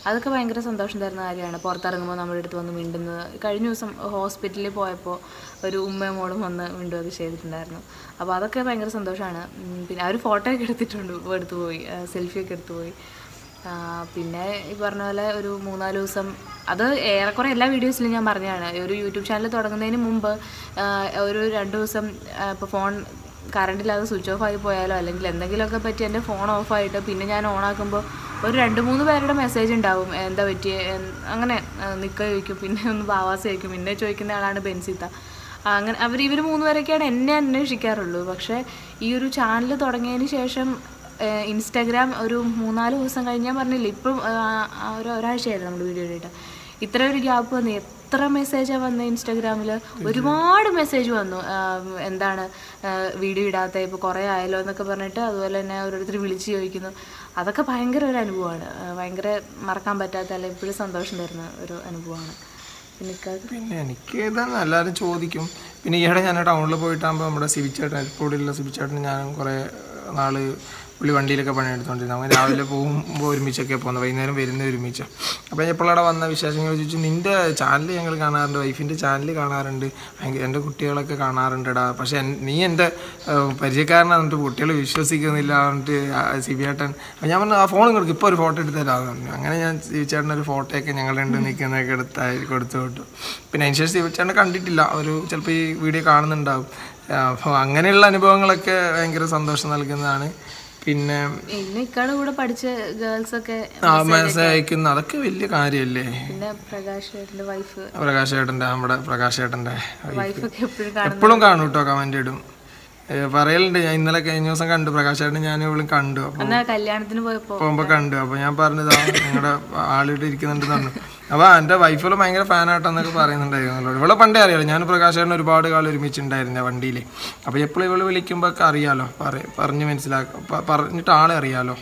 അതൊക്കെ ഭയങ്കര സന്തോഷം തരുന്ന കാര്യമാണ് പുറത്തിറങ്ങുമ്പോൾ നമ്മുടെ അടുത്ത് വന്ന് മിണ്ടുന്നത് കഴിഞ്ഞ ദിവസം ഹോസ്പിറ്റലിൽ പോയപ്പോൾ ഒരു ഉമ്മയും മോളും വന്ന് മിണ്ടുകയൊക്കെ ചെയ്തിട്ടുണ്ടായിരുന്നു അപ്പോൾ അതൊക്കെ ഭയങ്കര സന്തോഷമാണ് ഉം, പിന്നെ അവർ ഫോട്ടോ ഒക്കെ എടുത്തിട്ടുണ്ട് എടുത്തു പോയി സെൽഫിയൊക്കെ എടുത്തു പോയി ആ, പിന്നെ ഈ പറഞ്ഞ പോലെ ഒരു മൂന്നാല് ദിവസം അത് ഏറെക്കുറെ എല്ലാ വീഡിയോസിലും ഞാൻ പറഞ്ഞതാണ് ഒരു യൂട്യൂബ് ചാനൽ തുടങ്ങുന്നതിന് മുമ്പ് ആ, ഒരു രണ്ട് ദിവസം ഇപ്പോൾ ഫോൺ കറണ്ടില്ലാതെ സ്വിച്ച് ഓഫ് ആയി പോയാലോ അല്ലെങ്കിൽ എന്തെങ്കിലുമൊക്കെ പറ്റി എൻ്റെ ഫോൺ ഓഫായിട്ട് പിന്നെ ഞാൻ ഓണാക്കുമ്പോൾ ഒരു രണ്ട് മൂന്ന് പേരുടെ മെസ്സേജ് ഉണ്ടാവും എന്താ പറ്റിയ അങ്ങനെ നിൽക്ക ചോദിക്കും പിന്നെ ഒന്ന് ബാവാസ് ചോദിക്കും പിന്നെ ചോദിക്കുന്ന ആളാണ് ബെൻസിത്ത അങ്ങനെ അവർ ഇവർ മൂന്ന് പേരൊക്കെയാണ് എന്നെ അന്വേഷിക്കാറുള്ളൂ പക്ഷേ ഈ ഒരു ചാനൽ തുടങ്ങിയതിന് ശേഷം ഏഹ് ഇൻസ്റ്റാഗ്രാം ഒരു മൂന്നാല് ദിവസം കഴിഞ്ഞ് ഞാൻ പറഞ്ഞില്ല ഇപ്പം ആഹ്, ആ ഒരു ഒരാഴ്ചയായിരുന്നു നമ്മുടെ വീഡിയോ ഇട്ടിട്ട് ഇത്ര ഒരു ഗ്യാപ്പ് വന്നു എത്ര മെസ്സേജാണ് വന്നത് ഇൻസ്റ്റാഗ്രാമിൽ ഒരുപാട് മെസ്സേജ് വന്നു ആഹ്, എന്താണ് വീഡിയോ ഇടാത്ത ഇപ്പോൾ കുറേ ആയല്ലോ എന്നൊക്കെ പറഞ്ഞിട്ട് അതുപോലെ തന്നെ ഓരോരുത്തർ വിളിച്ച് ചോദിക്കുന്നു അതൊക്കെ ഭയങ്കര ഒരു അനുഭവമാണ് ആഹ്, ഭയങ്കര മറക്കാൻ പറ്റാത്ത അല്ലെങ്കിൽ എപ്പോഴും സന്തോഷം തരുന്ന ഒരു അനുഭവമാണ് പിന്നെ ഇക്കാക്ക് പിന്നെ എനിക്ക് ഇതാണ് എല്ലാവരും ചോദിക്കും പിന്നെ ഈയിടെ ഞാൻ ടൗണിൽ പോയിട്ടാകുമ്പോൾ നമ്മുടെ സിബിച്ചേട്ടൻ എൽപ്പോടിലുള്ള സിബിച്ചേട്ടൻ ഞാൻ കുറേ നാള് പുള്ളി വണ്ടിയിലൊക്കെ പണിയെടുത്തോണ്ടിരുന്നു അവൻ രാവിലെ പോകുമ്പോൾ ഒരുമിച്ചൊക്കെ പോകുന്നത് വൈകുന്നേരം വരുന്ന ഒരുമിച്ച് അപ്പോൾ എപ്പോഴവിടെ വന്ന വിശേഷങ്ങൾ ചോദിച്ചു നിൻ്റെ ചാനൽ ഞങ്ങൾ കാണാറുണ്ട് വൈഫിൻ്റെ ചാനൽ കാണാറുണ്ട് ഭയങ്കര എൻ്റെ കുട്ടികളൊക്കെ കാണാറുണ്ടടാ പക്ഷേ എൻ- നീ എൻ്റെ പരിചയക്കാരനാണ് എന്നിട്ട് കുട്ടികൾ വിശ്വസിക്കുന്നില്ല എന്നിട്ട് സിബിയേട്ടൻ അപ്പോൾ ഞാൻ പറഞ്ഞു ആ ഫോൺ കൊടുക്കും ഇപ്പോൾ ഒരു ഫോട്ടോ എടുത്ത് തരാമെന്ന് പറഞ്ഞു അങ്ങനെ ഞാൻ സിബിച്ചേട്ടൻ ഒരു ഫോട്ടോയൊക്കെ ഞങ്ങൾ രണ്ട് നിൽക്കുന്നതൊക്കെ എടുത്തായി കൊടുത്തു വിട്ടു പിന്നെ അതിന് ശേഷം സിബിച്ചേട്ടൻ കണ്ടിട്ടില്ല ഒരു ചിലപ്പോൾ ഈ വീഡിയോ കാണുന്നുണ്ടാവും അപ്പോൾ അങ്ങനെയുള്ള അനുഭവങ്ങളൊക്കെ ഭയങ്കര സന്തോഷം നൽകുന്നതാണ് പിന്നെ പിന്നെ ഇക്കാടെ കൂടെ പഠിച്ച ഗേൾസ് ഒക്കെ ആ മെസ്സേജ് അയക്കുന്ന അതൊക്കെ വലിയ കാര്യമല്ലേ പിന്നെ പ്രകാശ് ചേട്ടൻ്റെ വൈഫ് പ്രകാശ് ഏട്ടൻ്റെ നമ്മുടെ പ്രകാശ് ഏട്ടൻ്റെ വൈഫൊക്കെ എപ്പോഴും കാണും എപ്പോഴും കാണും കേട്ടോ കമൻ്റ് ഇടും ഏ, പറയലുണ്ട് ഞാൻ ഇന്നലെ കഴിഞ്ഞ ദിവസം കണ്ടു പ്രകാശ് ഏട്ടൻ ഞാനും ഇവളും കണ്ടു അപ്പോൾ എന്നാ കല്യാണത്തിന് പോയപ്പോ പോകുമ്പോൾ കണ്ടു അപ്പോൾ ഞാൻ പറഞ്ഞതാ നിങ്ങളുടെ ആളിട്ട് ഇരിക്കുന്നുണ്ടെന്ന് പറഞ്ഞു അപ്പോൾ എൻ്റെ വൈഫിലും ഭയങ്കര ഫാനായിട്ടെന്നൊക്കെ പറയുന്നുണ്ടായിരുന്നു ഇവളെ പണ്ടേ അറിയാലോ ഞാൻ പ്രകാശേട്ടൻ ഒരുപാട് കാലം ഒരുമിച്ചുണ്ടായിരുന്നു വണ്ടിയിൽ അപ്പോൾ എപ്പോഴും ഇവള് വിളിക്കുമ്പോൾ ഒക്കെ അറിയാലോ പറ പറഞ്ഞ് മനസ്സിലാക്കാം പ- പറഞ്ഞിട്ട് ആളെ അറിയാലോ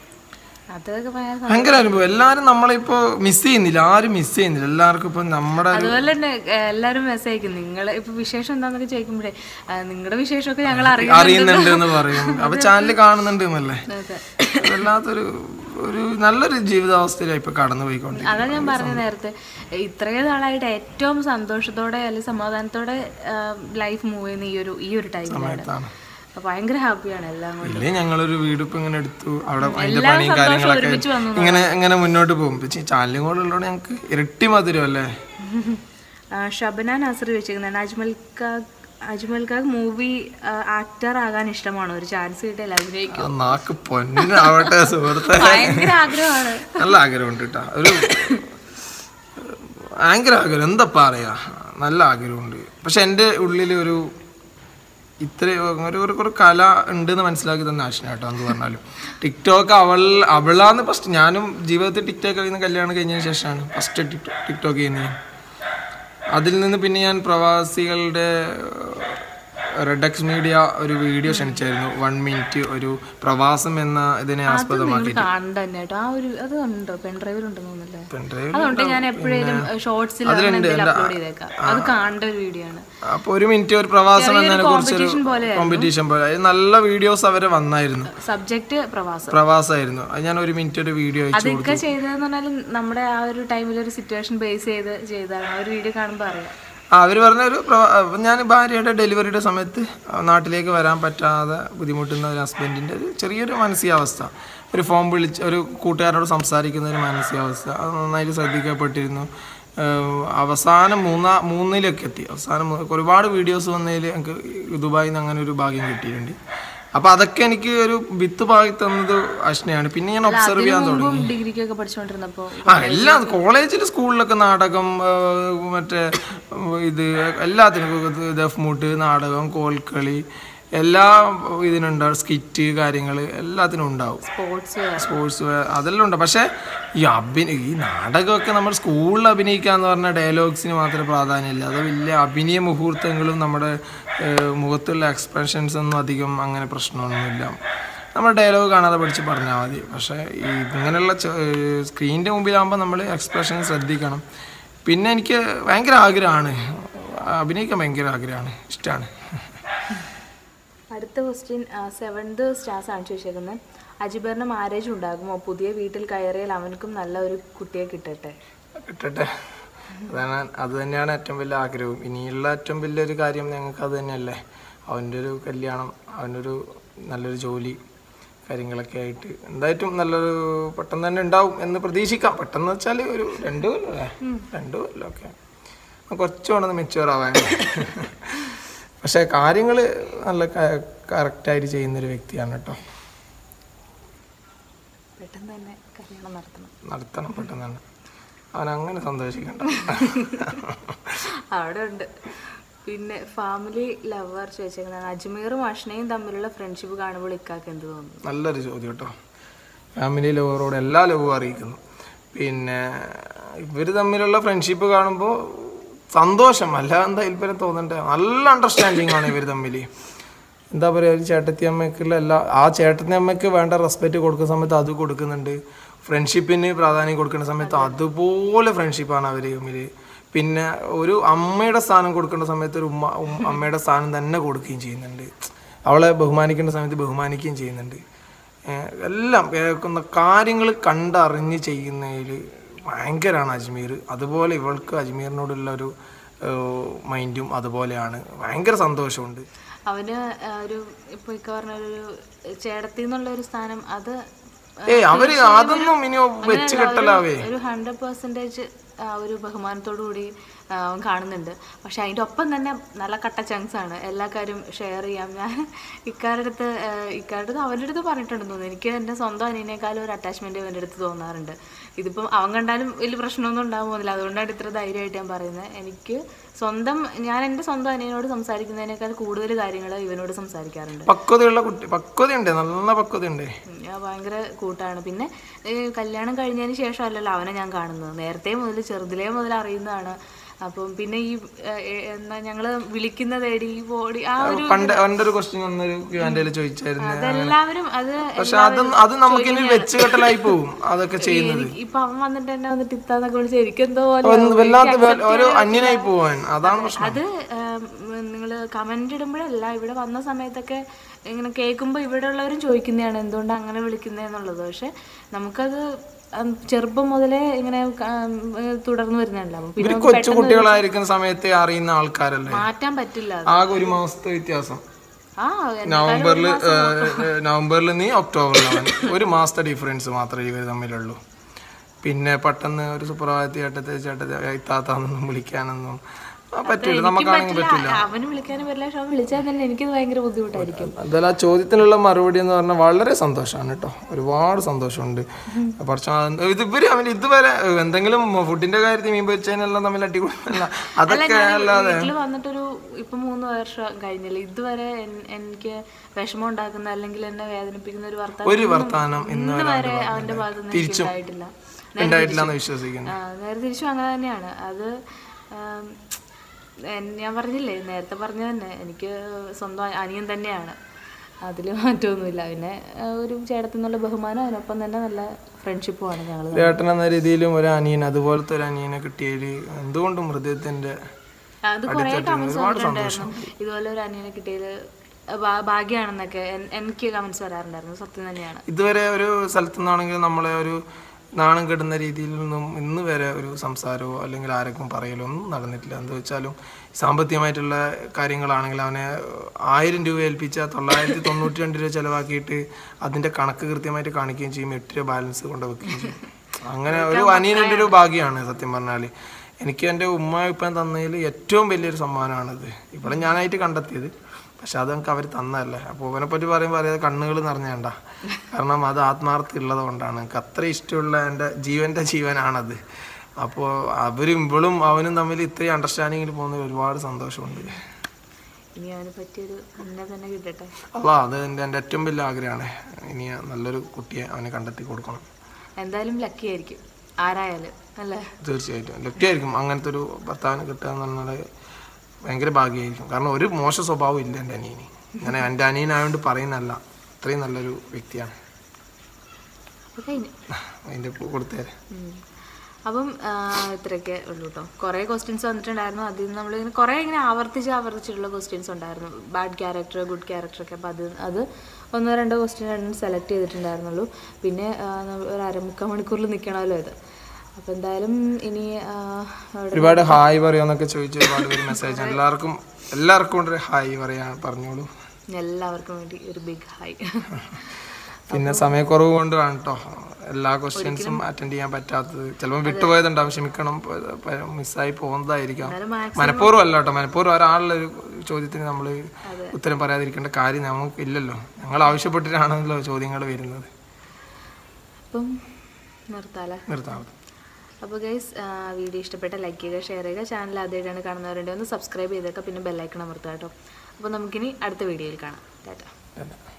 അതൊക്കെ ഭയങ്കര സന്തോഷം. ഭയങ്കര അനുഭവം എല്ലാവരും നമ്മളിപ്പോ മിസ് ചെയ്യുന്നില്ല ആരും മിസ് ചെയ്യുന്നില്ല എല്ലാവർക്കും ഇപ്പൊ നമ്മുടെ ഒരു- അതുപോലെ തന്നെ ഏഹ്, എല്ലാരും മെസ്സേജ് അയക്കും നിങ്ങൾ ഇപ്പൊ വിശേഷം എന്താന്നൊക്കെ ചോദിക്കുമ്പോഴേ നിങ്ങളുടെ വിശേഷമൊക്കെ ഞങ്ങൾ അറിയാം അറിയുന്നുണ്ട് എന്ന് പറയും അപ്പൊ ചാനൽ കാണുന്നുണ്ട് എന്നല്ലേ അതെ. വല്ലാത്തൊരു ഒരു നല്ലൊരു ജീവിതാവസ്ഥയിലാണ് ഇപ്പൊ കടന്നു പോയിക്കൊണ്ടിരിക്കുന്നത് അതാ ഞാൻ പറഞ്ഞ നേരത്തെ ഇത്രയും നാളായിട്ട് ഏറ്റവും സന്തോഷത്തോടെ അല്ലെങ്കിൽ സമാധാനത്തോടെ ലൈഫ് മൂവ് ചെയ്യുന്ന ഈ ഒരു ഈ ഒരു ടൈമിലാണ് അതാണ്. ഭയങ്കര ഹാപ്പിയാണ് എല്ലാം കൊണ്ടും ഇല്ലേ ഞങ്ങളൊരു വീട് ഇപ്പൊ ഇങ്ങനെ എടുത്തു അവിടെ അതിന്റെ എല്ലാ പണിയും സന്തോഷവും കാര്യങ്ങളൊക്കെ ഒരുമിച്ച് വന്നു ഇങ്ങനെ ഇങ്ങനെ മുന്നോട്ട് പോകും പക്ഷേ ചാനലും കൂടെ ഉള്ളതുകൊണ്ട് ഞങ്ങൾക്ക് ഇരട്ടി മധുരം അല്ലേ ആ, ഷബന നാസർ വെച്ചിരിക്കുന്നതാണ് അജ്മൽ കാ അജ്മൽ കാ മൂവി ആക്ടർ ആകാൻ ഇഷ്ടമാണോ ഒരു ചാൻസ് കിട്ടിയാൽ അഭിനയിക്കും ആ നാക്ക് പൊന്നാവട്ടെ സുഹൃത്തെ ഭയങ്കര ആഗ്രഹമാണ് നല്ല ആഗ്രഹമുണ്ട് കേട്ടോ ഒരു ഭയങ്കര ആഗ്രഹം എന്താ പറയാ നല്ല ആഗ്രഹമുണ്ട് പക്ഷെ എൻ്റെ ഉള്ളിൽ ഒരു ഇത്ര ഒരു ഒരു ഒരു കല ഉണ്ടെന്ന് മനസ്സിലാക്കി തന്നെ ആശന കേട്ടോ എന്ന് പറഞ്ഞാലും ടിക്ടോക്ക് അവൾ അവളാന്ന് ഫസ്റ്റ് ഞാനും ജീവിതത്തിൽ ടിക്ടോക്ക് കഴിയുന്ന കല്യാണം കഴിഞ്ഞതിന് ശേഷമാണ് ഫസ്റ്റ് ടിക്ടോക്ക് ചെയ്യുന്നത് അതിൽ നിന്ന് പിന്നെ ഞാൻ പ്രവാസികളുടെ റെഡക്സ് മീഡിയ ഒരു വീഡിയോ ക്ഷണിച്ചായിരുന്നു വൺ മിനിറ്റ് ഒരു പ്രവാസം എന്ന ഇതിനെ ആസ്പദമാക്കി കാണണ്ട തന്നെ കേട്ടോ ആ ഒരു അത് ഉണ്ടോ പെൻഡ്രൈവിൽ ഉണ്ടെന്ന് തോന്നുന്നല്ലേ പെൺഡ്രൈവ് അതുകൊണ്ട് ഞാൻ എപ്പോഴേലും ഷോർട്സിൽ എന്തെങ്കിലും അപ്ലോഡ് ചെയ്തേക്കാം അത് കാണേണ്ട ഒരു വീഡിയോ ആണ് അപ്പോൾ ഒരു മിനിറ്റ് ഒരു പ്രവാസം എന്നതിനെ കുറിച്ചൊരു കോമ്പറ്റീഷൻ പോലെ കോമ്പറ്റീഷൻ പോലെ അത് നല്ല വീഡിയോസ് അവരെ വന്നായിരുന്നു സബ്ജക്റ്റ് പ്രവാസം പ്രവാസമായിരുന്നു അത് ഞാൻ ഒരു മിനിറ്റ് ഒരു വീഡിയോ അയച്ചു അതൊക്കെ ചെയ്തതെന്ന് പറഞ്ഞാൽ നമ്മുടെ ആ ഒരു ടൈമിൽ ഒരു സിറ്റുവേഷൻ ബേസ് ചെയ്ത് ചെയ്തതാണ് ആ ഒരു വീഡിയോ കാണുമ്പോൾ അറിയാം ആ അവർ പറഞ്ഞ ഒരു പ്രവ- അപ്പൊ ഞാൻ ഭാര്യയുടെ ഡെലിവറിയുടെ സമയത്ത് നാട്ടിലേക്ക് വരാൻ പറ്റാതെ ബുദ്ധിമുട്ടുന്ന ഒരു ഹസ്ബൻഡിൻ്റെ ഒരു ചെറിയൊരു മാനസികാവസ്ഥ ഒരു ഫോൺ വിളിച്ച് ഒരു കൂട്ടുകാരോട് സംസാരിക്കുന്ന ഒരു മാനസികാവസ്ഥ അത് നന്നായിട്ട് ശ്രദ്ധിക്കപ്പെട്ടിരുന്നു ഏഹ് അവസാനം മൂന്നാ മൂന്നിലൊക്കെ എത്തി അവസാനം മൂ- ഒരുപാട് വീഡിയോസ് വന്നതിൽ എനിക്ക് ദുബായിൽ നിന്ന് അങ്ങനെ ഒരു ഭാഗ്യം കിട്ടിയിട്ടുണ്ട് അപ്പോൾ അതൊക്കെ എനിക്ക് ഒരു വിത്ത് പാകി തന്നത് അശ്നയാണ് പിന്നെ ഞാൻ ഒബ്സർവ് ചെയ്യാൻ തുടങ്ങി മുമ്പും ഡിഗ്രിക്കൊക്കെ പഠിച്ചുകൊണ്ടിരുന്നപ്പോൾ ആ എല്ലാം കോളേജിൽ സ്കൂളിലൊക്കെ നാടകം ആ, മറ്റേ ഉം, ഇത് എല്ലാത്തിനും ദഫ് മൂട്ട് നാടകം കോൽക്കളി എല്ലാ ഇതിനുണ്ട് സ്കിറ്റ് കാര്യങ്ങൾ എല്ലാത്തിനും ഉണ്ടാവും സ്പോർട്സ് സ്പോർട്സ് അതെല്ലാം ഉണ്ട് പക്ഷേ ഈ അഭിനയ ഈ നാടകമൊക്കെ നമ്മൾ സ്കൂളിൽ അഭിനയിക്കാന്ന് പറഞ്ഞ ഡയലോഗ്സിന് മാത്രമേ പ്രാധാന്യമില്ല അത് വലിയ അഭിനയ മുഹൂർത്തങ്ങളും നമ്മുടെ ഏഹ്, മുഖത്തുള്ള എക്സ്പ്രഷൻസ് ഒന്നും അധികം അങ്ങനെ പ്രശ്നമൊന്നുമില്ല നമ്മൾ ഡയലോഗ് കാണാതെ പഠിച്ച് പറഞ്ഞാൽ മതി പക്ഷേ ഈ ഇങ്ങനെയുള്ള സ്ക്രീനിൻ്റെ മുമ്പിലാകുമ്പോൾ നമ്മൾ എക്സ്പ്രഷൻ ശ്രദ്ധിക്കണം പിന്നെ എനിക്ക് ഭയങ്കര ആഗ്രഹമാണ് അഭിനയിക്കാൻ ഭയങ്കര ആഗ്രഹമാണ് ഇഷ്ടമാണ് അടുത്ത ക്വസ്റ്റ്യൻ സെവൻത് സ്റ്റാർസ് ആണ് ചോദിച്ചേക്കുന്നത് അജിബറിന് മാരേജ് ഉണ്ടാകുമോ പുതിയ വീട്ടിൽ കയറിയാൽ അവനക്കും നല്ല ഒരു കുട്ടിയെ കിട്ടട്ടെ കിട്ടട്ടെ അതാണ് അത് തന്നെയാണ് ഏറ്റവും വലിയ ആഗ്രഹവും ഇനിയുള്ള ഏറ്റവും വലിയൊരു കാര്യം ഞങ്ങൾക്ക് അത് തന്നെയല്ലേ അവൻ്റെ ഒരു കല്യാണം അവനൊരു നല്ലൊരു ജോലി കാര്യങ്ങളൊക്കെ ആയിട്ട് എന്തായിട്ടും നല്ലൊരു പെട്ടെന്ന് തന്നെ ഉണ്ടാവും എന്ന് പ്രതീക്ഷിക്കാം പെട്ടെന്ന് വെച്ചാൽ ഒരു രണ്ട് കൊല്ലം അല്ലേ രണ്ട് കൊല്ലം ഒക്കെ കുറച്ച് വേണമെന്ന് മെച്ചുവർ ആവാൻ പക്ഷേ കാര്യങ്ങൾ നല്ല കറക്റ്റായിട്ട് ചെയ്യുന്നൊരു വ്യക്തിയാണ് കേട്ടോ പെട്ടെന്ന് തന്നെ കല്യാണം നടത്തണം നടത്തണം പെട്ടെന്ന് തന്നെ അവൻ അങ്ങനെ സന്തോഷിക്കണ്ട അവിടെ ഉണ്ട് പിന്നെ ഫാമിലി ലവർ ചോദിച്ചേക്കുന്നതാണ് അജ്മീറും അഷ്നയും തമ്മിലുള്ള ഫ്രണ്ട്ഷിപ്പ് കാണുമ്പോൾ ഇക്കാക്ക് എന്ത് തോന്നുന്നു നല്ലൊരു ചോദ്യം കേട്ടോ ഫാമിലി ലവറോട് എല്ലാ ലവും അറിയിക്കുന്നു പിന്നെ ഇവർ തമ്മിലുള്ള ഫ്രണ്ട്ഷിപ്പ് കാണുമ്പോൾ സന്തോഷം അല്ല എന്താ ഇൽപ്പരം തോന്നണ്ടേ നല്ല അണ്ടർസ്റ്റാൻഡിങ് ആണ് ഇവർ തമ്മിൽ എന്താ പറയുക ഒരു ചേട്ടത്തി അമ്മയ്ക്കുള്ള എല്ലാ ആ ചേട്ടത്തി അമ്മയ്ക്ക് വേണ്ട റെസ്പെക്റ്റ് കൊടുക്കുന്ന സമയത്ത് അത് കൊടുക്കുന്നുണ്ട് ഫ്രണ്ട്ഷിപ്പിന് പ്രാധാന്യം കൊടുക്കുന്ന സമയത്ത് അതുപോലെ ഫ്രണ്ട്ഷിപ്പാണ് അവർ തമ്മിൽ പിന്നെ ഒരു അമ്മയുടെ സ്ഥാനം കൊടുക്കേണ്ട സമയത്ത് ഒരു ഉമ്മ ഉം- അമ്മയുടെ സ്ഥാനം തന്നെ കൊടുക്കുകയും ചെയ്യുന്നുണ്ട് അവളെ ബഹുമാനിക്കേണ്ട സമയത്ത് ബഹുമാനിക്കുകയും ചെയ്യുന്നുണ്ട് ഏഹ് എല്ലാം കേൾക്കുന്ന കാര്യങ്ങൾ കണ്ടറിഞ്ഞ് ചെയ്യുന്നതിൽ ഭയങ്കരമാണ് അജ്മീർ അതുപോലെ ഇവൾക്ക് അജ്മീറിനോടുള്ള ഒരു മൈൻഡും അതുപോലെയാണ് ഭയങ്കര സന്തോഷമുണ്ട് അവന് ആ, ഒരു ഇപ്പൊ ഇക്ക പറഞ്ഞ ഒരു ചേടത്തി എന്നുള്ള ഒരു സ്ഥാനം അത് ഏയ് അവര് അതൊന്നും ഇനി വെച്ച് കെട്ടലാവേ ഒരു ഹൺഡ്രഡ് പെർസെൻറ്റേജ് ഒരു ബഹുമാനത്തോടു കൂടി ആ, അവൻ കാണുന്നുണ്ട് പക്ഷെ അതിൻ്റെ ഒപ്പം തന്നെ നല്ല കട്ട ചങ്ക്സ് ആണ് എല്ലാ കാര്യം ഷെയർ ചെയ്യാം ഞാൻ ഇക്കാരുടെ അടുത്ത് ആ, ഇക്കാരുടെ അടുത്ത് അവൻ്റെ അടുത്ത് പറഞ്ഞിട്ടുണ്ടെന്ന് തോന്നുന്നു എനിക്ക് എൻ്റെ സ്വന്തം അനിയനേക്കാളും ഒരു അറ്റാച്ച്മെൻറ്റ് അവൻ്റെ അടുത്ത് തോന്നാറുണ്ട് ഇതിപ്പം അവൻ കണ്ടാലും വലിയ പ്രശ്നമൊന്നും ഉണ്ടാകുന്നില്ല അതുകൊണ്ടാണ് ഇത്ര ധൈര്യമായിട്ട് ഞാൻ പറയുന്നത് എനിക്ക് സ്വന്തം ഞാൻ എൻ്റെ സ്വന്തം അനിയനോട് സംസാരിക്കുന്നതിനേക്കാൾ കൂടുതൽ കാര്യങ്ങൾ ഇവനോട് സംസാരിക്കാറുണ്ട് പക്വതയുള്ള കുട്ടി പക്വതയുണ്ട് നല്ല പക്വതയുണ്ട് ഞാൻ ഭയങ്കര കൂട്ടാണ് പിന്നെ ഈ കല്യാണം കഴിഞ്ഞതിന് ശേഷമല്ലല്ലോ അവനെ ഞാൻ കാണുന്നത് നേരത്തെ മുതൽ ചെറുതിലേ മുതൽ അറിയുന്നതാണ് അപ്പം പിന്നെ ഈ ഏഹ്, ഏഹ്, എന്താ ഞങ്ങള് വിളിക്കുന്നത് എടി ബോഡി ആ ഒരു പണ്ട് അവൻ്റെ ഒരു ക്വസ്റ്റ്യൻ വന്നൊരു എൻ്റെ ചോദിച്ചായിരുന്നു അതെല്ലാവരും അത് പക്ഷെ അത് അത് നമുക്കിനി വെച്ച് കെട്ടലായി പോവും അതൊക്കെ ചെയ്യുന്നത് എനിക്ക് ഇപ്പൊ അവൻ വന്നിട്ട് എന്നെ വന്നിട്ട് ഇത്താന്നൊക്കെ വിളിച്ച് എനിക്കെന്തോ പോലെ ഒന്ന് വല്ലാത്ത വേ- ഒരു അന്യനായി പോവാൻ അതാണ് പ്രശ്നം അത് നിങ്ങൾ കമന്റ് ഇടുമ്പോഴല്ല ഇവിടെ വന്ന സമയത്തൊക്കെ ഇങ്ങനെ കേൾക്കുമ്പോൾ ഇവിടെ ഉള്ളവരും ചോദിക്കുന്നതാണ് എന്തുകൊണ്ട് അങ്ങനെ വിളിക്കുന്നതെന്നുള്ളത് പക്ഷെ നമുക്കത് ഉം, ചെറുപ്പം മുതലേ ഇങ്ങനെ ക- ഉം, തുടർന്ന് വരുന്നതല്ല അപ്പൊ പിന്നെ ഇവര് കൊച്ചു കുട്ടികളായിരിക്കുന്ന സമയത്ത് അറിയുന്ന ആൾക്കാരല്ലേ മാറ്റാൻ പറ്റില്ല അത്. ആകെ ഒരു മാസത്തെ വ്യത്യാസം ആ നവംബറിൽ നവംബറിൽ നീ ഒക്ടോബറിൽ അവൻ ഒരു മാസത്തെ ഡിഫറൻസ് മാത്രമേ ഇവർ തമ്മിലുള്ളൂ പിന്നെ പെട്ടെന്ന് ഒരു സുപ്രഭാതത്തി ചേട്ടത്തെ ചേട്ടത്തെ ഇത്താത്താന്നൊന്നും വിളിക്കാനൊന്നും ആ, പറ്റില്ല നമുക്കാണെങ്കിൽ പറ്റില്ല അവന് വിളിക്കാനും പറ്റില്ല പക്ഷെ അവൻ വിളിച്ചാൽ തന്നെ എനിക്കത് ഭയങ്കര ബുദ്ധിമുട്ടായിരിക്കും എന്തായാലും ആ ചോദ്യത്തിനുള്ള മറുപടി എന്ന് പറഞ്ഞാൽ വളരെ സന്തോഷമാണ് കേട്ടോ ഒരുപാട് സന്തോഷമുണ്ട് പക്ഷെ ഇത് ഇവര് അവൻ ഇതുവരെ എന്തെങ്കിലും ഫുഡിന്റെ കാര്യത്തിൽ മീൻ പൊരിച്ചതിനെല്ലാം തമ്മിൽ അടികൂടുന്നില്ല അതൊക്കെ അല്ലാതെ വീട്ടിൽ വന്നിട്ടൊരു ഇപ്പൊ മൂന്ന് വർഷം കഴിഞ്ഞില്ല ഇതുവരെ എൻ- എനിക്ക് വിഷമം ഉണ്ടാക്കുന്ന അല്ലെങ്കിൽ എന്നെ വേദനിപ്പിക്കുന്ന ഒരു വർത്തമാനം ഒരു വർത്താനം ഇന്ന് ഇന്ന് വരെ അവന്റെ ഭാഗത്ത് നിന്ന് എനിക്ക് ഉണ്ടായിട്ടില്ല ഉണ്ടായിട്ടില്ല എന്ന് വിശ്വസിക്കുന്നു ആ, നേരെ തിരിച്ചും അങ്ങനെ തന്നെയാണ് അത് ആം, എൻ- ഞാൻ പറഞ്ഞില്ലേ നേരത്തെ പറഞ്ഞ തന്നെ എനിക്ക് സ്വന്തം അനിയൻ തന്നെയാണ് അതിൽ മാറ്റമൊന്നുമില്ല പിന്നെ ആ, ഒരു ചേട്ടത്തിനുള്ള ബഹുമാനം അതിനൊപ്പം തന്നെ നല്ല ഫ്രണ്ട്ഷിപ്പുമാണ് ഞങ്ങൾ ചേട്ടൻ എന്ന രീതിയിലും ഒരു അനിയൻ അതുപോലത്തെ ഒരു അനിയനെ കിട്ടിയതിൽ എന്തുകൊണ്ടും ഹൃദയത്തിന്റെ അത് കുറേ കമന്റ്സ് വന്നിട്ടുണ്ടായിരുന്നു ഇതുപോലെ ഒരു അനിയനെ കിട്ടിയത് ഭാ- ഭാഗ്യമാണെന്നൊക്കെ എൻ- എനിക്ക് കമന്റ്സ് വരാറുണ്ടായിരുന്നു സത്യം തന്നെയാണ് ഇതുവരെ ഒരു സ്ഥലത്തു നിന്നാണെങ്കിൽ നമ്മളെ ഒരു നാണം കെടുന്ന രീതിയിൽ നിന്നും ഇന്ന് വരെ ഒരു സംസാരമോ അല്ലെങ്കിൽ ആർക്കും പറയലോ ഒന്നും നടന്നിട്ടില്ല എന്താ വെച്ചാലും സാമ്പത്തികമായിട്ടുള്ള കാര്യങ്ങളാണെങ്കിൽ അവനെ ആയിരം രൂപ ഏൽപ്പിച്ച തൊള്ളായിരത്തി തൊണ്ണൂറ്റി രണ്ട് രൂപ ചിലവാക്കിയിട്ട് അതിന്റെ കണക്ക് കൃത്യമായിട്ട് കാണിക്കുകയും ചെയ്യും എട്ട് രൂപ ബാലൻസ് കൊണ്ട് വെക്കുകയും ചെയ്യും അങ്ങനെ ഒരു അനിയൻ്റെ ഒരു ഭാഗ്യമാണ് സത്യം പറഞ്ഞാൽ എനിക്ക് എൻ്റെ ഉമ്മ ഇപ്പം തന്നതിൽ ഏറ്റവും വലിയൊരു സമ്മാനമാണിത് ഇവിടെ ഞാനായിട്ട് കണ്ടെത്തിയത് പക്ഷെ അത് നമുക്ക് അവർ തന്നതല്ലേ അപ്പോൾ അവനെ പറ്റി പറയുമ്പോൾ അറിയാതെ കണ്ണുകൾ നിറഞ്ഞേണ്ട കാരണം അത് ആത്മാർത്ഥ ഉള്ളത് കൊണ്ടാണ് എനിക്ക് അത്ര ഇഷ്ടമുള്ള എൻ്റെ ജീവൻ്റെ ജീവനാണത് അപ്പോൾ അവരും ഇവളും അവനും തമ്മിൽ ഇത്രയും അണ്ടർസ്റ്റാൻഡിങ്ങിൽ പോകുന്നതിൽ ഒരുപാട് സന്തോഷമുണ്ട് ഇനി അവന് പറ്റിയൊരു എന്നെ തന്നെ കിട്ടട്ടെ അപ്പോൾ അത് എൻ്റെ എൻ്റെ ഏറ്റവും വലിയ ആഗ്രഹമാണ് ഇനി നല്ലൊരു കുട്ടിയെ അവന് കണ്ടെത്തി കൊടുക്കണം എന്തായാലും ലക്കി ആയിരിക്കും ആരായാലും അല്ലേ തീർച്ചയായിട്ടും ലക്ഷ്യായിരിക്കും അങ്ങനത്തെ ഒരു ഭർത്താവിനെ കിട്ടുക എന്ന് പറഞ്ഞാൽ ഭയങ്കര ഭാഗ്യമായിരിക്കും കാരണം ഒരു മോശ സ്വഭാവം ഇല്ല എൻ്റെ അനിയന് അങ്ങനെ എൻ്റെ അനിയനായതുകൊണ്ട് പറയുന്നല്ല അത്രയും നല്ലൊരു വ്യക്തിയാണ് അപ്പൊ കഴിഞ്ഞു അതിൻ്റെ കൊടുത്തേരെ ഉം. അപ്പം ആ, ഇത്രയൊക്കെ ഉള്ളൂ കേട്ടോ കുറേ ക്വസ്റ്റ്യൻസ് വന്നിട്ടുണ്ടായിരുന്നു അതിൽ നിന്ന് നമ്മൾ ഇങ്ങനെ കുറേ ഇങ്ങനെ ആവർത്തിച്ച് ആവർത്തിച്ചിട്ടുള്ള ക്വസ്റ്റ്യൻസ് ഉണ്ടായിരുന്നു ബാഡ് ക്യാരക്ടർ ഗുഡ് ക്യാരക്ടർ ഒക്കെ അപ്പോൾ അത് അത് ഒന്നോ രണ്ടോ ക്വസ്റ്റ്യൻ രണ്ടും സെലക്ട് ചെയ്തിട്ടുണ്ടായിരുന്നുള്ളൂ പിന്നെ ആ, നമ്മൾ ഒരു അരമുക്കാൽ മണിക്കൂറിൽ നിൽക്കണമല്ലോ ഇത് അപ്പോൾ എന്തായാലും ഇനി ആ, അവിടെ ഒരുപാട് ഹായ് പറയുമെന്നൊക്കെ ചോദിച്ചു ഒരുപാട് പേര് മെസ്സേജ് എല്ലാവർക്കും എല്ലാവർക്കും കൊണ്ട് ഒരു ഹായ് പറയാൻ പറഞ്ഞോളൂ എല്ലാവർക്കും വേണ്ടി ഒരു ബിഗ് ഹൈ പിന്നെ സമയക്കുറവ് കൊണ്ടാണ് കേട്ടോ എല്ലാ ക്വസ്റ്റ്യൻസും അറ്റൻഡ് ചെയ്യാൻ പറ്റാത്തത് ചിലപ്പോൾ വിട്ടുപോയതുണ്ടാവും ക്ഷമിക്കണം മിസ്സായി പോകുന്നതായിരിക്കാം എന്നാലും മാക്സ് മനഃപൂർവ്വം അല്ല കേട്ടോ മനഃപൂർവ്വം ഒരാളുടെ ഒരു ചോദ്യത്തിന് നമ്മൾ ഉത്തരം പറയാതിരിക്കേണ്ട കാര്യം നമുക്ക് ഇല്ലല്ലോ ഞങ്ങൾ ആവശ്യപ്പെട്ടിട്ടാണല്ലോ ചോദ്യങ്ങൾ വരുന്നത് അപ്പം നിർത്താലേ നിർത്താമത് അപ്പോൾ ഗൈസ് വീഡിയോ ഇഷ്ടപ്പെട്ട ലൈക്ക് ചെയ്യുക ഷെയർ ചെയ്യുക ചാനൽ ആദ്യമായിട്ടാണ് കാണുന്നവരുണ്ടെങ്കിൽ ഒന്ന് സബ്സ്ക്രൈബ് ചെയ്തേക്കുക പിന്നെ ബെല്ലൈക്കൺ അമർത്തുക കേട്ടോ അപ്പോൾ നമുക്കിനി അടുത്ത വീഡിയോയിൽ കാണാം ടാറ്റ തന്നെ